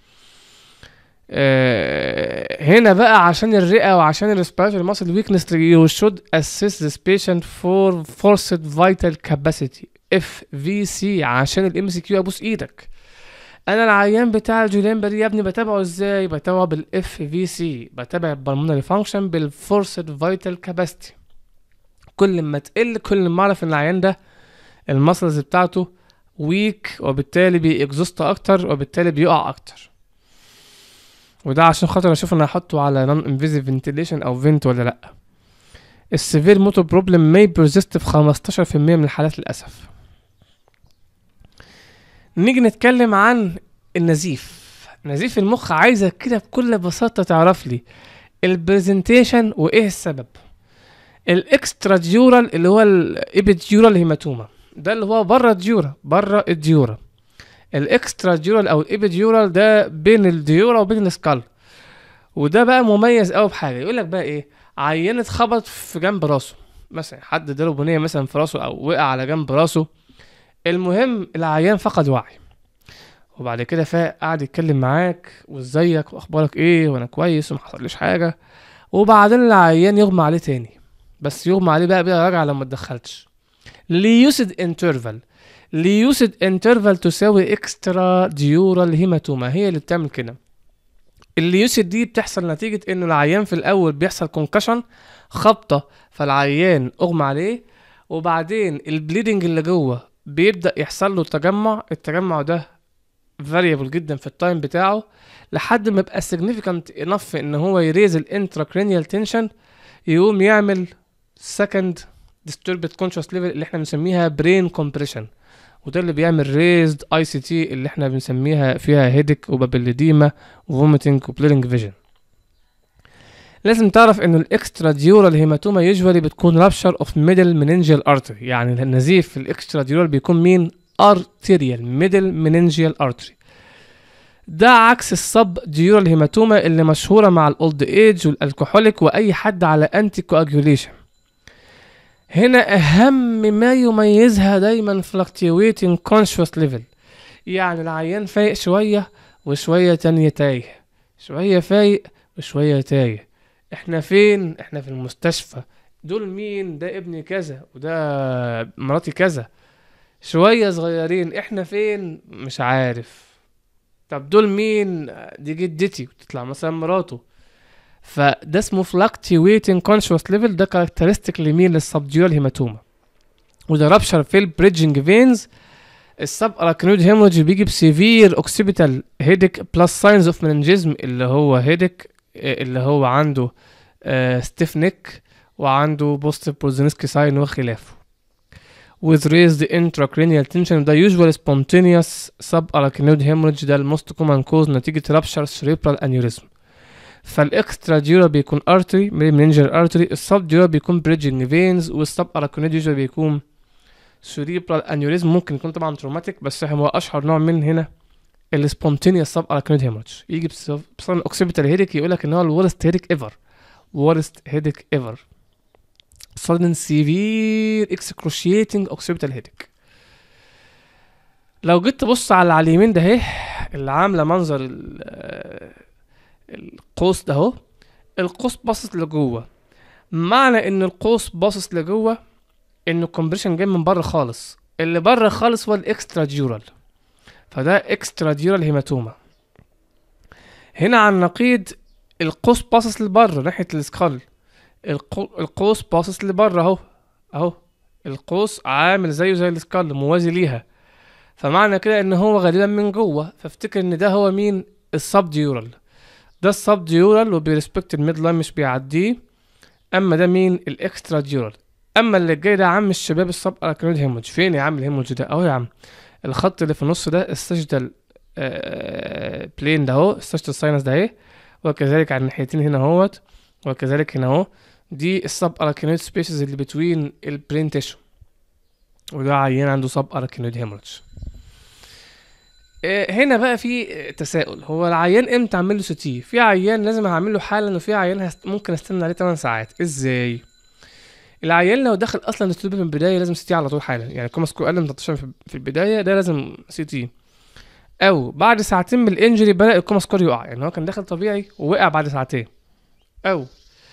آه هنا بقى عشان الرئه وعشان الريسبيراتوري ماسل ويكنس you should assess this patient for forced vital capacity اف في سي عشان الام سي كيو ابوس ايدك انا العيان بتاع الجوليان بري يا ابني بتابعه ازاي بتابعه بالاف في سي بتابع البلمونري فانكشن بالفورسد فيتال كاباسيتي كل ما تقل كل ما اعرف ان العيان ده المسلز بتاعته ويك وبالتالي بيكزوست اكتر وبالتالي بيقع اكتر وده عشان خاطر اشوف انا هحطه على نون انفيزيف فنتيليشن او فينت ولا لا السيفير موتور بروبلم ماي بيرزيست في 15% من الحالات للاسف نيجي نتكلم عن النزيف نزيف المخ عايزك كده بكل بساطة تعرف لي البرزنتيشن وايه السبب الاكسترا ديورال اللي هو الابيديورال هيماتوما ده اللي هو بره الديورا بره الديورا الاكسترا ديورال او الابيديورال ده بين الديورا وبين السكال وده بقى مميز قوي بحاجه يقول لك بقى ايه عيان اتخبط في جنب راسه مثلا حد اداله بنيه مثلا في راسه او وقع على جنب راسه المهم العيان فقد وعي وبعد كده فاق قعد يتكلم معاك وازيك واخبارك ايه وانا كويس وما حصليش حاجه وبعدين العيان يغمى عليه تاني بس يغمى عليه بقى بقى راجع لو ما اتدخلتش ليوسيد انترفال ليوسيد انترفال تساوي اكسترا ديورال هيماتوما هي اللي بتعمل كده الليوسيد دي بتحصل نتيجة انه العيان في الاول بيحصل كونكشن خبطة فالعيان اغمى عليه وبعدين البليدنج اللي جوه بيبدأ يحصل له تجمع التجمع ده فاريبل جدا في التايم بتاعه لحد ما يبقى significant enough ان هو يريز الانتراكرينيال تنشن يقوم يعمل second disturbed conscious level اللي احنا بنسميها brain compression وده اللي بيعمل raised اي سي تي اللي احنا بنسميها فيها هيدك وبابليديما وفوميتنج وبليرنج فيجن لازم تعرف ان الاكسترا ديورال هيماتوما يوجوالي بتكون رابشر اوف ميدل مننجيال ارتري يعني النزيف في الاكسترا ديورال بيكون مين ارتيريال ميدل مننجيال ارتري ده عكس السب ديورال هيماتوما اللي مشهوره مع الاولد ايج والالكحوليك واي حد على انتي كواجوليشن هنا اهم ما يميزها دايما fluctuating conscious level يعني العيان فايق شويه وشويه تانية تايه شويه فايق وشويه تايه احنا فين احنا في المستشفى دول مين ده ابني كذا وده مراتي كذا شوية صغيرين احنا فين مش عارف طب دول مين دي جدتي وتطلع مثلا مراته فده اسمه fluctuating conscious level ده كاركترستيك لمين للسبديول هيماتوما وده رابشر في البريدجنج فينز السب اراكنويد هيموج بيجي بسيفير اوكسيبيتال هيدك بلس ساينز اوف مننجيزم اللي هو هيدك اللي هو عنده ستيف نيك وعنده بوستيف بروزينسكي ساين وخلافه with raised intracranial tension ده usual spontaneous subarachnoid hemorrhage ده الموست common cause نتيجة rupture cerebral aneurysm فالاكسترا ديورا بيكون artery meningeal artery السب ديورا بيكون bridging veins والسب arachnoid usually بيكون cerebral aneurysm ممكن يكون طبعا traumatic بس هو اشهر نوع من هنا السبونتينيوس سب arachnoid hemorrhage يجي بسبب اوكسيبيتال هيدك يقول لك ان هو الورست هيدك ايفر worst headache ever sudden severe excruciating occipital headache لو جيت تبص على على اليمين ده اهي اللي عامله منظر ال- آه، القوس ده اهو القوس باصص لجوه معنى ان القوس باصص لجوه ان الكومبريشن جاي من بره خالص اللي بره خالص هو الاكسترا ديورال فده اكسترا ديورال هيماتوما هنا على النقيض القوس باصص لبره ناحيه السكال القو... القوس باصص لبره اهو اهو القوس عامل زيه زي السكال موازي ليها فمعنى كده ان هو غالبا من جوه فافتكر ان ده هو مين السب ديورال ده السب ديورال وبيرسبكت الميد لاين مش بيعديه اما ده مين الاكسترا ديورال اما اللي جاي ده يا عم الشباب السب اراكنويد هيموج فين يا عم الهيموج ده اهو يا عم الخط اللي في النص ده السجدال بلين ده اهو السجدال ساينس ده اهي وكذلك على الناحيتين هنا اهوت وكذلك هنا اهو دي السب اراكنويد سبيسز اللي بتوين البرين تيشو وده عيان عنده سب اراكنويد هيموريدج هنا بقى في آه، تساؤل هو العيان امتى اعمل له سي تي في عيان لازم اعمل له حالا وفي عيان هست... ممكن استنى عليه 8 ساعات ازاي العيان لو دخل اصلا الاستوديو من البدايه لازم سي تي على طول حالا يعني كوما سكور اقل من 13 في- في البدايه ده لازم سي تي او بعد ساعتين من الانجري بدا الكوما سكور يقع يعني هو كان داخل طبيعي ووقع بعد ساعتين او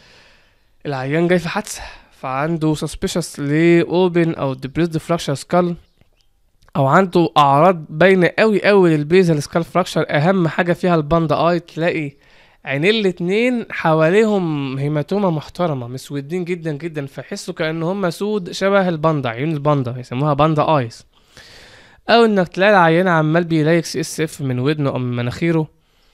العيان جاي في حادثه فعنده suspicious ل open او depressed fracture skull او عنده اعراض باينه قوي قوي للبيزل سكال فراكشر اهم حاجه فيها الباندا اي تلاقي عينين الاتنين حواليهم هيماتوما محترمه مسودين جدا جدا فيحسوا كان هم سود شبه الباندا عيون الباندا يسموها باندا ايز او انك تلاقي العيان عمال بيلايك سي اس اف من ودنه او من مناخيره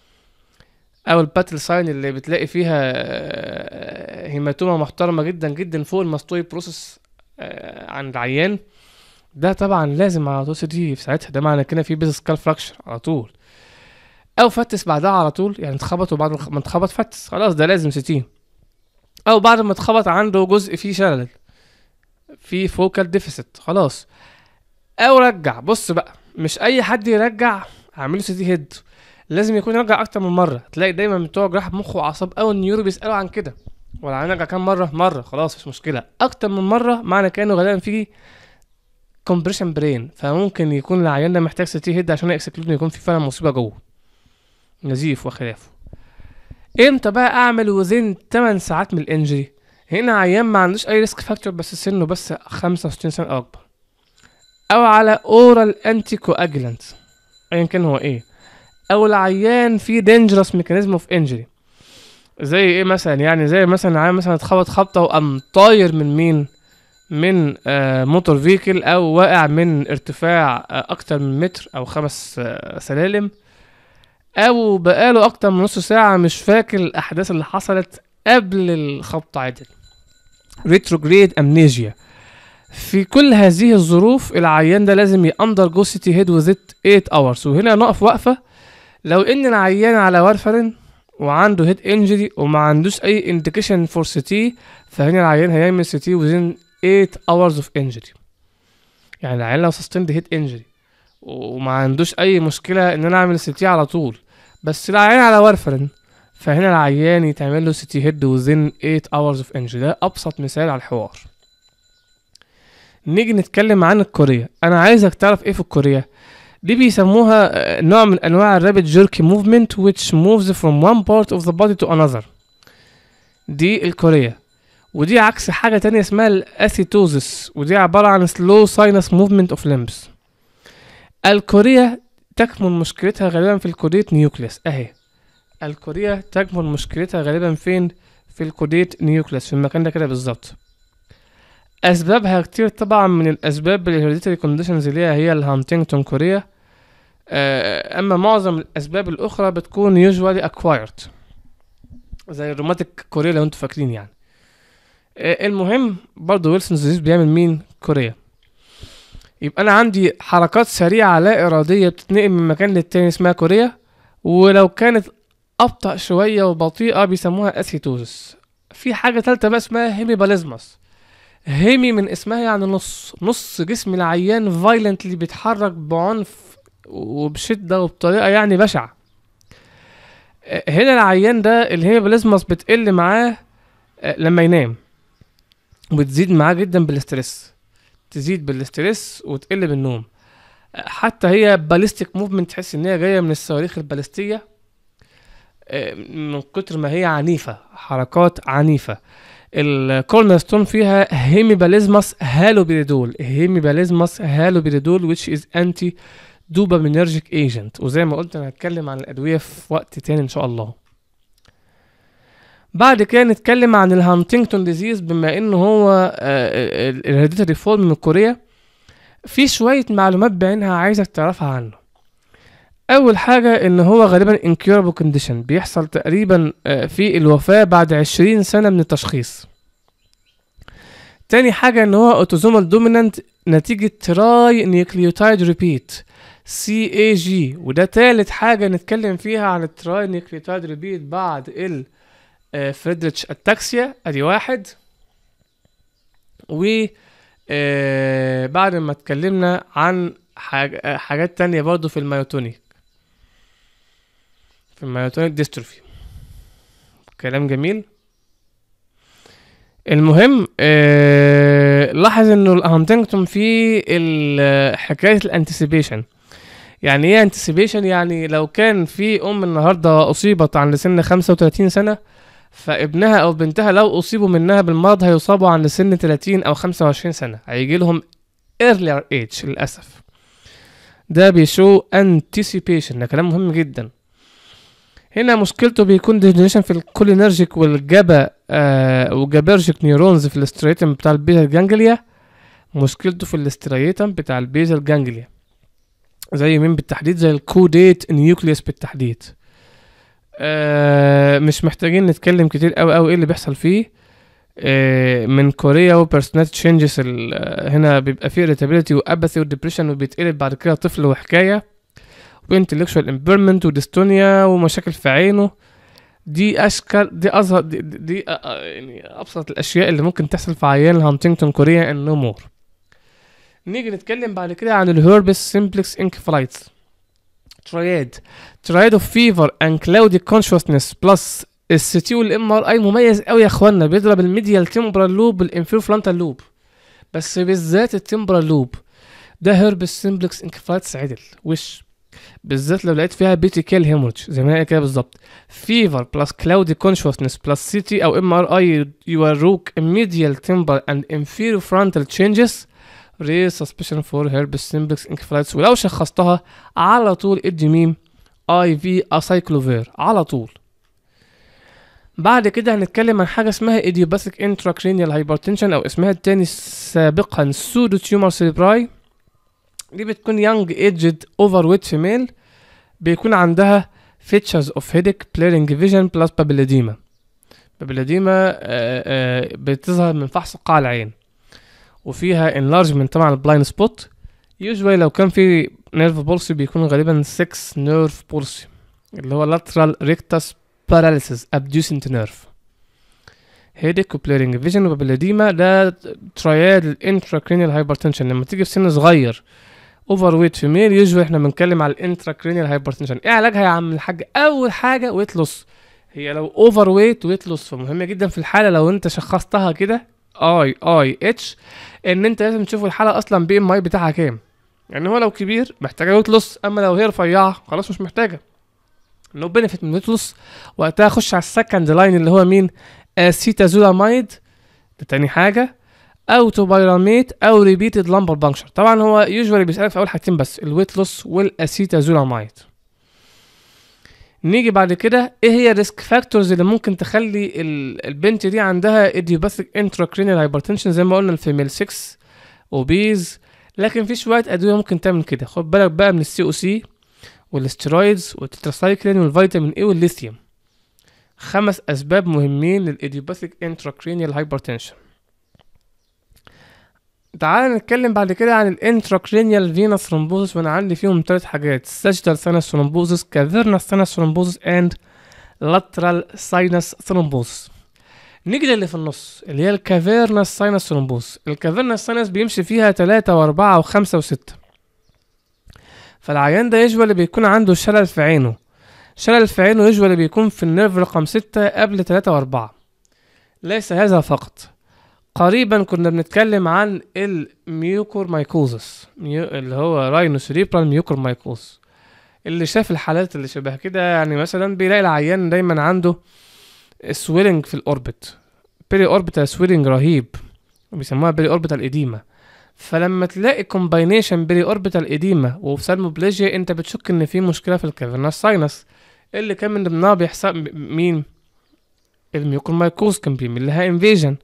او الباتل ساين اللي بتلاقي فيها آه، هيماتوما محترمه جدا جدا فوق الماستوي بروسس آه، عند العيان ده طبعا لازم على طول سي تي في ساعتها ده معنى كده في بيز سكال فراكشر على طول او فتس بعدها على طول يعني اتخبط وبعد ما اتخبط فتس خلاص ده لازم سي تي او بعد ما اتخبط عنده جزء فيه شلل في فوكال ديفيسيت خلاص او رجع بص بقى مش اي حد يرجع اعمله سي تي هيد لازم يكون يرجع اكتر من مره تلاقي دايما بتوع جراحه مخ واعصاب او النيورو بيسالوا عن كده ولا هنرجع كام مره مره خلاص مش مشكله اكتر من مره معنى كانه غالبا فيه كومبريشن برين فممكن يكون العيان ده محتاج سي تي هيد عشان يكسكلود إن يكون في فعلا مصيبه جوه نزيف وخلافه امتى بقى اعمل وزن 8 ساعات من الانجري هنا عيان ما عندوش اي ريسك فاكتور بس سنه بس 65 سنه او اكبر او على اورال انتي كواجلانت ايا كان هو ايه او العيان فيه دينجرس ميكانيزم اوف انجري زي ايه مثلا يعني زي مثلا عيان مثلا اتخبط خبطه وقام طاير من مين من آه موتور فيكل او واقع من ارتفاع آه اكتر من متر او خمس آه سلالم او بقاله اكتر من نص ساعة مش فاكر الاحداث اللي حصلت قبل الخبط عدل ريتروجريد امنيجيا في كل هذه الظروف العيان ده لازم يأندر جو سيتي هيد وزيت 8 اورز وهنا نقف وقفة لو ان العيان على وارفرين وعنده هيد انجري وما عندوش اي انديكيشن فور سيتي فهنا العيان هيعمل سيتي وزين 8 hours of injury يعني العيان لو sustained head injury وما عندوش اي مشكلة ان انا اعمل سي تي على طول بس العيان على وارفرين فهنا العيان يتعمل له سي تي هيد وزين 8 hours of injury ده ابسط مثال على الحوار نيجي نتكلم عن الكوريا انا عايزك تعرف ايه في الكوريا دي بيسموها آه، نوع من انواع الرابid jerky movement which moves from one part of the body to another دي الكوريا ودي عكس حاجة تانية اسمها الاسيتوزس ودي عبارة عن slow sinus movement of limbs الكوريا تكمن مشكلتها غالبا في الكوديت نيوكليس اهي الكوريا تكمن مشكلتها غالبا فين في الكوديت نيوكليس في المكان ده كده بالظبط اسبابها كتير طبعا من الاسباب الهيريديتري كونديشنز اللي هي هي الهانتينجتون كوريا آه، اما معظم الاسباب الاخرى بتكون يوجوالي اكوايرد زي الروماتيك كوريا لو انتوا فاكرين يعني آه، المهم برضه ويلسون ديزيز بيعمل مين كوريا يبقى انا عندي حركات سريعه لا اراديه بتتنقل من مكان للتاني اسمها كوريا ولو كانت ابطا شويه وبطيئه بيسموها اسيتوزس في حاجه تالتة بقى اسمها هيميباليزمس هيمي من اسمها يعني نص نص جسم العيان فايلنتلي بيتحرك بعنف وبشده وبطريقه يعني بشعه آه، هنا العيان ده الهيميباليزمس بتقل معاه آه، لما ينام وبتزيد معاه جدا بالاسترس تزيد بالاسترس وتقل بالنوم حتى هي باليستيك موفمنت تحس ان هي جايه من الصواريخ البالستيه آه، من كتر ما هي عنيفه حركات عنيفه الكورنر ستون فيها هيميباليزماس هالوبيريدول هيميباليزماس هالوبيريدول which is anti dopaminergic agent وزي ما قلت انا هتكلم عن الادويه في وقت تاني ان شاء الله بعد كده نتكلم عن الهانتينجتون ديزيز بما انه هو الهيريديتري فورم من كوريا في شوية معلومات بعينها عايزك تعرفها عنه أول حاجة إن هو غالبا incurable condition بيحصل تقريبا آه، في الوفاة بعد عشرين سنة من التشخيص تاني حاجة إن هو اوتوزومال دومينانت نتيجة تراي نيوكليوتايد ريبيت سي اي جي وده تالت حاجة نتكلم فيها عن التراي نيوكليوتايد ريبيت بعد ال آه، فريدريتش اتاكسيا ادي واحد و آه، بعد ما اتكلمنا عن حاج... آه، حاجات تانية برضو في الميوتونيك في الميوتونيك ديستروفي كلام جميل المهم آه لاحظ انه الهانتنجتون في ال- حكايه الانتسيبيشن يعني ايه انتسيبيشن يعني لو كان في ام النهارده اصيبت عند سن 35 سنه فابنها او بنتها لو اصيبوا منها بالمرض هيصابوا عند سن 30 او 25 سنه هيجي لهم earlier age للاسف ده بيشو anticipation ده كلام مهم جدا هنا مشكلته بيكون ديجنريشن في الكولينرجيك والجابا آه وجابرجيك نيورونز في الاستريتم بتاع البيزل جانجليا مشكلته في الاستريتم بتاع البيزل جانجليا زي مين بالتحديد زي الكوديت نيوكليوس بالتحديد آه مش محتاجين نتكلم كتير قوي قوي ايه اللي بيحصل فيه آه من كوريا وبيرسوناليتي تشينجز هنا بيبقى فيه irritability واباثي وديبريشن وبيتقلب بعد كده طفل وحكايه وانتلكشوال امبيرمنت وديستونيا ومشاكل في عينه دي اشكال دي اظهر دي, دي, دي آه، آه، يعني ابسط الاشياء اللي ممكن تحصل في عيان هانتنجتون كوريا ان نو مور نيجي نتكلم بعد كده عن الهيربس سيمبلكس انكفلايتس ترياد ترياد اوف فيفر اند كلاودي كونشسنس بلس السي تي والام ار اي مميز قوي يا اخوانا بيضرب الميديال تمبرال لوب والانفير فرونتال لوب بس بالذات التمبرال لوب ده هيربس سيمبلكس انكفلايتس عدل وش بالذات لو لقيت فيها بيتيكال هيمورج زي ما هي كده بالظبط فيفر بلس كلاودي كونشسنس بلس سي تي او ام ار اي يوروك medial temporal and inferior frontal changes raise suspicion for herpes simplex encephalitis ولو شخصتها على طول ادي ميم اي في اسايكلوفير على طول بعد كده هنتكلم عن حاجه اسمها idiopathic intracranial hypertension او اسمها التاني سابقا pseudo tumor cerebri دي بتكون young aged overweight female بيكون عندها features of headache blurring vision plus papilledema papilledema آه، آه، بتظهر من فحص قاع العين وفيها enlargement طبعا البلايند سبوت usually لو كان في نيرف بولسي بيكون غالبا 6 نيرف بولسي اللي هو lateral rectus paralysis abducent nerve headache وبليرنج فيجن وبابيلاديما ده ترياد الانتراكرينيال هايبرتنشن لما تيجي في سن صغير اوفر ويت فيميل يوجوالي احنا بنتكلم على الانتراكرينيال هايبرتنشن ايه علاجها يا عم الحاج اول حاجه ويت لوس هي لو اوفر ويت ويت لوس فمهمه جدا في الحاله لو انت شخصتها كده اي اي اتش ان انت لازم تشوف الحاله اصلا بي ام اي بتاعها كام يعني هو لو كبير محتاجه ويت لوس اما لو هي رفيعه خلاص مش محتاجه نو بنفيت من ويت لوس وقتها اخش على السكند لاين اللي هو مين اسيتازولامايد ده تاني حاجة او توبايراميت او ريبيتد لامبر بانكشر طبعا هو يوجوالي بيسألك في اول حاجتين بس الويت لوس والاسيتازولامايد نيجي بعد كده ايه هي الريسك فاكتورز اللي ممكن تخلي ال- البنت دي عندها ايديوباثيك انتراكرينيال هايبرتنشن زي ما قلنا الفيميل 6 اوبيز لكن في شويه ادويه ممكن تعمل كده خد بالك بقى من السي او سي والاسترويدز والتتراسايكلين والفيتامين اي والليثيوم خمس اسباب مهمين للايديوباثيك انتراكرينيال هايبرتنشن تعال نتكلم بعد كده عن الانتراكرينيال فينوس ثرومبوزس وانا عندي فيهم ثلاث حاجات ساجيتال ساينس ثرومبوزس كافيرنس ساينس ثرومبوزس اند لاترال ساينس ثرومبوزس نيجي للي في النص اللي هي الكافيرنس ساينس ثرومبوزس الكافيرنس ساينس بيمشي فيها تلاتة وأربعة وخمسة وستة فالعيان ده يجوالي بيكون عنده شلل في عينه شلل في عينه يجوالي بيكون في النيرف رقم ستة قبل تلاتة وأربعة ليس هذا فقط قريبا كنا بنتكلم عن الميوكور مايكوزس ميو... اللي هو راينو سيريبرال ميوكور مايكوز اللي شاف الحالات اللي شبه كده يعني مثلا بيلاقي العيان دايما عنده سويلنج في الاوربت بيري اوربيتال سويلنج رهيب بيسموها بيري اوربيتال ايديما فلما تلاقي كومباينيشن بيري اوربيتال ايديما وفسالموبليجيا انت بتشك ان في مشكله في الكافرنس ساينس اللي كان من ضمنها بيحصل مين الميوكور مايكوز كان بيعمل لها انفيجن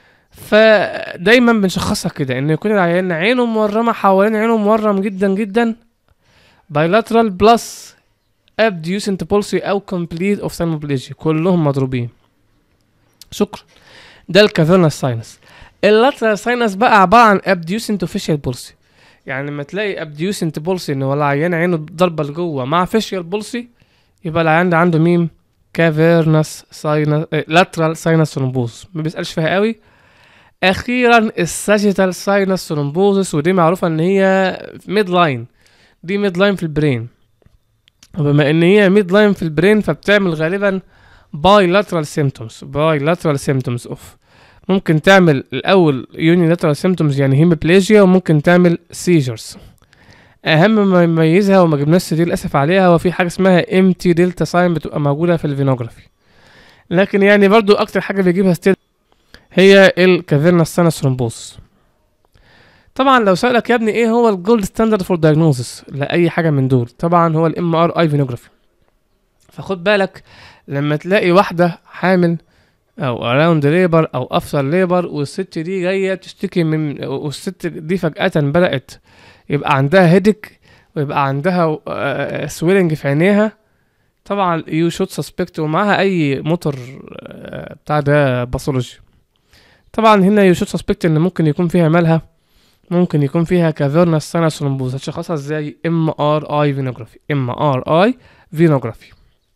فدايما بنشخصها كده ان يكون العيان عينه مورمه حوالين عينه مورم جدا جدا بايلاترال بلس abducent pulsy او complete ophthalmoplegia كلهم مضروبين شكرا ده الكافيرنس ساينس اللاترال ساينس بقى عباره عن abducent facial pulsy يعني لما تلاقي abducent pulsy ان هو العيان عينه ضربه لجوه مع facial pulsy يبقى العيان ده عنده مين كافيرنس ساينس لاترال ساينس ثرومبوز ما بيسالش فيها قوي اخيرا الساجيتال ساينس ثرومبوزس ودي معروفه ان هي ميد لاين دي ميد لاين في البرين وبما ان هي ميد لاين في البرين فبتعمل غالبا بايلاترال سيمتومز بايلاترال سيمتومز اوف ممكن تعمل الاول يونيلاترال سيمتومز يعني هيموبليجيا وممكن تعمل سيجرز اهم ما يميزها وما جبناش دي للاسف عليها هو في حاجه اسمها ام تي دلتا ساين بتبقى موجوده في الفينوجرافي لكن يعني برضو اكتر حاجه بيجيبها ستيل هي الكافيرنس سانس ثرومبوس طبعا لو سألك يا ابني ايه هو الجولد ستاندرد فور دايجنوزس لاي حاجه من دول طبعا هو الام ار اي فينوجرافي فخد بالك لما تلاقي واحده حامل او اراوند ليبر او افتر ليبر والست دي جايه تشتكي من والست دي فجاه بدات يبقى عندها هيدك ويبقى عندها سويلنج في عينيها طبعا يو شوت سسبكت ومعاها اي موتور آه، بتاع ده باثولوجي طبعا هنا يو شوت سسبكت ان ممكن يكون فيها مالها ممكن يكون فيها كافيرنس سانس ثرومبوز هتشخصها ازاي ام ار اي فينوجرافي ام ار اي فينوجرافي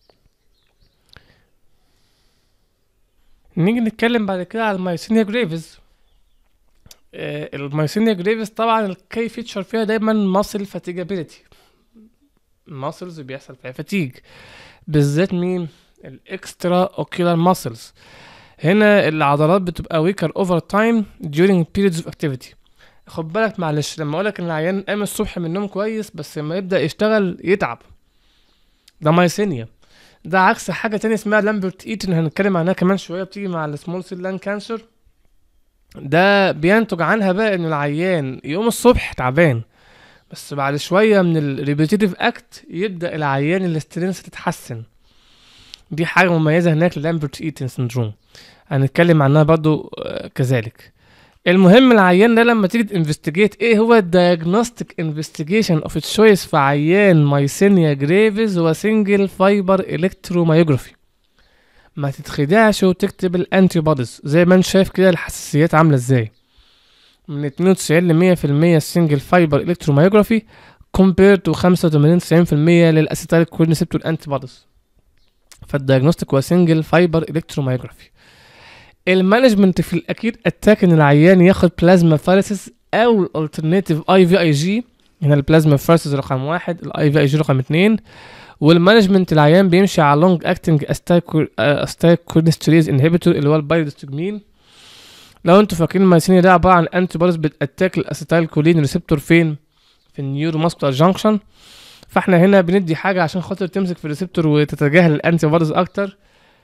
نيجي نتكلم بعد كده على المايسينيا جريفز آه، المايسينيا جريفز طبعا الكي فيتشر فيها دايما ماسل فاتيجابيلتي ماسلز بيحصل فيها فاتيج بالذات مين الاكسترا اوكيولار ماسلز هنا العضلات بتبقى ويكر اوفر تايم during periods of activity خد بالك معلش لما اقولك ان العيان قام الصبح من النوم كويس بس لما يبدا يشتغل يتعب ده مايسينيا ده عكس حاجه تانية اسمها لامبرت ايتن هنتكلم عنها كمان شويه بتيجي مع السمول سيل لان كانسر ده بينتج عنها بقى ان العيان يقوم الصبح تعبان بس بعد شويه من الريبيتيتيف اكت يبدا العيان الاسترينس تتحسن دي حاجه مميزه هناك لامبرت ايتن سندروم هنتكلم عنها برضو آه، كذلك المهم العيان ده لما تيجي تنفستيجيت ايه هو الدياجنوستيك انفستيجيشن اوف تشويس في عيان مايسينيا جريفز هو سنجل فايبر الكتروميوجرافي ما تتخدعش وتكتب الانتي بوديز زي ما انت شايف كده الحساسيات عامله ازاي من 92 ل 100% السنجل فايبر الكتروميوجرافي كومبير تو 85 90% للاسيتايل كورنيسبت والانتي بوديز فالدياجنوستيك هو سنجل فايبر الكتروميوجرافي المانجمنت في الاكيد اتاك ان العيان ياخد بلازما فارسس او الالترناتيف اي في اي جي هنا البلازما فارسس رقم واحد الاي في اي جي رقم اتنين والمانجمنت العيان بيمشي على لونج اكتنج استايكورنستريز انهبيتور اللي هو البايدوستجمين لو انتوا فاكرين المايسينيا ده عباره عن انتي بوديز بتاتاك الاسيتايل كولين ريسبتور فين في النيورو ماسكولار جانكشن فاحنا هنا بندي حاجه عشان خاطر تمسك في الريسبتور وتتجاهل الانتي بوديز اكتر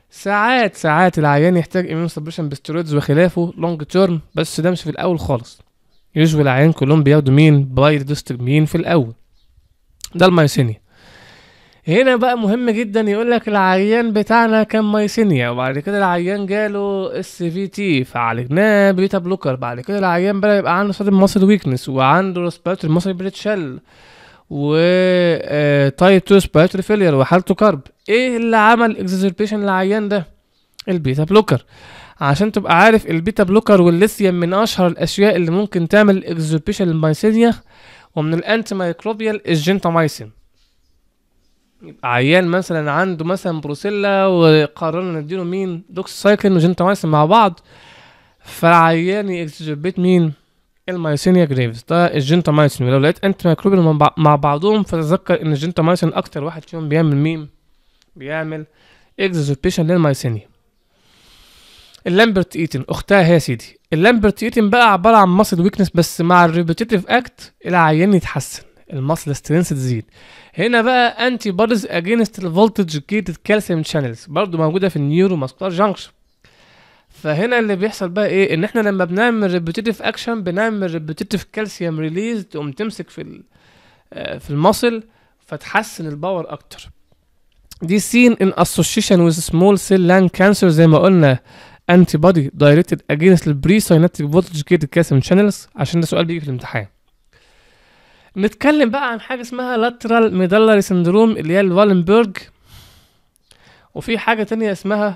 ساعات ساعات العيان يحتاج ايميون سبريشن بستيرويدز وخلافه لونج تيرم بس ده مش في الاول خالص يوجوال العيان كلهم بياخدوا مين بايدوستجمين في الاول ده المايسينيا هنا بقى مهم جدا يقول لك العيان بتاعنا كان مايسينيا وبعد كده العيان جاله اس في تي فعالجناه بيتا بلوكر بعد كده العيان بدا يبقى عنده صدر ماسل ويكنس وعنده ريسبيرتوري ماسل بريتشل و تايب 2 ريسبيرتوري فيلير وحالته كرب ايه اللي عمل اكزربيشن للعيان ده البيتا بلوكر عشان تبقى عارف البيتا بلوكر والليثيوم من اشهر الاشياء اللي ممكن تعمل اكزربيشن للمايسينيا ومن الانتي مايكروبيال الجنتامايسين يبقى عيان مثلا عنده مثلا بروسيلا وقررنا نديله مين دوكسايكلين وجنتامايسين مع بعض فالعيان يكسجربيت مين المايسينيا جريفز ده الجنتامايسين ولو لقيت انتي مايكروبيال مع بع- مع بعضهم فتذكر ان الجنتامايسين اكتر واحد فيهم بيعمل مين بيعمل اكزربيشن للمايسينيا اللامبرت ايتن اختها هي يا سيدي اللامبرت ايتن بقى عباره عن ماسل ويكنس بس مع الريبيتيتيف اكت العيان يتحسن الماسل سترينث تزيد هنا بقى انتي بوديز اجينست الفولتج جيتد كالسيوم شانلز برضو موجوده في النيورو ماسكولار جانكشن فهنا اللي بيحصل بقى ايه ان احنا لما بنعمل ريبيتيتيف اكشن بنعمل ريبيتيتيف كالسيوم ريليز تقوم تمسك في ال- آه، في الماسل فتحسن الباور اكتر دي seen in association with small cell lung cancer زي ما قلنا antibody directed against the pre-synaptic voltage gated calcium channels عشان ده سؤال بيجي في الامتحان نتكلم بقى عن حاجة اسمها lateral medullary syndrome اللي هي الوالنبرج وفي حاجة تانية اسمها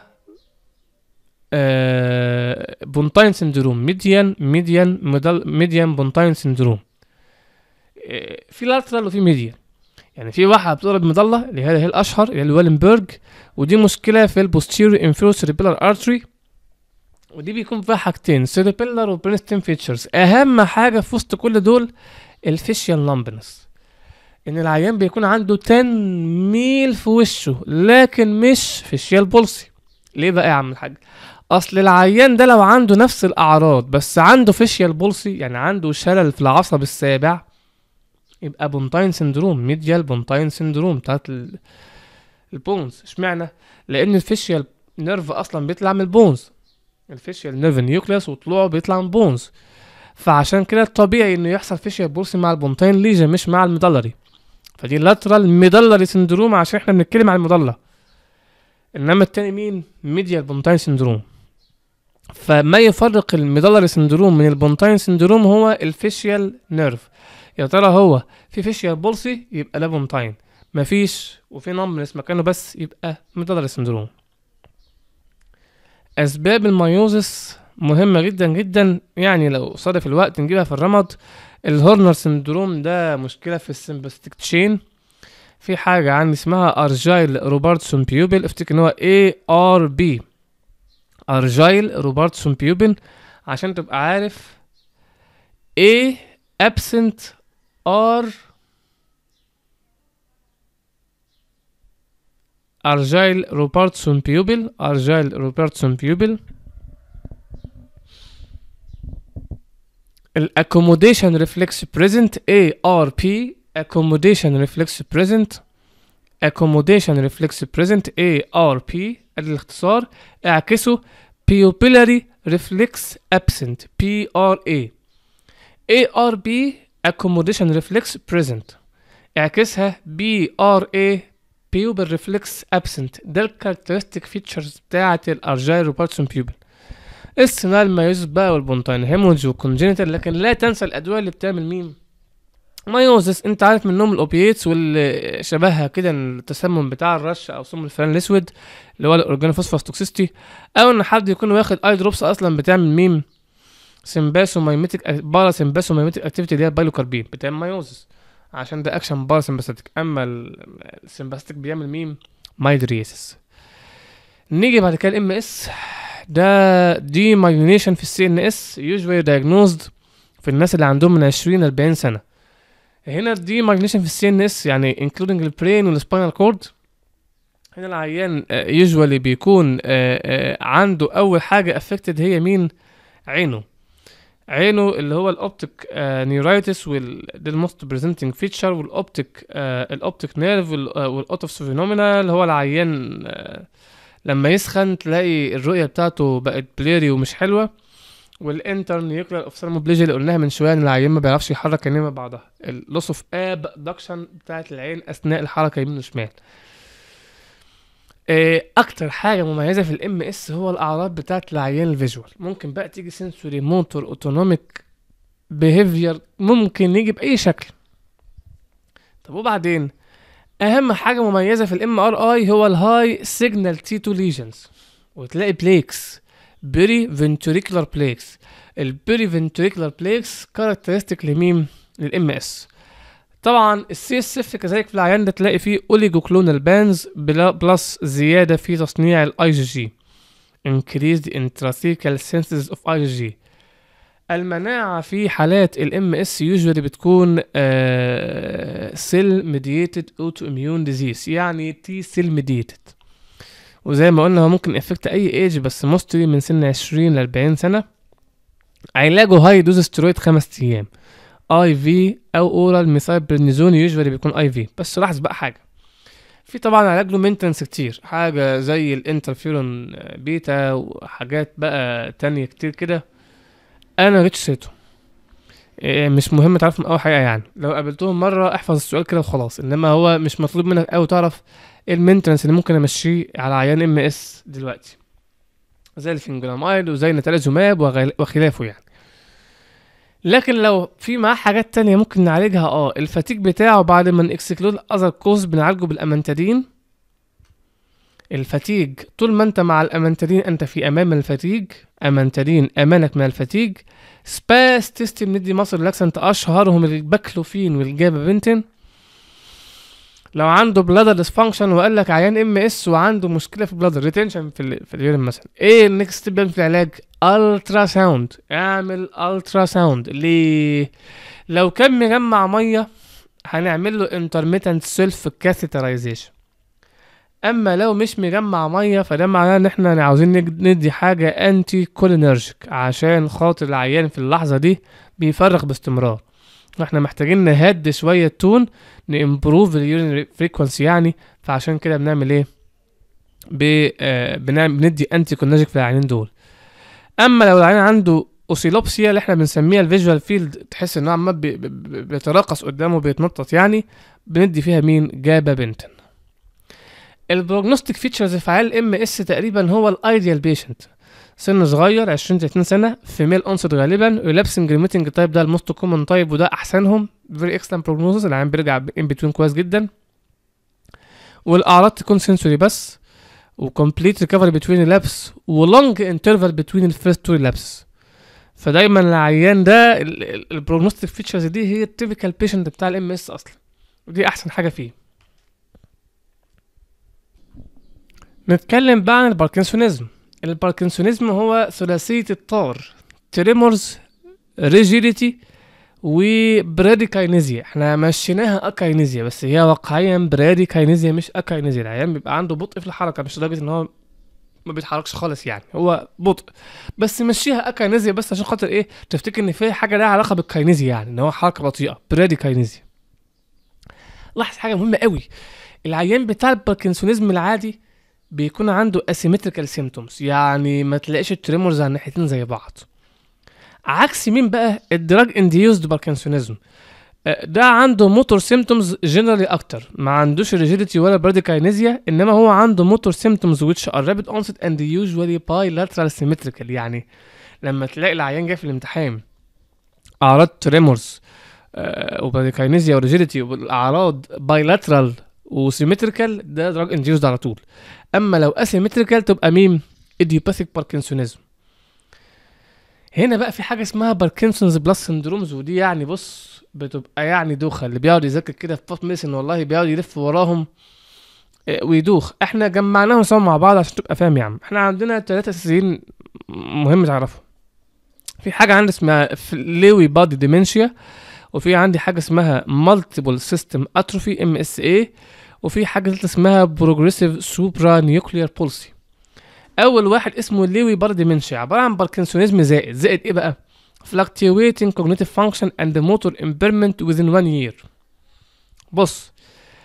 آه بونتاين سندروم ميديان ميديان ميدل ميديان بونتاين سندروم آه في لاترال وفي ميديان يعني في واحدة بتضرب مضلة اللي هي هي الأشهر اللي هي الوالنبرج ودي مشكلة في البوستيريور inferior cerebellar artery ودي بيكون فيها حاجتين cerebellar و brainstem features أهم حاجة في وسط كل دول الفيشيال لامبنس إن العيان بيكون عنده 10 ميل في وشه لكن مش فيشيال بولسي ليه بقى يا عم الحاج اصل العيان ده لو عنده نفس الاعراض بس عنده فيشيال بولسي يعني عنده شلل في العصب السابع يبقى بونتاين سندروم ميديال بونتاين سندروم بتاعت ال- البونز اشمعنى لان الفيشيال نيرف اصلا بيطلع من البونز الفيشيال نيرف نيوكليوس وطلوعه بيطلع من البونز فعشان كده الطبيعي انه يحصل فيشيال بولسي مع البونتاين ليجن مش مع الميدلري فدي لاترال ميدلري سندروم عشان احنا بنتكلم عن المضله انما التاني مين ميديال بونتاين سندروم فما يفرق الميدلري سندروم من البونتاين سندروم هو الفيشيال نيرف يا ترى هو في فيشيال بولسي يبقى ده بونتاين مفيش وفي نمبرس مكانه بس يبقى ميدلري سندروم اسباب الميوزس مهمة جدا جدا يعني لو صادف الوقت نجيبها في الرمد الهورنر سندروم ده مشكلة في السمبستيك تشين في حاجة عندي اسمها ارجايل روبرتسون بيوبل افتكر ان هو اي ار بي ارجايل روبرتسون بيوبل عشان تبقى عارف A absent R ارجايل روبرتسون بيوبل ارجايل روبرتسون بيوبل الاكوموديشن ريفلكس بريزنت ARP accommodation reflex present accommodation reflex present ARP ادي الاختصار اعكسه pupillary reflex absent PRA ARB accommodation reflex present اعكسها BRA pupil reflex absent ده الكاركترستيك فيتشرز بتاعة الارجايل روبرتسون بيوبل السنال مايوز بقى والبونتاين هيموج والكونجينيتال لكن لا تنسى الادوية اللي بتعمل مين مايوزس انت عارف منهم الاوبييتس واللي شبهها كده التسمم بتاع الرش او سم الفئران الاسود اللي هو الاورجانوفوسفاس توكسيستي او ان حد يكون واخد اي دروبس اصلا بتعمل ميم سمباسو مايميتك بارا سمباسو مايميتك اكتيفيتي اللي هي البايلوكاربين بتعمل مايوزس عشان ده اكشن بارا سمباستيك اما السمباستيك بيعمل ميم مايدريسس نيجي بعد كده الام اس ده دي مايلينيشن في السي ان اس يوجوالي دايجنوزد في الناس اللي عندهم من 20 ل 40 سنه هنا الدي ماجنيشن في السي ان اس يعني انكلودنج البرين والسباينال كورد هنا العيان يوجوالي بيكون آه، آه، عنده اول حاجه افكتد هي مين عينه عينه اللي هو الاوبتيك نيورايتس وال ده الموست بريزنتنج فيتشر والاوبتيك الاوبتيك نيرف والاوتوفس فينومينا اللي هو العيان آه، لما يسخن تلاقي الرؤيه بتاعته بقت بليري ومش حلوه والانتر نيوكلير اوفثالموبليجيا اللي قلناها من شويه ان العيان ما بيعرفش يحرك عينيه مع بعضها اللوس اوف ابدكشن بتاعت العين اثناء الحركه يمين وشمال إيه، اكتر حاجه مميزه في الام اس هو الاعراض بتاعت العيان الفيجوال ممكن بقى تيجي سنسوري موتور اوتونوميك بيهيفير ممكن يجي باي شكل طب وبعدين اهم حاجه مميزه في الام ار اي هو الهاي سيجنال تي 2 ليجنز وتلاقي بليكس بيري فنتوريكولار بليكس البيري فنتوريكولار بليكس كاركترستيك لمين للام اس طبعا السي اس اف كذلك في العيان ده تلاقي فيه اوليجوكلونال بانز بلس زياده في تصنيع الاي جي جي increased intrathecal synthesis of IgG المناعة في حالات الام اس يوجوالي بتكون سيل ميديتد اوتو اميون ديزيز يعني تي سيل ميديتد وزي ما قلنا هو ممكن افكت اي ايج بس موستلي من سن 20 ل 40 سنة علاجه هاي دوز سترويد خمس ايام اي في او اورال ميثايل برينيزون يوجوالي بيكون اي في بس لاحظ بقى حاجة في طبعا علاج له مينتنس كتير حاجة زي الانترفيرون بيتا وحاجات بقى تانية كتير كده انا ما جيتش سيرته إيه، مش مهم تعرفهم اول حاجه يعني لو قابلتهم مره احفظ السؤال كده وخلاص انما هو مش مطلوب منك قوي تعرف ايه المينتنس اللي ممكن امشيه على عيان ام اس دلوقتي زي الفينجرامايد وزي نتاليزوماب وغيل- وخلافه يعني لكن لو في معاه حاجات تانية ممكن نعالجها اه الفتيك بتاعه بعد ما نكسكلود اذر كوز بنعالجه بالامانتادين الفتيج طول ما انت مع الامانتادين انت في امان من الفتيج امانتادين امانك من الفتيج سباس تيستم ندي مصر لاكسنت اشهرهم الباكلوفين والجابابنتين لو عنده بلادر ديسفانكشن وقال لك عيان ام اس وعنده مشكله في بلادر ريتنشن في ال في اليورين مثلا ايه النكست ستيب في العلاج الترا ساوند اعمل الترا ساوند ليه لو كان مجمع ميه هنعمل له انترميتنت سيلف كاثيترايزيشن اما لو مش مجمع ميه فده معناه ان احنا عاوزين نج- ندي حاجه انتي كولينرجيك عشان خاطر العيان في اللحظه دي بيفرغ باستمرار فاحنا محتاجين نهدي شويه التون نimprove اليورين فريكونسي يعني فعشان كده بنعمل ايه ب آه بنعمل بندي انتي كولينرجيك في العيانين دول اما لو العيان عنده اوسيلوبسيا اللي احنا بنسميها الفيجوال فيلد تحس ان هو عمال بي- بي- بي- بيتراقص قدامه بيتنطط يعني بندي فيها مين جابا بنتن البروجنوستيك فيتشرز في عيال ام اس تقريبا هو الايديال بيشنت سن صغير 20 30 سنه فيميل اونست غالبا ريلابسنج ريميتنج تايب ده الموست كومن تايب وده احسنهم فيري اكسلنت بروجنوزس العيان بيرجع ان بتوين كويس جدا والاعراض تكون سنسوري بس وكومبليت ريكفري بتوين اللابس ولونج انترفال بتوين الفيرست تو لابس فدايما العيان ده البروجنوستيك فيتشرز دي هي التيبيكال بيشنت بتاع الام اس اصلا ودي احسن حاجه فيه نتكلم بقى عن الباركنسونيزم الباركنسونيزم هو ثلاثية الطار تريمورز ريجيديتي وبراديكاينيزيا احنا مشيناها اكاينيزيا بس هي واقعيا براديكاينيزيا مش اكاينيزيا العيان بيبقى عنده بطء في الحركه مش لدرجه ان هو ما بيتحركش خالص يعني هو بطء بس مشيها اكاينيزيا بس عشان خاطر ايه تفتكر ان في حاجه لها علاقه بالكاينيزيا يعني ان هو حركه بطيئه براديكاينيزيا لاحظ حاجه مهمه قوي العيان بتاع الباركنسونيزم العادي بيكون عنده asymmetrical symptoms يعني ما تلاقيش التريمورز على الناحيتين زي بعض عكس مين بقى الدراج انديوزد باركنسونيزم ده عنده موتور سيمتومز جنرالي اكتر ما عندوش ريجيديتي ولا براديكاينيزيا انما هو عنده موتور سيمتومز which are rapid onset and usually bilateral symmetrical يعني لما تلاقي العيان جاي في الامتحان اعراض تريمورز وبراديكاينيزيا وريجيديتي والاعراض بايلاترال وسيمتريكال ده دراج انديوزد على طول اما لو اسيمتريكال تبقى مين ايديوباثيك باركنسونيزم هنا بقى في حاجه اسمها باركنسونز بلس سندرومز ودي يعني بص بتبقى يعني دوخه اللي بيقعد يذاكر كده في فات ميسن والله بيقعد يلف وراهم إيه، ويدوخ احنا جمعناهم سوا مع بعض عشان تبقى فاهم يا عم احنا عندنا ثلاثة اساسيين مهم تعرفهم في حاجه عندي اسمها ليوي بادي ديمنشيا وفي عندي حاجه اسمها مالتيبل سيستم اتروفي ام اس اي وفي حاجه ثالثه اسمها بروجريسيف سوبرا نيوكليير بولسي اول واحد اسمه ليوي بار ديمنشيا عباره عن باركنسونيزم زائد زائد ايه بقى fluctuating cognitive function and motor impairment within one year بص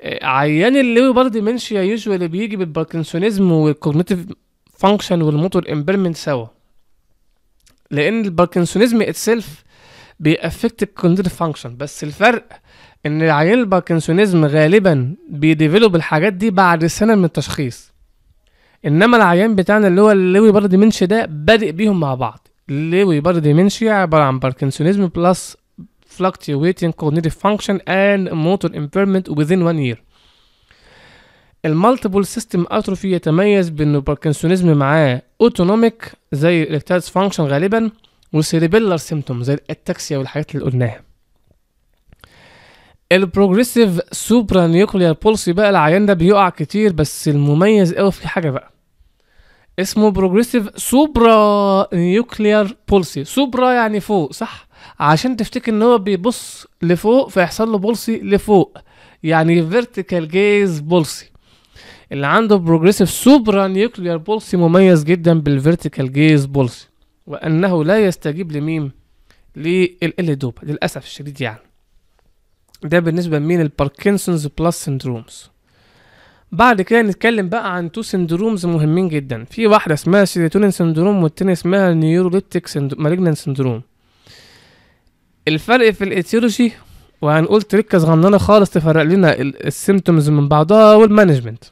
آه، عيان الليوي بار ديمنشيا يوجوالي بيجي بالباركنسونيزم والكوجنيتيف فانكشن والموتور امبيرمنت سوا لان الباركنسونيزم اتسيلف بيأفكت الكوجنيتيف فانكشن بس الفرق ان عيان الباركنسونيزم غالبا بيديفلوب الحاجات دي بعد سنه من التشخيص انما العيان بتاعنا اللي هو الليوي بار ديمنشيا ده بادئ بيهم مع بعض الليوي بار ديمنشيا عباره عن باركنسونيزم بلس fluctuating cognitive function and motor impairment within one year المالتيبل سيستم اتروفي يتميز بانه باركنسونيزم معاه اوتونوميك زي الكتاز فانكشن غالبا وسيريبيلر سيمتوم زي الاتاكسيا والحاجات اللي قلناها البروجريسيف سوبرا نيوكليار بولسي بقى العيان ده بيقع كتير بس المميز قوي في حاجه بقى اسمه بروجريسيف سوبرا نيوكليار بولسي سوبرا يعني فوق صح عشان تفتكر ان هو بيبص لفوق فيحصل له بولسي لفوق يعني فيرتيكال جيز بولسي اللي عنده بروجريسيف سوبرا نيوكليار بولسي مميز جدا بالفيرتيكال جيز بولسي وانه لا يستجيب لمين لل دوبا للاسف الشديد يعني ده بالنسبه لمين الباركنسونز بلس سندرومز بعد كده نتكلم بقى عن تو سندرومز مهمين جدا في واحده اسمها سيروتونين سندروم والتانية اسمها نيوروليبتيك مالجنان سندروم الفرق في الايتيولوجي وهنقول تركه صغننه خالص تفرق لنا السيمتومز من بعضها والمانجمنت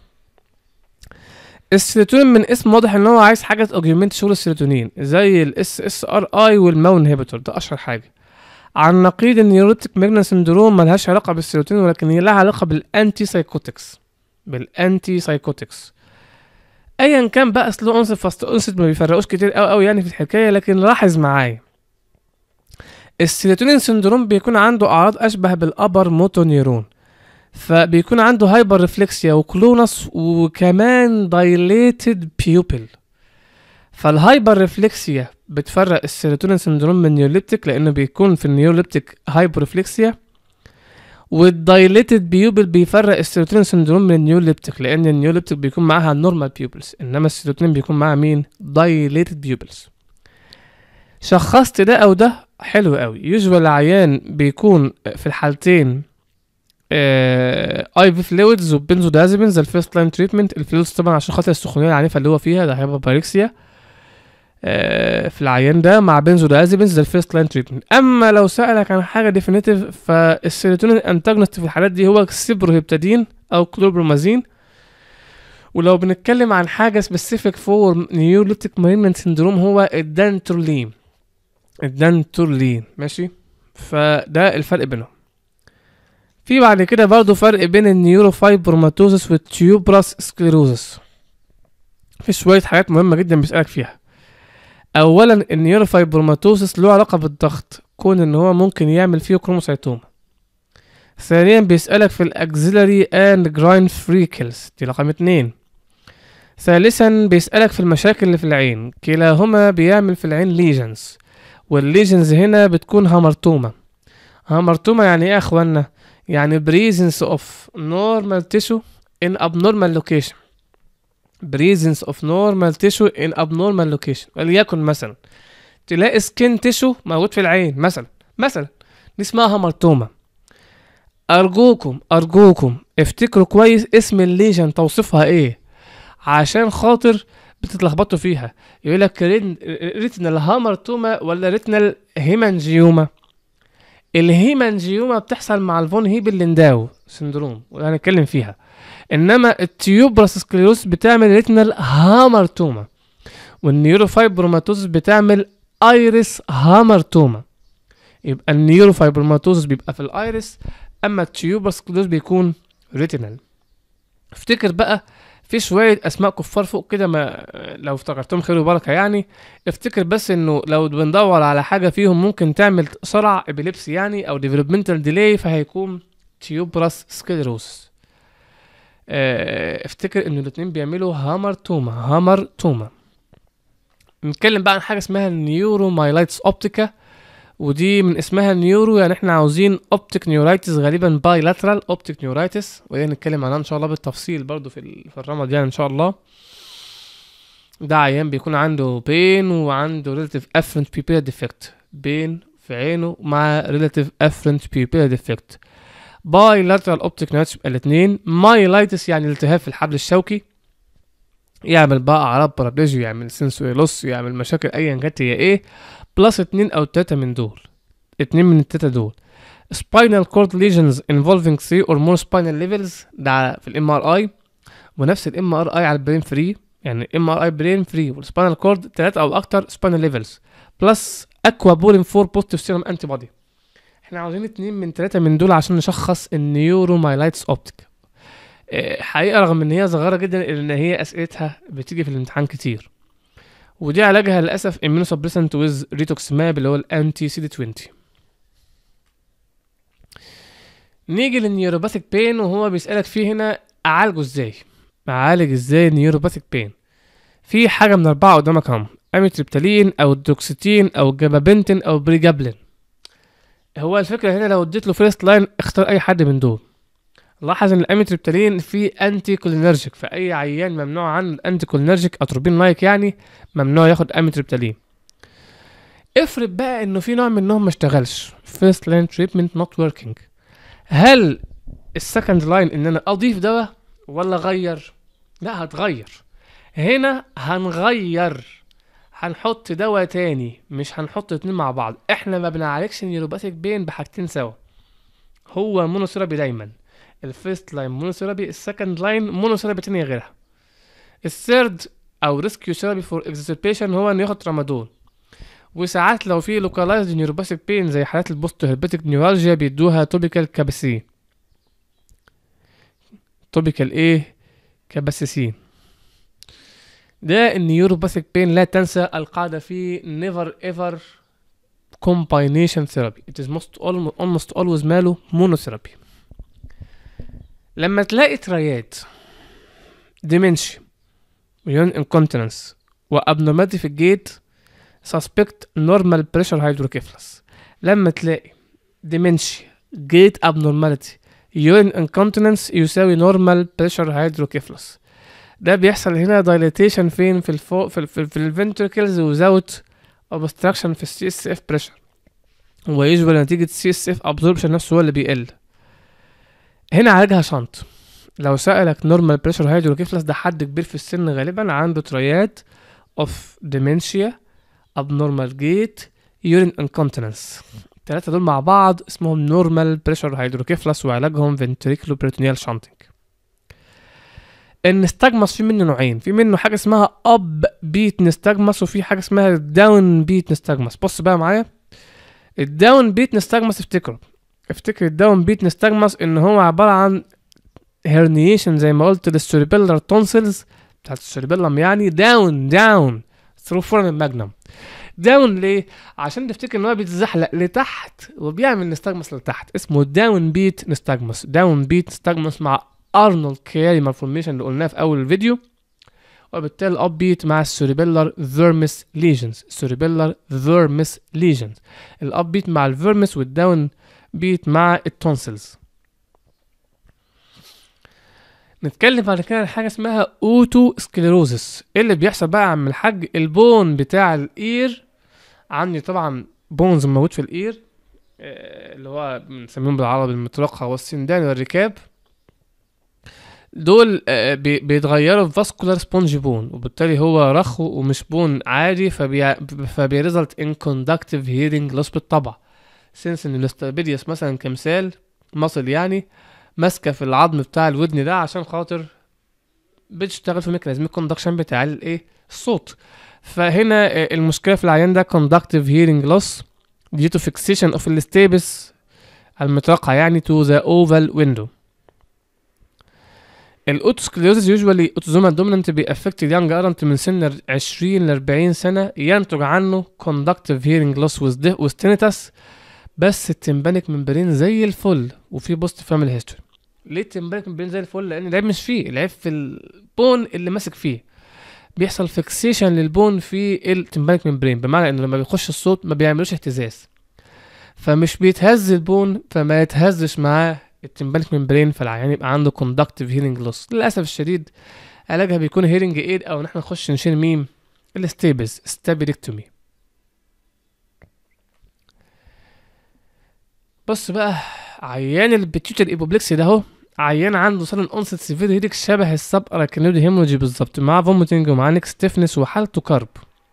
السيروتونين من اسم واضح ان هو عايز حاجه اوجمنت شغل السيروتونين زي الاس اس ار اي والماو انهبيتور ده اشهر حاجه عن نقيض النيوروتيك ماجنا سندروم ملهاش علاقه بالسيروتونين ولكن هي لها علاقه بالانتي سايكوتكس بالانتي سايكوتكس ايا كان بقى سلو اونست فاست اونست ما بيفرقوش كتير قوي قوي يعني في الحكايه لكن لاحظ معايا السيروتونين سندروم بيكون عنده اعراض اشبه بالابر موتو نيرون فبيكون عنده هايبر ريفلكسيا وكلونس وكمان دايليتد بيوبل فالهايبر ريفلكسيا بتفرق السيروتونين سندروم من النيوليبتيك لانه بيكون في النيوليبتيك هايبر ريفلكسيا والدايليتد بيوبل بيفرق السيروتونين سندروم من النيوليبتيك لان النيوليبتيك بيكون معاها نورمال بيوبلز انما السيروتونين بيكون معاها مين دايليتد بيوبلز شخصت ده او ده حلو قوي يوجوال العيان بيكون في الحالتين اي في فلويدز وبنزودازيبينز الفيرست لاين تريتمنت الفلويدز طبعا عشان خاطر السخونيه العنيفه اللي هو فيها ده هيبقى باريكسيا آه، في العيان ده مع بنزودازيبينز الفيرست لاين تريتمنت اما لو سالك عن حاجه ديفينيتيف فالسيروتونين انتاجونست في الحالات دي هو السيبروهيبتادين او كلوبرومازين ولو بنتكلم عن حاجه سبيسيفيك فور نيوليتيك مالين سندروم هو الدانترولين الدانترولين ماشي فده الفرق بينهم في بعد كده برضو فرق بين النيوروفايبروماتوزس والتيوبراس سكليروزس في شوية حاجات مهمة جدا بيسألك فيها أولا النيوروفايبروماتوزس له علاقة بالضغط كون إن هو ممكن يعمل فيه كروموسايتوما ثانيا بيسألك في الأكزيلاري أند جراين فريكلز دي رقم اتنين ثالثا بيسألك في المشاكل اللي في العين كلاهما بيعمل في العين ليجنز والليجنز هنا بتكون هامرتوما هامرتوما يعني ايه يا اخوانا يعني presence of normal tissue in abnormal location presence of normal tissue in abnormal location وليكن مثلا تلاقي skin tissue موجود في العين مثلا مثلا دي اسمها هامرتوما ارجوكم ارجوكم افتكروا كويس اسم الليجن توصيفها ايه عشان خاطر بتتلخبطوا فيها يقول لك ريتنال هامرتوما ولا ريتنال هيمانجيوما الهيمانجيوما بتحصل مع الفون هيبل لينداو سندروم وده هنتكلم فيها انما التيوبراس سكليروس بتعمل ريتنال هامرتوما والنيوروفايبروماتوزس بتعمل ايريس هامرتوما يبقى النيوروفايبروماتوزس بيبقى في الايريس اما التيوبراس سكليروس بيكون ريتينال افتكر بقى في شوية أسماء كفار فوق كده ما لو افتكرتهم خير وبركة يعني افتكر بس إنه لو بندور على حاجة فيهم ممكن تعمل صرع إبيليبسي يعني أو ديفلوبمنتال ديلي فهيكون تيوبراس سكليروس اه افتكر إن الاتنين بيعملوا هامر توما هامر توما نتكلم بقى عن حاجة اسمها النيورو مايلايتس اوبتيكا ودي من اسمها نيورو يعني احنا عاوزين اوبتيك نيورايتس غالبا باي لاترال اوبتيك نيورايتس ودي هنتكلم عنها ان شاء الله بالتفصيل برضو في ال- في الرمض يعني ان شاء الله ده عيان بيكون عنده بين وعنده ريلاتيف افرنت بيبيلا ديفكت بين في عينه مع ريلاتيف افرنت بيبيلا ديفكت باي لاترال اوبتيك نيرتس يبقى الاثنين مايلايتس يعني التهاب في الحبل الشوكي يعمل بقى اعراض بارابليجيا يعمل سنسوري لوس يعمل مشاكل ايا كانت هي ايه بلس اتنين او تلاتة من دول اتنين من التلاتة دول spinal cord lesions involving 3 or more spinal levels ده في الام ار اي ونفس الام ار اي على البرين فري يعني الام ار اي برين فري والسباينال كورد تلاتة او اكتر spinal levels بلس اكوا بولين 4 بوزيتيف سيرم انتي بودي احنا عاوزين اتنين من تلاتة من دول عشان نشخص النيورومايلايتس اوبتيك حقيقة رغم ان هي صغيرة جدا الا ان هي اسئلتها بتيجي في الامتحان كتير ودي علاجها للاسف immunosuppressant with ريتوكسماب اللي هو الانتي سي دي 20 نيجي للنيوروباثيك بين وهو بيسألك فيه هنا اعالجه ازاي اعالج ازاي النيوروباثيك بين في حاجة من اربعة قدامك هم اميتريبتالين او الدوكسيتين او الجابابنتين او بريجابلين هو الفكرة هنا لو اديت له فيرست لاين اختار اي حد من دول لاحظ ان الاميتريبتالين فيه انتي كولينرجيك فاي عيان ممنوع عنه الانتي كولينرجيك اتروبين لايك يعني ممنوع ياخد اميتريبتالين افرض بقى انه في نوع منهم ما اشتغلش فيرست لاين تريتمنت نوت وركينج هل السكند لاين ان انا اضيف دواء ولا اغير لا هتغير هنا هنغير هنحط دواء تاني مش هنحط اتنين مع بعض احنا ما بنعالجش النيوروباثيك بين بحاجتين سوا هو مونوثيرابي دايما الفيرست لاين مونوثيرابي السكند لاين مونوثيرابي تانية غيرها الثيرد او ريسكيو ثيرابي فور اكزربيشن هو انه ياخد ترامادول وساعات لو في لوكالايزد نيوروباثيك بين زي حالات البوست هيربيتك نيورالجيا بيدوها توبيكال كابسين توبيكال ايه كاباسيسين ده النيوروباثيك بين لا تنسى القاعدة في never ever combination therapy it is most almost, almost always ماله monotherapy لما تلاقي تريات dementia ويون incontinence وابنورماليتي في الجيت suspect normal pressure hydrocephalus لما تلاقي dementia gait abnormality urine incontinence يساوي normal pressure hydrocephalus ده بيحصل هنا dilatation فين في الفوق في, في, في الفنتركلز وزاوت obstruction في السي اس اف بريشر ويجبر نتيجة السي اس اف absorption نفسه هو اللي بيقل هنا عالجها شنط لو سألك نورمال بريشر هيدروكيفلس ده حد كبير في السن غالبا عنده تريات اوف dementia abnormal gait urine incontinence التلاتة دول مع بعض اسمهم نورمال بريشر هيدروكيفلس وعلاجهم ventricular peritoneal shunting النستجمس في منه نوعين في منه حاجه اسمها اب بيت نستجمس وفي حاجه اسمها داون بيت نستجمس بص بقى معايا الداون بيت نستجمس افتكره افتكر الداون بيت نستجمس ان هو عباره عن هرنيشن زي ما قلت للسوريبيلر تونسلز بتاعت السوريبيلم يعني داون داون ثرو فورم الماجنم داون ليه؟ عشان تفتكر ان هو بيتزحلق لتحت وبيعمل نستجمس لتحت اسمه داون بيت نستجمس داون بيت نستجمس مع ارنولد كياري مالفورميشن اللي قلناه في اول الفيديو وبالتالي الاب بيت مع السوريبيلر فيرمس ليجنز السوريبيلر فيرمس ليجنز الاب بيت مع الفيرمس والداون بيت مع التونسلز نتكلم بعد كده عن حاجه اسمها اوتو سكليروزس ايه اللي بيحصل بقى يا عم الحاج البون بتاع الاير عندي طبعا بونز موجود في الاير آه، اللي هو بنسميهم بالعربي المطرقه والسندان والركاب دول آه، بي- بيتغيروا في فاسكولار سبونج بون وبالتالي هو رخو ومش بون عادي فبي فبيريزلت ان كوندكتيف هيرنج لوس بالطبع سنس ان الاستابيديوس مثلا كمثال مصل يعني ماسكه في العظم بتاع الودن ده عشان خاطر بتشتغل في ميكانيزم الكوندكشن بتاع الايه الصوت فهنا آه، المشكله في العيان ده كوندكتيف هيرنج لوس due to fixation of الستابس المطرقه يعني to the oval window الاوتوسكليروزيس يوجوالي اوتوزومال دومينانت بيأفكت اليانج ارنت من سن 20 ل 40 سنه ينتج عنه كوندكتيف هيرنج لوس وستينيتاس بس التمبانيك ممبرين زي الفل وفي بوست فاميلي هيستوري ليه التمبانيك ممبرين زي الفل لان العيب مش فيه العيب في البون اللي ماسك فيه بيحصل فيكسيشن للبون في التمبانيك ممبرين بمعنى انه لما بيخش الصوت ما بيعملوش اهتزاز فمش بيتهز البون فما يتهزش معاه التمبانيك ممبرين فالعيان يبقى عنده كوندكتيف هيرنج لوس للاسف الشديد علاجها بيكون هيرنج ايد او ان احنا نخش نشيل ميم الستيبز ستابيلكتومي بص بقى عيان البيتيوتر ايبوبلكسي ده اهو عيان عنده سنن اونست سيفير هيدك شبه السب اراكنود هيمولوجي بالظبط معاه فوميتنج ومعاه نيك ستيفنس وحالته كرب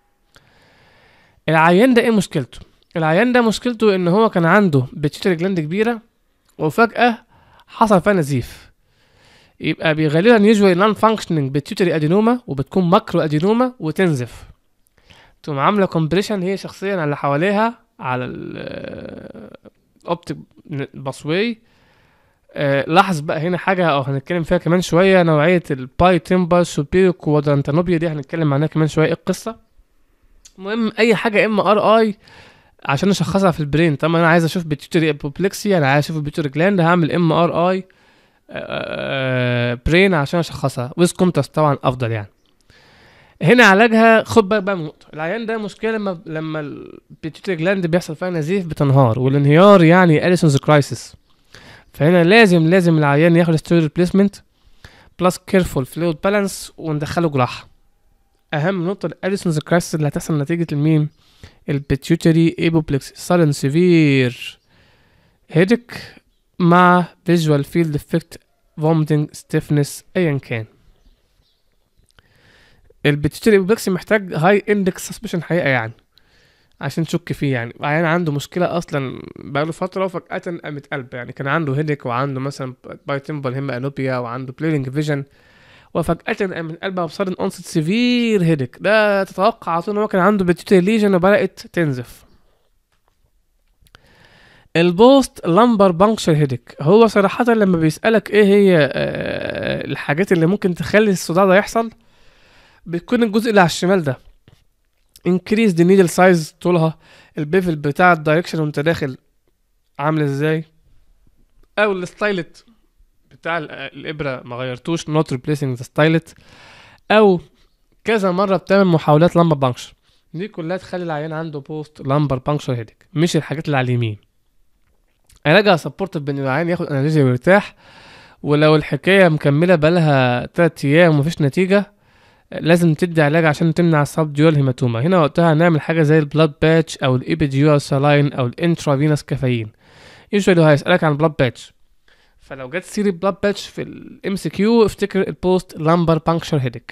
العيان ده ايه مشكلته العيان ده مشكلته ان هو كان عنده بيتيوتري جلاند كبيره وفجاه حصل فيها نزيف يبقى بي- غالبا يوجوالي نون فانكشننج بيتيوتري ادينوما وبتكون ماكرو ادينوما وتنزف تقوم عامله كومبريشن هي شخصيا على اللي حواليها على الاوبتيك باسواي لاحظ بقى هنا حاجة أو هنتكلم فيها كمان شوية نوعية الباي تيمبر سوبيريو كوادرانتانوبيا دي هنتكلم عنها كمان شوية ايه القصة المهم أي حاجة ام ار اي عشان اشخصها في البرين طبعا انا عايز اشوف بيتيوتري ابوبلكسي انا عايز اشوف البيتيوتري جلاند هعمل ام ار اي برين عشان اشخصها ويز كومتاس طبعا افضل يعني هنا علاجها خد بالك بقى من نقطه العيان ده مشكله لما لما البيتيوتري جلاند بيحصل فيها نزيف بتنهار والانهيار يعني اليسونز كرايسيس فهنا لازم لازم العيان ياخد ستيرويد ريبليسمنت بلس كيرفول فلويد بالانس وندخله جراحه اهم نقطه الاليسونز كرايسيس اللي هتحصل نتيجه المين البيتيوتري ايبوبلكس sudden سيفير هيدك مع فيجوال فيلد افكت vomiting stiffness ايا كان البيتيوتري ايبوبلكس محتاج هاي اندكس سسبشن حقيقه يعني عشان تشك فيه يعني عيان عنده مشكله اصلا بقاله فتره وفجاه قامت قلب يعني كان عنده هيدك وعنده مثلا بايتمبل هيما انوبيا وعنده بليرنج فيجن وفجأة قامت قلبها بصدن اونست سيفير هيدك ده تتوقع على طول ان هو كان عنده بيتيوتري ليجن وبدأت تنزف البوست لامبر بانكشر هيدك هو صراحة لما بيسألك ايه هي آه، الحاجات اللي ممكن تخلي الصداع ده يحصل بيكون الجزء اللي على الشمال ده increase the needle size طولها البيفل بتاع الدايركشن وانت داخل عامل ازاي او الستايلت بتاع ال- الابره ما غيرتوش not replacing the stylet او كذا مره بتعمل محاولات لمبر بانكشر دي كلها تخلي العيان عنده بوست لمبر بانكشر هيدك مش الحاجات اللي على اليمين علاجها سبورت بان العيان ياخد اناليزيا ويرتاح ولو الحكايه مكمله بقالها 3 ايام ومفيش نتيجه لازم تدي علاج عشان تمنع السب ديول هيماتوما هنا وقتها هنعمل حاجه زي البلاد باتش او الايبيديول سالاين او الانترافينوس كافيين يوجوالي هيسالك عن البلاد باتش فلو جت سيري بلاد باتش في الام سي كيو افتكر البوست لامبر بانكشر هيدك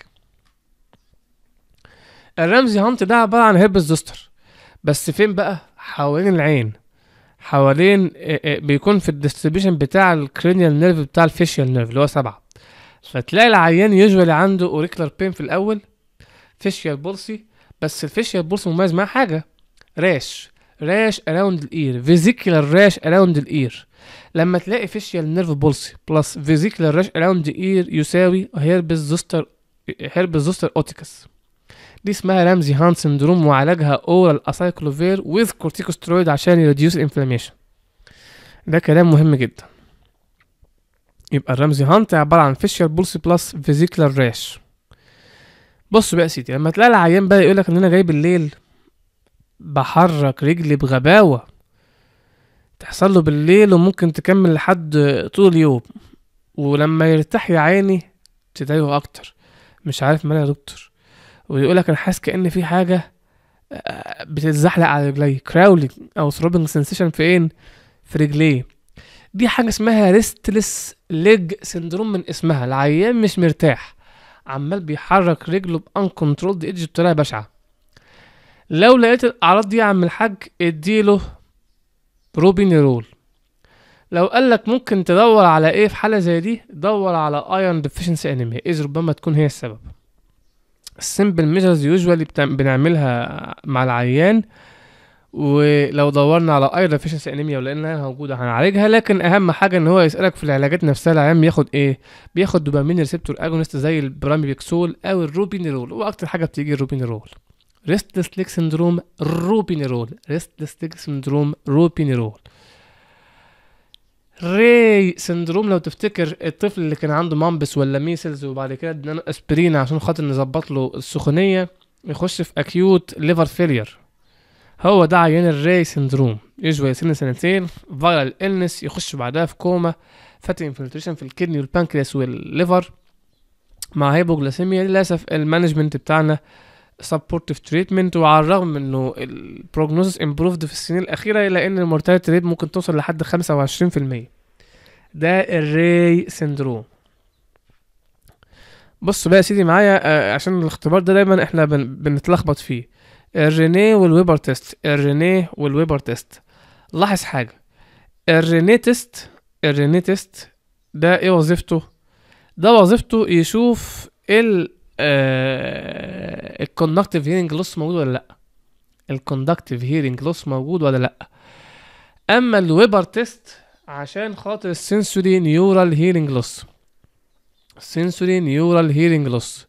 الرمزي هانت ده عباره عن هيربس زوستر بس فين بقى حوالين العين حوالين آه، آه، بيكون في الديستريبيوشن بتاع الكرينيال نيرف بتاع الفيشيال نيرف اللي هو سبعة فتلاقي العيان يوجوالي عنده اوريكولار بين في الاول فيشيال بولسي بس الفيشيال بولسي مميز معاه حاجه راش راش اراوند الاير فيزيكولار راش اراوند الاير لما تلاقي فيشيال نيرف بولسي بلس فيزيكولار راش اراوند اير يساوي هيربس زوستر هيربس زوستر اوتيكس دي اسمها رمزي هان سندروم وعلاجها اورال اسايكلوفير وذ كورتيكوسترويد عشان يريديوس انفلاميشن ده كلام مهم جدا يبقى الرمزي هانت عبارة عن فيشيال بولسي بلس فيزيكولار راش بص بقى يا سيدي لما تلاقي العيان بقى يقولك ان انا جاي بالليل بحرك رجلي بغباوة تحصل له بالليل وممكن تكمل لحد طول اليوم ولما يرتاح يا عيني تضايقه اكتر مش عارف مالها يا دكتور ويقولك انا حاسس كأن في حاجة آه، بتتزحلق على رجلي كراولينج او ثروبنج سنسيشن فين في رجليه دي حاجة اسمها ريستلس ليج سندروم من اسمها العيان مش مرتاح عمال بيحرك رجله بان كنترول ايدج بطريقة بشعة لو لقيت الاعراض دي يا عم الحاج اديله روبينيرول لو قالك ممكن تدور على ايه في حالة زي دي دور على ايرون ديفيشنسي انيميا اذ ربما تكون هي السبب السمبل ميجرز يوجوالي بنعملها مع العيان ولو دورنا على ايرون ديفيشنسي انيميا ولقيناها موجوده هنعالجها لكن اهم حاجه ان هو يسالك في العلاجات نفسها العيان بياخد ايه بياخد دوبامين ريسبتور اجونست زي البراميبيكسول او الروبينيرول واكتر حاجه بتيجي الروبينيرول ريستلس ليك سندروم روبينيرول ريستلس ليك سندروم روبينيرول ري سندروم لو تفتكر الطفل اللي كان عنده مامبس ولا ميسلز وبعد كده ادينا له اسبرين عشان خاطر نظبط له السخونيه يخش في اكيوت ليفر فيلير هو ده عيان الري سندروم يشبه سن سنتين فايرال النس يخش بعدها في كوما فاتي انفلتريشن في الكدني والبانكرياس والليفر مع هيبوجلاسيميا للاسف المانجمنت بتاعنا سبورتيف تريتمنت وعلى الرغم من انه البروجنوزس امبروفد في السنين الاخيره الا ان المورتاليتي ريت ممكن توصل لحد 25% ده الري سيندروم بص بقى يا سيدي معايا آه، عشان الاختبار ده دايما احنا بن بنتلخبط فيه الرينيه والويبر تيست الرينيه والويبر تيست لاحظ حاجه الرينيه تيست الرينيه تيست ده ايه وظيفته ده وظيفته يشوف ال الكوندكتيف هيرنج لوس موجود ولا لا الكوندكتيف هيرنج لوس موجود ولا لا اما الويبر تيست عشان خاطر السنسوري نيورال هيرنج لوس sensory neural hearing loss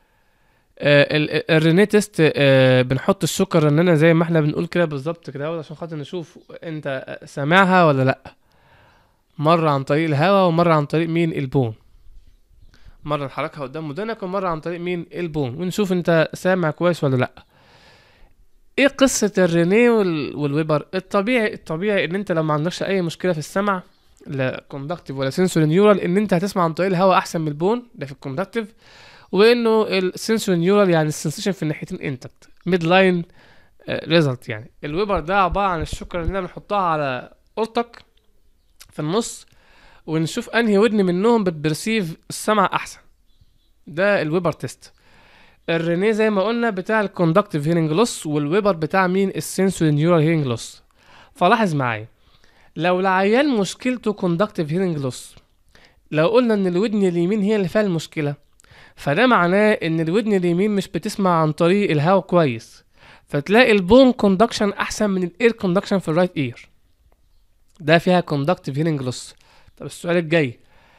الرينيه تيست آه بنحط السكر رنانه زي ما احنا بنقول كده بالظبط كده اهوت عشان خاطر نشوف انت سامعها ولا لا مره عن طريق الهواء ومره عن طريق مين البون مره نحركها قدام ودانك ومره عن طريق مين البون ونشوف انت سامع كويس ولا لا ايه قصه الرينيه وال- والويبر الطبيعي الطبيعي ان انت لو ما عندكش اي مشكله في السمع لا كوندكتيف ولا سنسوري نيورال ان انت هتسمع عن طريق الهواء احسن من البون ده في الكوندكتيف وانه السنسوري نيورال يعني السنسيشن في الناحيتين انتكت ميد لاين ريزلت يعني الويبر ده عباره عن الشكر اللي احنا بنحطها على قرطك في النص ونشوف انهي ودن منهم بتبرسيف السمع احسن ده الويبر تيست الرينيه زي ما قلنا بتاع الكوندكتيف هيرنج لوس والويبر بتاع مين السنسوري نيورال هيرنج لوس فلاحظ معايا لو العيان مشكلته كوندكتيف هيرنج لوس لو قلنا ان الودن اليمين هي اللي فيها المشكله فده معناه ان الودن اليمين مش بتسمع عن طريق الهواء كويس فتلاقي البون كوندكشن احسن من الاير كوندكشن في الرايت اير ده فيها كوندكتيف هيرنج لوس طب السؤال الجاي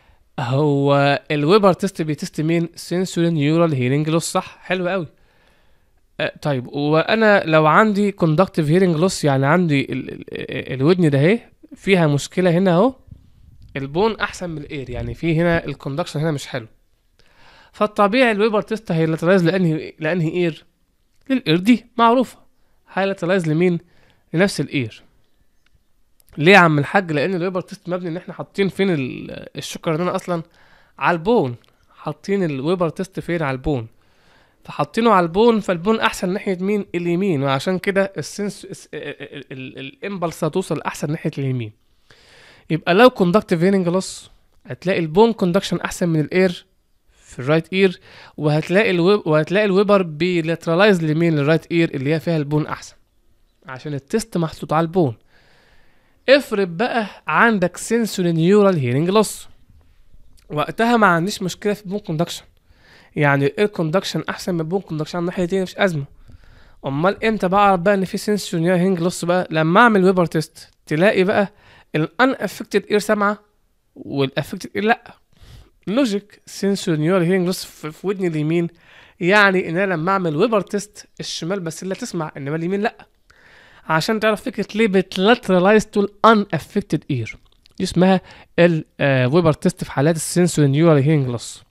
هو الويبر تيست بيتست مين سنسوري نيورال هيرنج لوس صح حلو قوي أه طيب وانا لو عندي كوندكتيف هيرنج لوس يعني عندي ال ال الودن ده اهي فيها مشكله هنا اهو البون احسن من الاير يعني في هنا الكوندكشن هنا مش حلو فالطبيعي الويبر تيست هيلاترايز لانهي لانهي اير للاير دي معروفه هيلاترايز لمين لنفس الاير ليه يا عم الحاج لان الويبر تيست مبني ان احنا حاطين فين ال- الشكر ده اصلا على البون حاطين الويبر تيست فين على البون فحاطينه على البون فالبون احسن ناحيه مين اليمين وعشان كده السنس الس- ال- ال- ال- الامبلس هتوصل احسن ناحيه اليمين يبقى لو كوندكتيف هيرنج لوس هتلاقي البون كوندكشن احسن من الاير في الرايت اير وهتلاقي الويب وهتلاقي الويبر بيلاترالايز لمين للرايت اير اللي هي فيها البون احسن عشان التست محطوط على البون افرض بقى عندك سنسوري نيورال هيرنج لوس وقتها ما عنديش مشكله في البون كوندكشن يعني الاير كوندكشن احسن من البون كوندكشن على الناحيه دي مفيش ازمه امال امتى بعرف بقى ان في سنسوري نيورال هيرنج لوس بقى لما اعمل ويبر تيست تلاقي بقى الان افكتد اير سامعه والافكتد اير لا لوجيك سنسوري نيورال هيرنج لوس في في ودني اليمين يعني ان انا لما اعمل ويبر تيست الشمال بس اللي تسمع انما اليمين لا عشان تعرف فكره ليه بتلاترالايز تو الان افكتد اير دي اسمها الويبر تيست في حالات السنسوري نيورال هيرنج لوس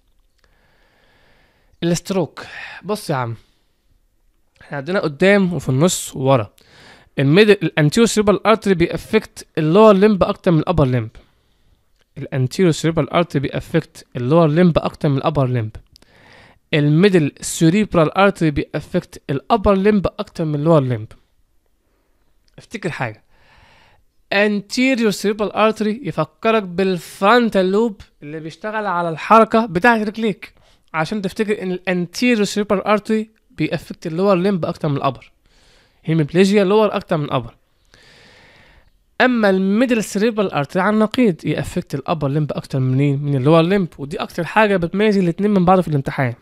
الستروك بص يا عم احنا عندنا قدام وفي النص وورا الميدل الانتيرو سيربال ارتري بيأفكت اللور لمب اكتر من الابر لمب الانتيرو سيربال ارتري بيأفكت اللور لمب اكتر من الابر لمب الميدل سيريبرال ارتري بيأفكت الابر لمب اكتر من اللور لمب افتكر حاجه anterior cerebral artery يفكرك بالفرونتال لوب اللي بيشتغل على الحركه بتاعه رجليك عشان تفتكر ان الانتيريور cerebral artery بيأفكت اللور لمب اكتر من الابر هيميبليجيا لور اكتر من الابر اما الميدل سيريبرال ارتري على النقيض يأفكت الابر لمب اكتر من مين من اللور لمب ودي اكتر حاجه بتميز الاتنين من بعض في الامتحان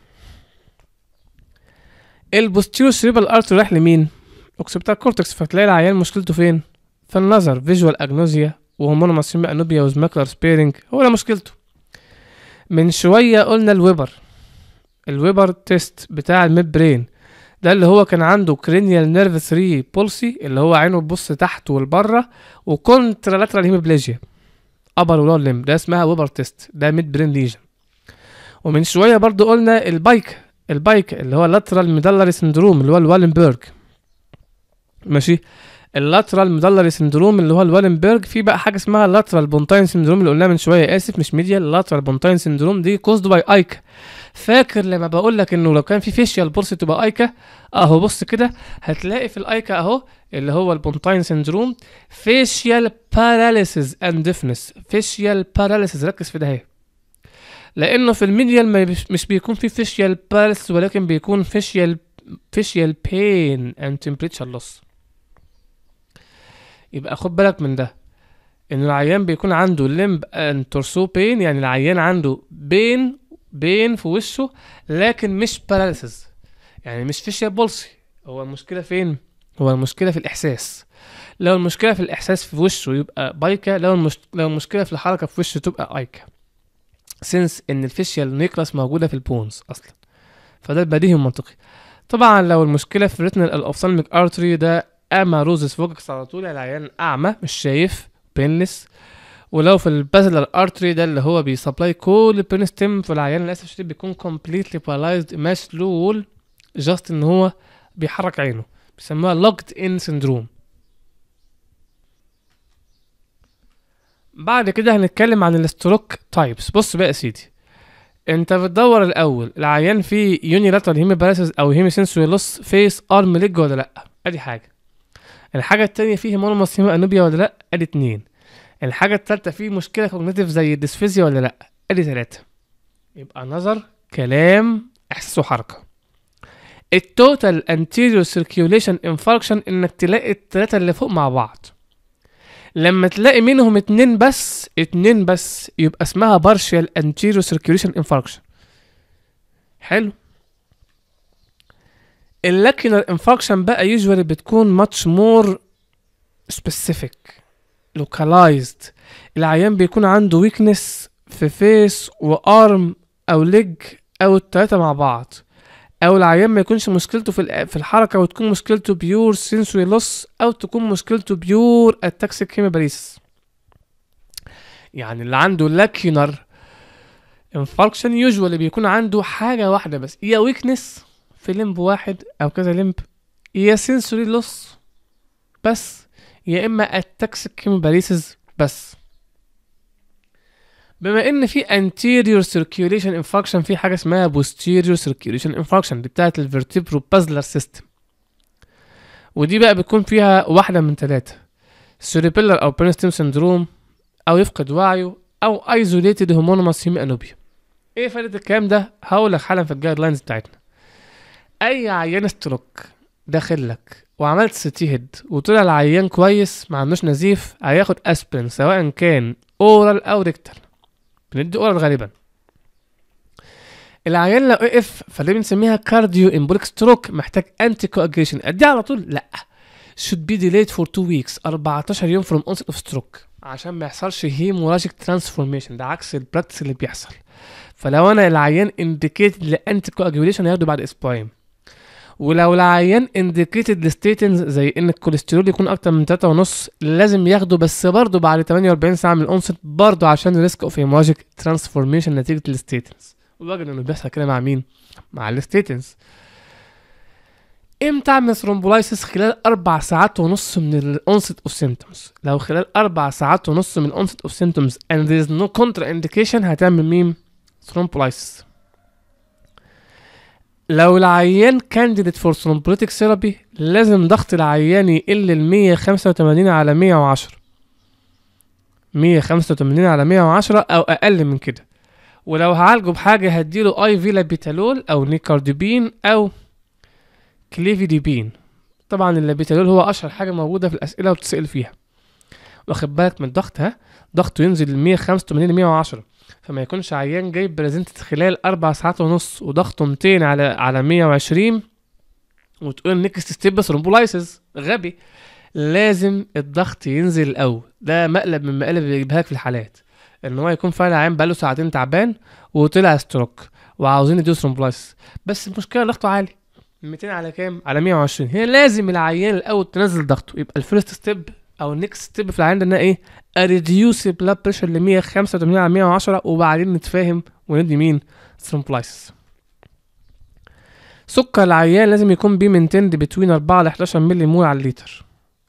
البوستيريور سيريبرال ارتري رايح لمين اوكسيبتال كورتكس فتلاقي العيان مشكلته فين في النظر فيجوال اجنوزيا وهرمونوماسيميا انوبيا وزماكلر سبيرنج هو ده مشكلته من شويه قلنا الويبر الويبر تيست بتاع الميد برين ده اللي هو كان عنده كرينيال نيرف 3 بولسي اللي هو عينه بتبص تحت ولبره وكونترالاترال هيموبليجيا ابر ولور ليم ده اسمها ويبر تيست ده ميد برين ليجن ومن شويه برضو قلنا البايك البايك اللي هو لاترال ميدالري سندروم اللي هو الوالنبرج ماشي اللاترال ميدالري سندروم اللي هو الوالنبرج في بقى حاجه اسمها اللاترال بونتاين سندروم اللي قلناها من شويه اسف مش ميديال اللاترال بونتاين سندروم دي كوزد باي ايك فاكر لما بقول لك انه لو كان في فيشيال بورس تبقى ايكا اهو بص كده هتلاقي في الايكا اهو اللي هو البونتاين سيندروم فيشيال باراليسيس اند ديفنس فيشيال باراليسيس ركز في ده اهي لانه في الميديال ما بيش- مش بيكون في فيشيال باراليسيس ولكن بيكون فيشيال فيشيال بين اند تمبريتشر لوس يبقى خد بالك من ده ان العيان بيكون عنده لمب اند تورسو بين يعني العيان عنده بين بين في وشه لكن مش باراليسيس يعني مش فيشيال بولسي هو المشكله فين هو المشكله في الاحساس لو المشكله في الاحساس في وشه يبقى بايكا لو المش... لو المشكله في الحركه في وشه تبقى ايكا سنس ان الفيشيال نيكلاس موجوده في البونز اصلا فده البديهي المنطقي طبعا لو المشكله في الريتنال الاوفثالميك ارتري ده اما روزس فوكس على طول العيان اعمى مش شايف بينلس ولو في البازلر ارتري ده اللي هو بيسبلاي كل البين ستيم فالعيان للاسف الشديد بيكون كومبليتلي بارالايزد مشلول جاست ان هو بيحرك عينه بيسموها لوكد ان سندروم بعد كده هنتكلم عن الستروك تايبس بص بقى يا سيدي انت بتدور الاول العيان فيه يونيلاترال هيمي باراسيس او هيمي سنسوري لوس فيس ارم ليج ولا لا ادي حاجه الحاجه التانية فيه هيمونوماس هيمي انوبيا ولا لا ادي اتنين الحاجه التالتة فيه مشكله كوجنيتيف زي الديسفيزيا ولا لا ادي تلاتة يبقى نظر كلام احساس وحركه التوتال انتيريور سيركيوليشن انفاركشن انك تلاقي التلاتة اللي فوق مع بعض لما تلاقي منهم اتنين بس اتنين بس يبقى اسمها partial anterior circulation infarction حلو اللاكينر انفاركشن بقى يوجوالي بتكون much more specific localized العيان بيكون عنده weakness في فيس وارم او ليج او التلاتة مع بعض او العيان ما يكونش مشكلته في الع- في الحركه وتكون مشكلته بيور سنسوري لوس او تكون مشكلته بيور اتاكسيك هيموباريس يعني اللي عنده لاكينر انفاركشن يوجوالي بيكون عنده حاجه واحده بس يا ويكنس في لمب واحد او كذا لمب يا سنسوري لوس بس يا اما اتاكسيك هيموباريسز بس بما ان في anterior circulation infarction في حاجه اسمها posterior circulation infarction دي بتاعت الفرتبرو بازلر سيستم ودي بقى بيكون فيها واحده من ثلاثه cerebellar او brainstem syndrome او يفقد وعيه او isolated homonymous hemianopia ايه فائده الكلام ده هقول لك حالا في الجايد لاينز بتاعتنا اي عيان ستروك داخل لك وعملت سيتي هيد وطلع العيان كويس ما عندوش نزيف هياخد اسبرين سواء كان اورال او ريكتال بندي اورال غالبا العيان لو وقف فدي بنسميها كارديو امبوليك ستروك محتاج انتي كواجيشن ادي على طول لا should be delayed for 2 weeks 14 يوم from onset of stroke عشان ما يحصلش هيموراجيك ترانسفورميشن ده عكس البراكتس اللي بيحصل فلو انا العيان انديكيتد لانتي كواجيوليشن هياخده بعد اسبوعين ولو العيان انديكيتد لستيتنز زي ان الكوليسترول يكون اكتر من 3.5 لازم ياخده بس برضه بعد 48 ساعه من الاونست برضه عشان الريسك اوف هيموراجيك ترانسفورميشن نتيجه الستيتنز وبجد انه بيحصل كده مع مين مع الستيتنز امتى اعمل ثرومبولايسيس خلال اربع ساعات ونص من الاونست اوف سيمتومز لو خلال اربع ساعات ونص من الاونست اوف سيمتومز and there is no contraindication هتعمل مين ثرومبولايسيس لو العيان كانديديت فور ثرومبوليتيك ثيرابي لازم ضغط العيان يقل ل 185 على 110 185 على 110 او اقل من كده ولو هعالجه بحاجه هديله اي في لابيتالول او نيكارديبين او كليفيديبين طبعا اللابيتالول هو اشهر حاجه موجوده في الاسئله وبتسال فيها واخد بالك من الضغط ها ضغطه ينزل ل 185 ل 110 فما يكونش عيان جاي بريزنت خلال اربع ساعات ونص وضغطه 200 على على 120 وتقول نيكست ستيب ثرومبولايسيس غبي لازم الضغط ينزل الاول ده مقلب من مقالب اللي بيجيبها لك في الحالات ان هو يكون فعلا عيان بقاله ساعتين تعبان وطلع ستروك وعاوزين يدوا ثرومبولايسيس بس المشكله ضغطه عالي 200 على كام على 120 هي لازم العيان الاول تنزل ضغطه يبقى الفيرست ستيب او النكست ستيب في العيان ده انها ايه اريديوس بلاد بريشر ل 185 على 110 وبعدين نتفاهم وندي مين ثرومبولايسيس سكر العيان لازم يكون بيه من بتوين 4 ل 11 مللي مول على الليتر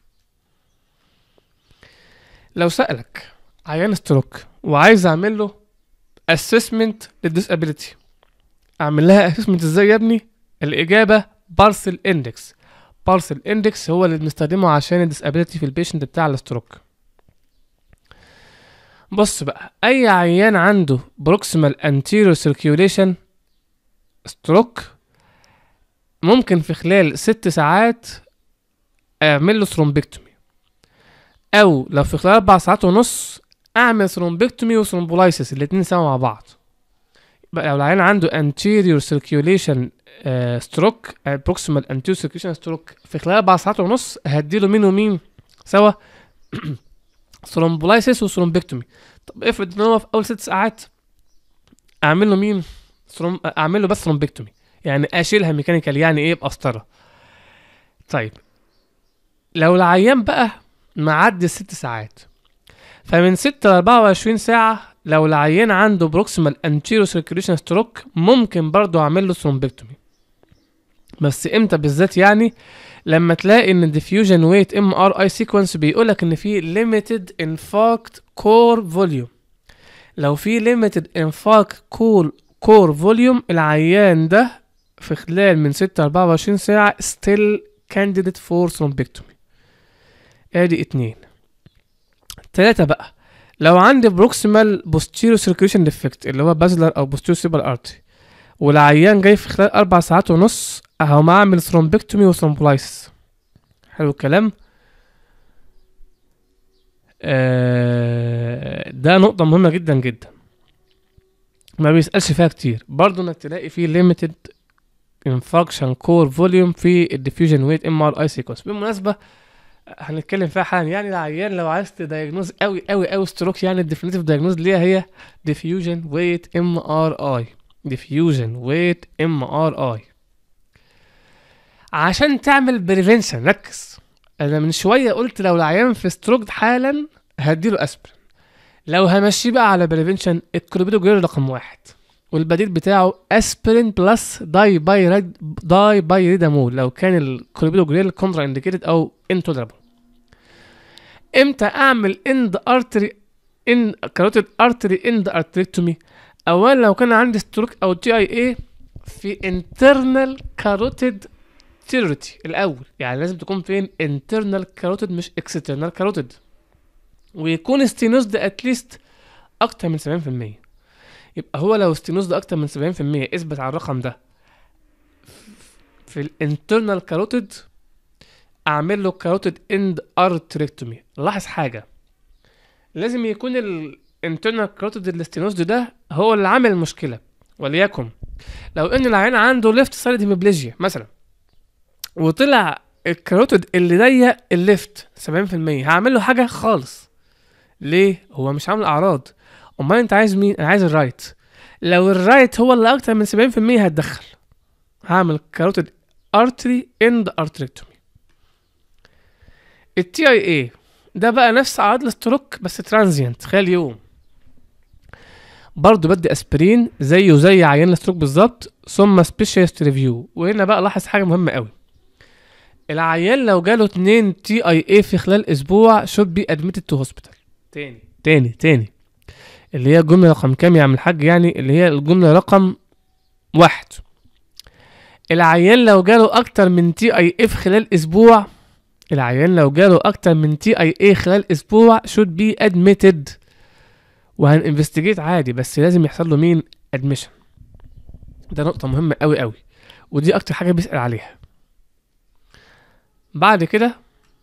لو سألك عيان ستروك وعايز اعمل له اسسمنت للديسابيليتي اعمل لها اسسمنت ازاي يا ابني الاجابه بارسل اندكس بارسل اندكس هو اللي بنستخدمه عشان الديسابيلتي في البيشنت بتاع الستروك بص بقى اي عيان عنده بروكسيمال انتيريور سيركيوليشن ستروك ممكن في خلال ست ساعات اعمل له ثرومبكتومي او لو في خلال اربع ساعات ونص اعمل ثرومبكتومي وثرومبولايسيس الاتنين سوا مع بعض بقى لو العيان عنده anterior circulation ستروك proximal anterior circulation stroke في خلال اربع ساعات ونص هديله مين ومين سوا ثرومبولايسيس وثرومبكتومي طب افرض ان هو في اول ست ساعات اعمل له مين ثروم اعمل له بس ثرومبكتومي يعني اشيلها ميكانيكال يعني ايه بقسطره طيب لو العيان بقى معدي الست ساعات فمن ستة ل 24 ساعة لو العيان عنده بروكسيمال انتيرو سيركيوليشن ستروك ممكن برضو اعمل له ثرومبكتومي بس امتى بالذات يعني لما تلاقي ان الديفيوجن ويت ام ار اي سيكونس بيقولك ان في ليميتد انفاكت كور فوليوم لو في ليميتد انفاكت كور كور فوليوم العيان ده في خلال من 6 ل 24 ساعة ستيل كانديديت فور ثرومبكتومي ادي اتنين تلاتة بقى لو عندي بروكسيمال بوستيرو سيركيوليشن ديفكت اللي هو بازلر او بوستيرو سيبال ارتري والعيان جاي في خلال اربع ساعات ونص اهو اعمل ثرومبكتومي وثرومبولايسيس حلو الكلام آه ده نقطة مهمة جدا جدا ما بيسألش فيها كتير برضو انك تلاقي فيه limited infarction core volume في الديفيوجن ويت ام ار اي سيكونس بالمناسبة هنتكلم فيها حالا يعني العيان لو عايز تدايجنوز قوي قوي قوي ستروك يعني الديفينيتيف دايجنوز ليها هي ديفيوجن ويت ام ار اي ديفيوجن ويت ام ار اي عشان تعمل بريفنشن ركز انا من شويه قلت لو العيان في ستروك حالا هديله اسبرين لو همشيه بقى على بريفنشن الكلوبيدوجريل رقم واحد والبديل بتاعه اسبرين بلس داي باي داي باي ريدامول لو كان الكلوبيدوجريل كونترا انديكيتد او انتولرابل امتى اعمل اند ارتري ان كاروتيد ارتري اند ارتريكتومي اولا لو كان عندي ستروك او تي اي اي في انترنال كاروتيد تيرتي الاول يعني لازم تكون فين انترنال كاروتيد مش اكسترنال كاروتيد ويكون ستينوز ده اتليست اكتر من 70% يبقى هو لو ستينوز ده اكتر من 70% اثبت على الرقم ده في الانترنال كاروتيد اعمل له كاروتيد اند ارتريكتومي لاحظ حاجه لازم يكون الانترنال كاروتيد الاستينوز ده هو اللي عامل المشكله وليكن لو ان العيان عنده ليفت سايد هيموبليجيا مثلا وطلع الكاروتيد اللي ضيق الليفت 70% هعمل له حاجه خالص ليه هو مش عامل اعراض امال انت عايز مين انا عايز الرايت لو الرايت هو اللي اكتر من 70% هتدخل هعمل كاروتيد ارتري اند ارتريكتومي التي اي اي ده بقى نفس اعراض الستروك بس ترانزيانت خلال يوم برضه بدي اسبرين زيه زي عيان الستروك بالظبط ثم سبيشالست ريفيو وهنا بقى لاحظ حاجه مهمه قوي العيان لو جاله اتنين تي اي اي في خلال اسبوع should be admitted to hospital تاني تاني تاني اللي هي الجملة رقم كام يا عم الحاج يعني اللي هي الجملة رقم واحد العيان لو جاله أكتر من تي أي إيه في خلال أسبوع العيان لو جاله أكتر من تي أي إيه خلال أسبوع should be admitted وهنinvestigate عادي بس لازم يحصل له مين admission ده نقطة مهمة أوي أوي ودي أكتر حاجة بيسأل عليها بعد كده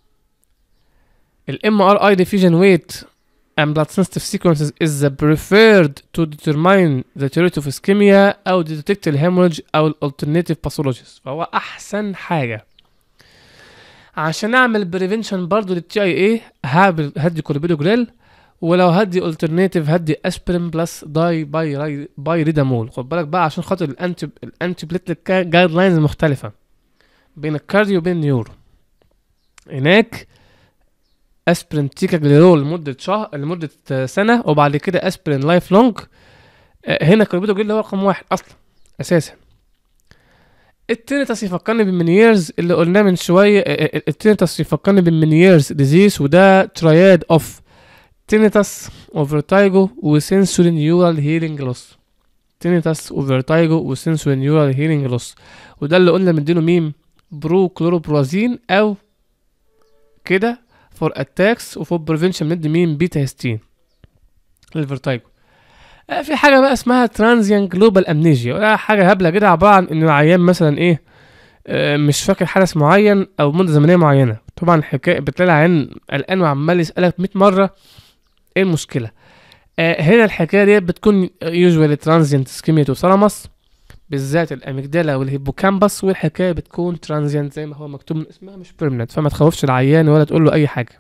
ال MRI diffusion weight and blood sensitive sequences is the preferred to determine the theory of ischemia أو to detect the hemorrhage أو ال alternative pathologies فهو أحسن حاجة عشان أعمل prevention برضو لل TIA هعمل هدي كوربيدوجريل ولو هدي alternative هدي aspirin بلس داي باي باي ريدامول خد بالك بقى عشان خاطر الانتي الانتي بليتلت جايد لاينز مختلفة بين الكارديو وبين النيورو هناك اسبرين تيكا جليرول لمده شهر لمده سنه وبعد كده اسبرين لايف لونج هنا كوربيدو اللي هو رقم واحد اصلا اساسا التينيتاس يفكرني بالمنييرز اللي قلناه من شويه التينيتاس يفكرني بالمنييرز ديزيز وده تراياد اوف تينيتاس وفرتايجو وسنسوري نيورال هيرنج لوس تينيتاس وفيرتايجو وسنسوري نيورال هيرنج لوس وده اللي قلنا مديله ميم برو كلوروبرازين او كده فور اتاكس وفور بريفنشن ندي ميم بيتا هيستين للفيرتايجو آه، في حاجه بقى اسمها ترانزيان جلوبال امنيجيا وده حاجه هبله كده عباره عن ان العيان مثلا ايه آه، مش فاكر حدث معين او مده زمنيه معينه طبعا الحكايه بتلاقي العيان قلقان وعمال يسالك 100 مره ايه المشكله آه، هنا الحكايه دي بتكون يوجوالي ترانزيانت اسكيميا ثالاموس بالذات الاميجدالا والهيبوكامبس والحكايه بتكون ترانزيانت زي ما هو مكتوب من اسمها مش بيرمننت فما تخوفش العيان ولا تقول له اي حاجه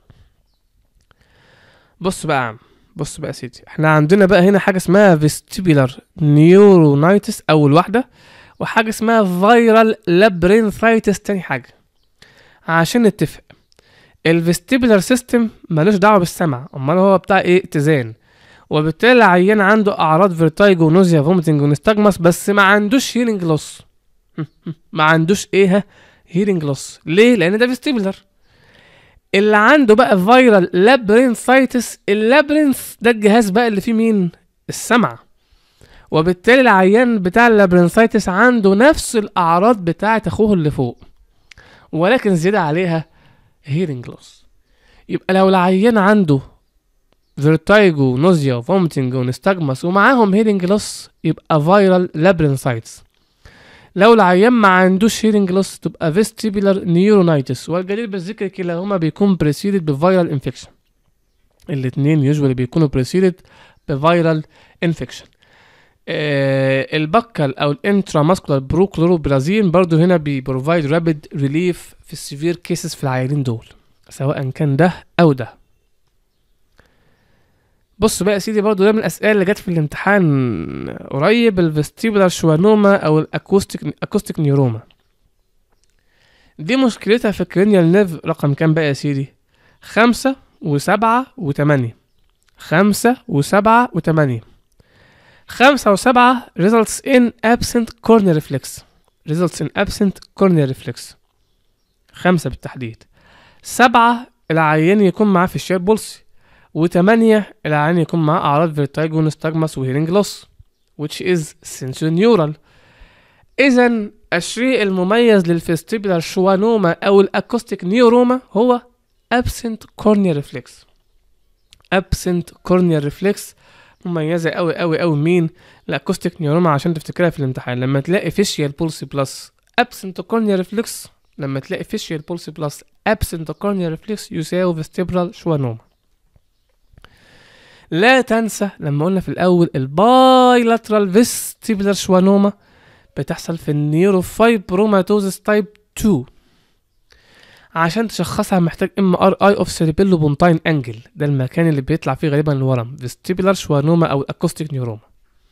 بص بقى يا عم بص بقى يا سيدي احنا عندنا بقى هنا حاجه اسمها فيستيبولار نيورونايتس اول واحده وحاجه اسمها فايرال لابرينثايتس تاني حاجه عشان نتفق الفيستيبولار سيستم ملوش دعوه بالسمع امال هو بتاع ايه اتزان وبالتالي العيان عنده اعراض فيرتايجو نوزيا فوميتنج ونستجمس بس ما عندوش هيرنج لوس ما عندوش ايه هيرنج لوس ليه لان ده فيستيبولار اللي عنده بقى فايرال لابرينثايتس اللابرينث ده الجهاز بقى اللي فيه مين السمع وبالتالي العيان بتاع اللابرينثايتس عنده نفس الاعراض بتاعه اخوه اللي فوق ولكن زيادة عليها هيرنج لوس يبقى لو العيان عنده فيرتايجو نوزيا فومتنج ونستجمس ومعاهم هيرنج لوس يبقى فايرال لابرينثايتس لو العيان ما عندوش هيرنج لوس تبقى فيستيبولار نيورونايتس والجدير بالذكر كلاهما بيكون بريسيدد بفيرال انفكشن الاتنين يوجوالي بيكونوا بريسيدد بفيرال انفكشن آه البكال او الانترا ماسكولار بروكلوروبرازين برضو هنا بيبروفايد رابيد ريليف في السيفير كيسز في العيانين دول سواء كان ده او ده بص بقى يا سيدي برضو ده من الاسئله اللي جت في الامتحان قريب الفستيبولار شوانوما او الاكوستيك اكوستيك نيوروما دي مشكلتها في الكرينيال نيرف رقم كام بقى يا سيدي خمسة وسبعة وتمانية خمسة وسبعة وتمانية خمسة وسبعة results in absent corneal reflex results in absent corneal reflex خمسة بالتحديد سبعة العيان يكون معاه في الشير بولسي وتمانية العيان يكون معاه أعراض فيرتايجو نستجمس وهيرنج لوس which is sensorineural إذا الشيء المميز للفيستيبولار شوانوما أو الأكوستيك نيوروما هو absent corneal reflex absent corneal reflex مميزة أوي أوي أوي مين الأكوستيك نيوروما عشان تفتكرها في الامتحان لما تلاقي فيشيال بولسي بلس absent corneal reflex لما تلاقي فيشيال بولسي بلس absent corneal reflex يساوي فيستيبولار شوانوما لا تنسى لما قلنا في الأول البايلاترال فيستيبولار شوانوما بتحصل في النيوروفايبروماتوزس تايب 2 عشان تشخصها محتاج ام ار اي اوف سيريبيلو بونتاين انجل ده المكان اللي بيطلع فيه غالبا الورم فيستيبولار شوانوما او اكوستيك نيوروما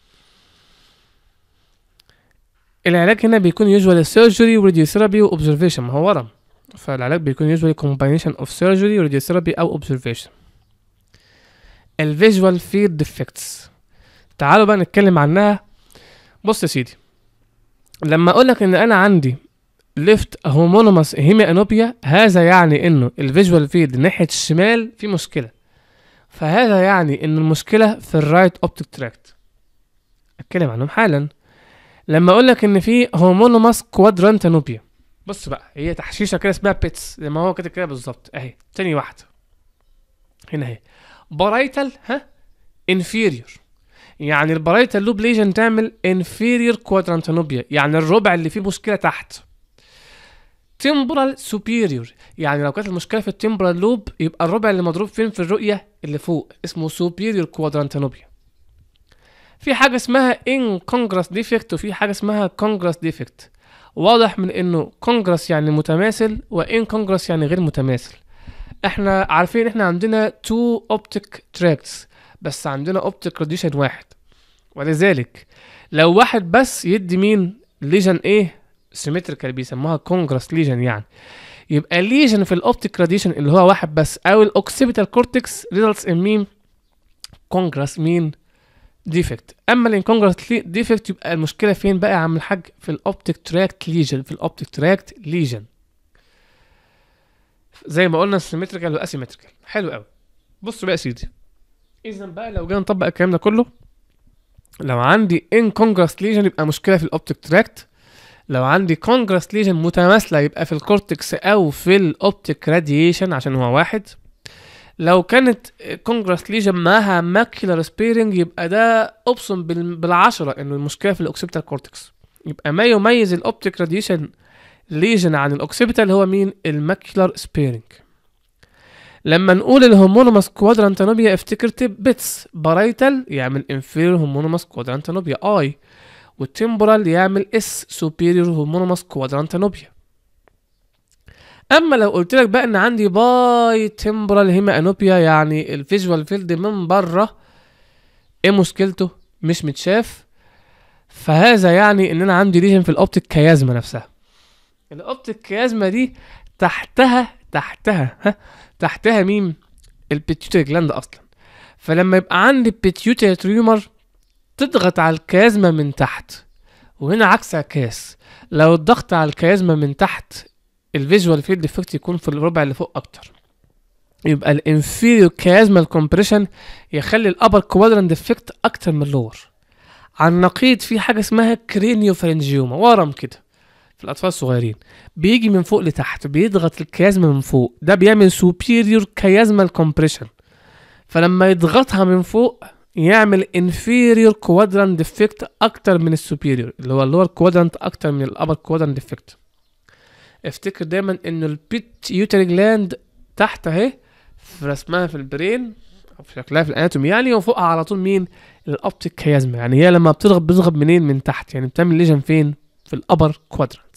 العلاج هنا بيكون يوجوالي سيرجري وراديوثيرابي واوبزرفيشن ما هو ورم فالعلاج بيكون يوجوالي كومباينيشن اوف سيرجري وراديوثيرابي او اوبزرفيشن الفيجوال فيد ديفكتس تعالوا بقى نتكلم عنها بص يا سيدي لما اقول لك ان انا عندي ليفت هومونوماس هيمي انوبيا هذا يعني انه الفيجوال فيد ناحيه الشمال في مشكله فهذا يعني ان المشكله في الرايت اوبتيك تراكت اتكلم عنهم حالا لما اقول لك ان في هومونوماس كوادرانت انوبيا بص بقى هي تحشيشه كده اسمها بيتس زي ما هو كده كده بالظبط اهي تاني واحده هنا اهي بارايتال ها انفيريور يعني البرايتال لوب ليجن تعمل انفيريور كوادرانتانوبيا يعني الربع اللي فيه مشكله تحت تمبرال سوبيريور يعني لو كانت المشكله في التمبرال لوب يبقى الربع اللي مضروب فين في الرؤيه اللي فوق اسمه سوبيريور كوادرانتانوبيا في حاجه اسمها ان كونجرس ديفكت وفي حاجه اسمها كونجرس ديفكت واضح من انه كونجرس يعني متماثل وان كونجرس يعني غير متماثل احنا عارفين احنا عندنا تو اوبتيك تراكتس بس عندنا اوبتيك راديشن واحد ولذلك لو واحد بس يدي مين ليجن ايه سيمتريكال بيسموها كونجرس ليجن يعني يبقى ليجن في الاوبتيك راديشن اللي هو واحد بس او الاوكسيبيتال كورتكس ريزلتس ان مين كونجرس مين ديفكت اما الانكونجرس ديفكت يبقى المشكله فين بقى يا عم الحاج في الاوبتيك تراكت ليجن في الاوبتيك تراكت ليجن زي ما قلنا السيمتريكال والاسيمتريكال حلو قوي بص بقى يا سيدي اذا بقى لو جينا نطبق الكلام ده كله لو عندي incongruous lesion يبقى مشكله في الاوبتيك تراكت لو عندي congruous lesion متماثله يبقى في الكورتكس او في الاوبتيك راديشن عشان هو واحد لو كانت كونجرس ليجن معاها ماكيولار سبيرنج يبقى ده ابصم بال- بالعشرة انه المشكله في الاوكسيبيتال كورتكس يبقى ما يميز الاوبتيك راديشن ليجن عن الاوكسيبيتال هو مين الماكيولار سبيرنج لما نقول الهومونوماس كوادرانتانوبيا افتكر تب بيتس بارايتال يعمل انفيريور هومونوماس كوادرانتانوبيا اي والتمبورال يعمل اس سوبيريور هومونوماس كوادرانتانوبيا اما لو قلت لك بقى ان عندي باي تمبرال هيما انوبيا يعني الفيجوال فيلد من بره ايه مشكلته مش متشاف فهذا يعني ان انا عندي ليجن في الاوبتيك كيازما نفسها الاوبتيك كيازما دي تحتها تحتها ها تحتها مين البيتيوتري جلاند اصلا فلما يبقى عندي بيتيوتري تريومر تضغط على الكيازما من تحت وهنا عكس عكاس لو الضغط على الكيازما من تحت الفيجوال فيلد افكت يكون في الربع اللي فوق اكتر يبقى الانفيريور كيازمال كومبريشن يخلي الابر كوادرانت افكت اكتر من اللور على النقيض في حاجه اسمها كرينيو فرنجيوما ورم كده في الاطفال الصغيرين بيجي من فوق لتحت بيضغط الكيازما من فوق ده بيعمل سوبيريور كيازمال كومبريشن فلما يضغطها من فوق يعمل انفيريور كوادرانت افكت اكتر من السوبيريور اللي هو اللور كوادرانت اكتر من الابر كوادرانت افكت افتكر دايما ان البيت يوتري جلاند تحت اهي في رسمها في البرين او في شكلها في الاناتومي يعني وفوقها على طول مين الاوبتيك كيازما يعني هي لما بتضغط بتضغط منين من تحت يعني بتعمل ليجن فين في الابر كوادرانت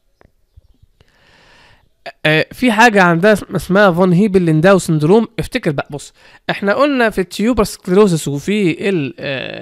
آه في حاجة عندها اسم- اسمها فون هيبل لينداو سندروم افتكر بقى بص احنا قلنا في التيوبر سكليروسس وفي ال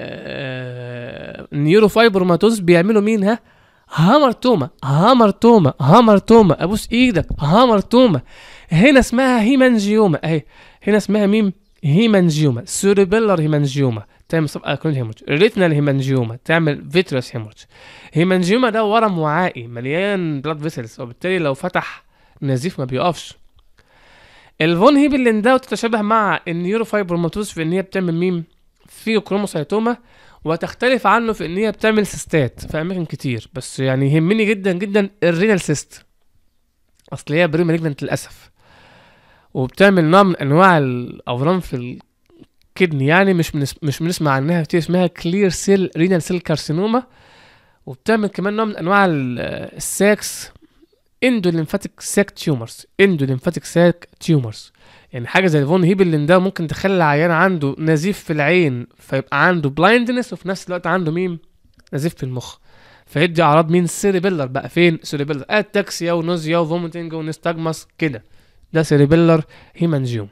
النيوروفايبروماتوز بيعملوا مين ها هامرتوما هامرتوما هامرتوما ابوس ايدك هامرتوما هنا اسمها هيمانجيوما اهي هنا اسمها مين هيمانجيوما سيريبيلر هيمانجيوما تعمل صفقة كل هيموج ريتنال هيمانجيوما تعمل فيترس هيموج هيمانجيوما ده ورم وعائي مليان بلاد فيسلز وبالتالي لو فتح نزيف ما بيقفش الفون هيبلين ده تتشابه مع النيوروفايبروماتوز في ان هي بتعمل مين في كروموسايتوما وتختلف عنه في ان هي بتعمل سيستات في اماكن كتير بس يعني يهمني جدا جدا الرينال سيست اصل هي بري مالجنت للاسف وبتعمل نوع من انواع الاورام في الكدني يعني مش بنس... مش بنسمع عنها كتير اسمها كلير سيل رينال سيل كارسينوما وبتعمل كمان نوع من انواع ال- الساكس اندو ليمفاتيك ساك تيومرز اندو ليمفاتيك ساك تيومرز يعني حاجه زي الفون هيبلين ده ممكن تخلي العيان عنده نزيف في العين فيبقى عنده بلايندنس وفي نفس الوقت عنده مين نزيف في المخ فيدي اعراض مين سيريبيلر بقى فين سيريبيلر اتاكسيا ونوزيا وفوميتنج ونستجمس كده ده سيريبيلر هيمانجيوم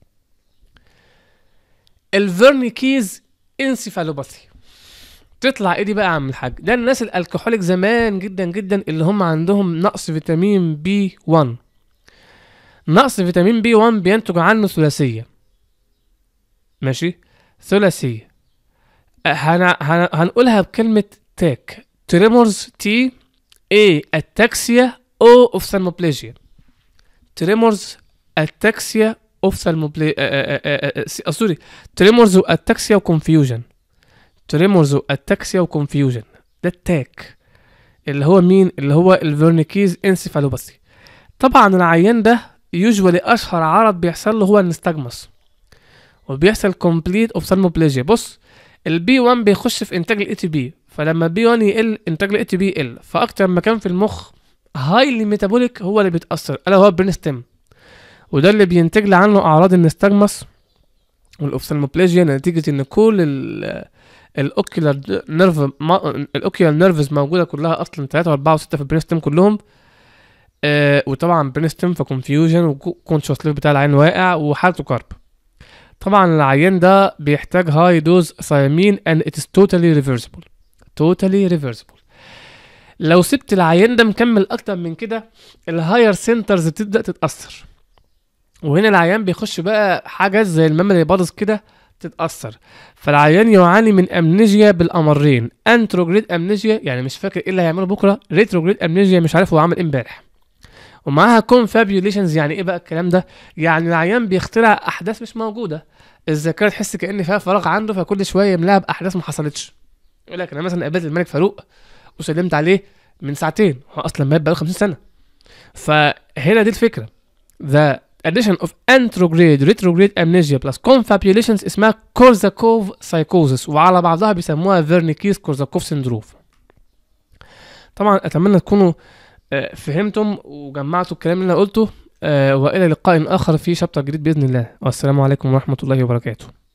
الفيرنيكيز انسيفالوباثي تطلع ايه دي بقى يا عم الحاج ده الناس الالكحوليك زمان جدا جدا اللي هم عندهم نقص فيتامين بي 1 نقص فيتامين بي 1 بينتج عنه ثلاثيه ماشي ثلاثيه أه، هن... هن... هنقولها بكلمه تاك تريمورز تي اي اتاكسيا او اوفثالموبليجيا تريمورز اتاكسيا اوفثالموبلي سوري تريمورز واتاكسيا وكونفيوجن تريمورز واتاكسيا وكونفيوجن ده التاك اللي هو مين اللي هو الفيرنيكيز انسيفالوباثي طبعا العيان ده يوجوالي اشهر عرض بيحصل له هو النستجمس وبيحصل كومبليت اوفثالموبليجيا بص البي 1 بيخش في انتاج الاي تي بي فلما بي 1 يقل انتاج الاي تي بي يقل فاكتر مكان في المخ هايلي ميتابوليك هو اللي بيتاثر الا هو البرين ستيم وده اللي بينتج لي عنه اعراض النستجمس والاوفثالموبليجيا نتيجه ان كل ال الاوكيولار نيرف الاوكيولار نيرفز موجوده كلها اصلا 3 و4 و6 في البرين ستيم كلهم آه وطبعا برين ستيم فكونفيوجن وكونشوس ليف بتاع العين واقع وحالته كارب طبعا العيان ده بيحتاج هاي دوز ثيامين and it is totally reversible totally reversible لو سبت العيان ده مكمل اكتر من كده الهاير سنترز بتبدا تتاثر وهنا العيان بيخش بقى حاجات زي الميموري بادز كده تتاثر فالعيان يعاني من امنيجيا بالامرين انتروجريد امنيجيا يعني مش فاكر ايه اللي هيعمله بكره ريتروجريد امنيجيا مش عارف هو عمل ايه امبارح ومعاها كونفابيوليشنز يعني ايه بقى الكلام ده يعني العيان بيخترع احداث مش موجوده الذاكره تحس كان فيها فراغ عنده فكل شويه يملاها باحداث ما حصلتش يقول لك انا مثلا قابلت الملك فاروق وسلمت عليه من ساعتين هو اصلا مات بقاله 50 سنه فهنا دي الفكره the addition of anterograde retrograde amnesia plus confabulations اسمها كورزاكوف psychosis وعلى بعضها بيسموها فيرنيكيز كورزاكوف سندروم طبعا اتمنى تكونوا آه، فهمتم وجمعتوا الكلام اللي انا قلته آه، والى لقاء اخر في شابتر جديد باذن الله والسلام عليكم ورحمه الله وبركاته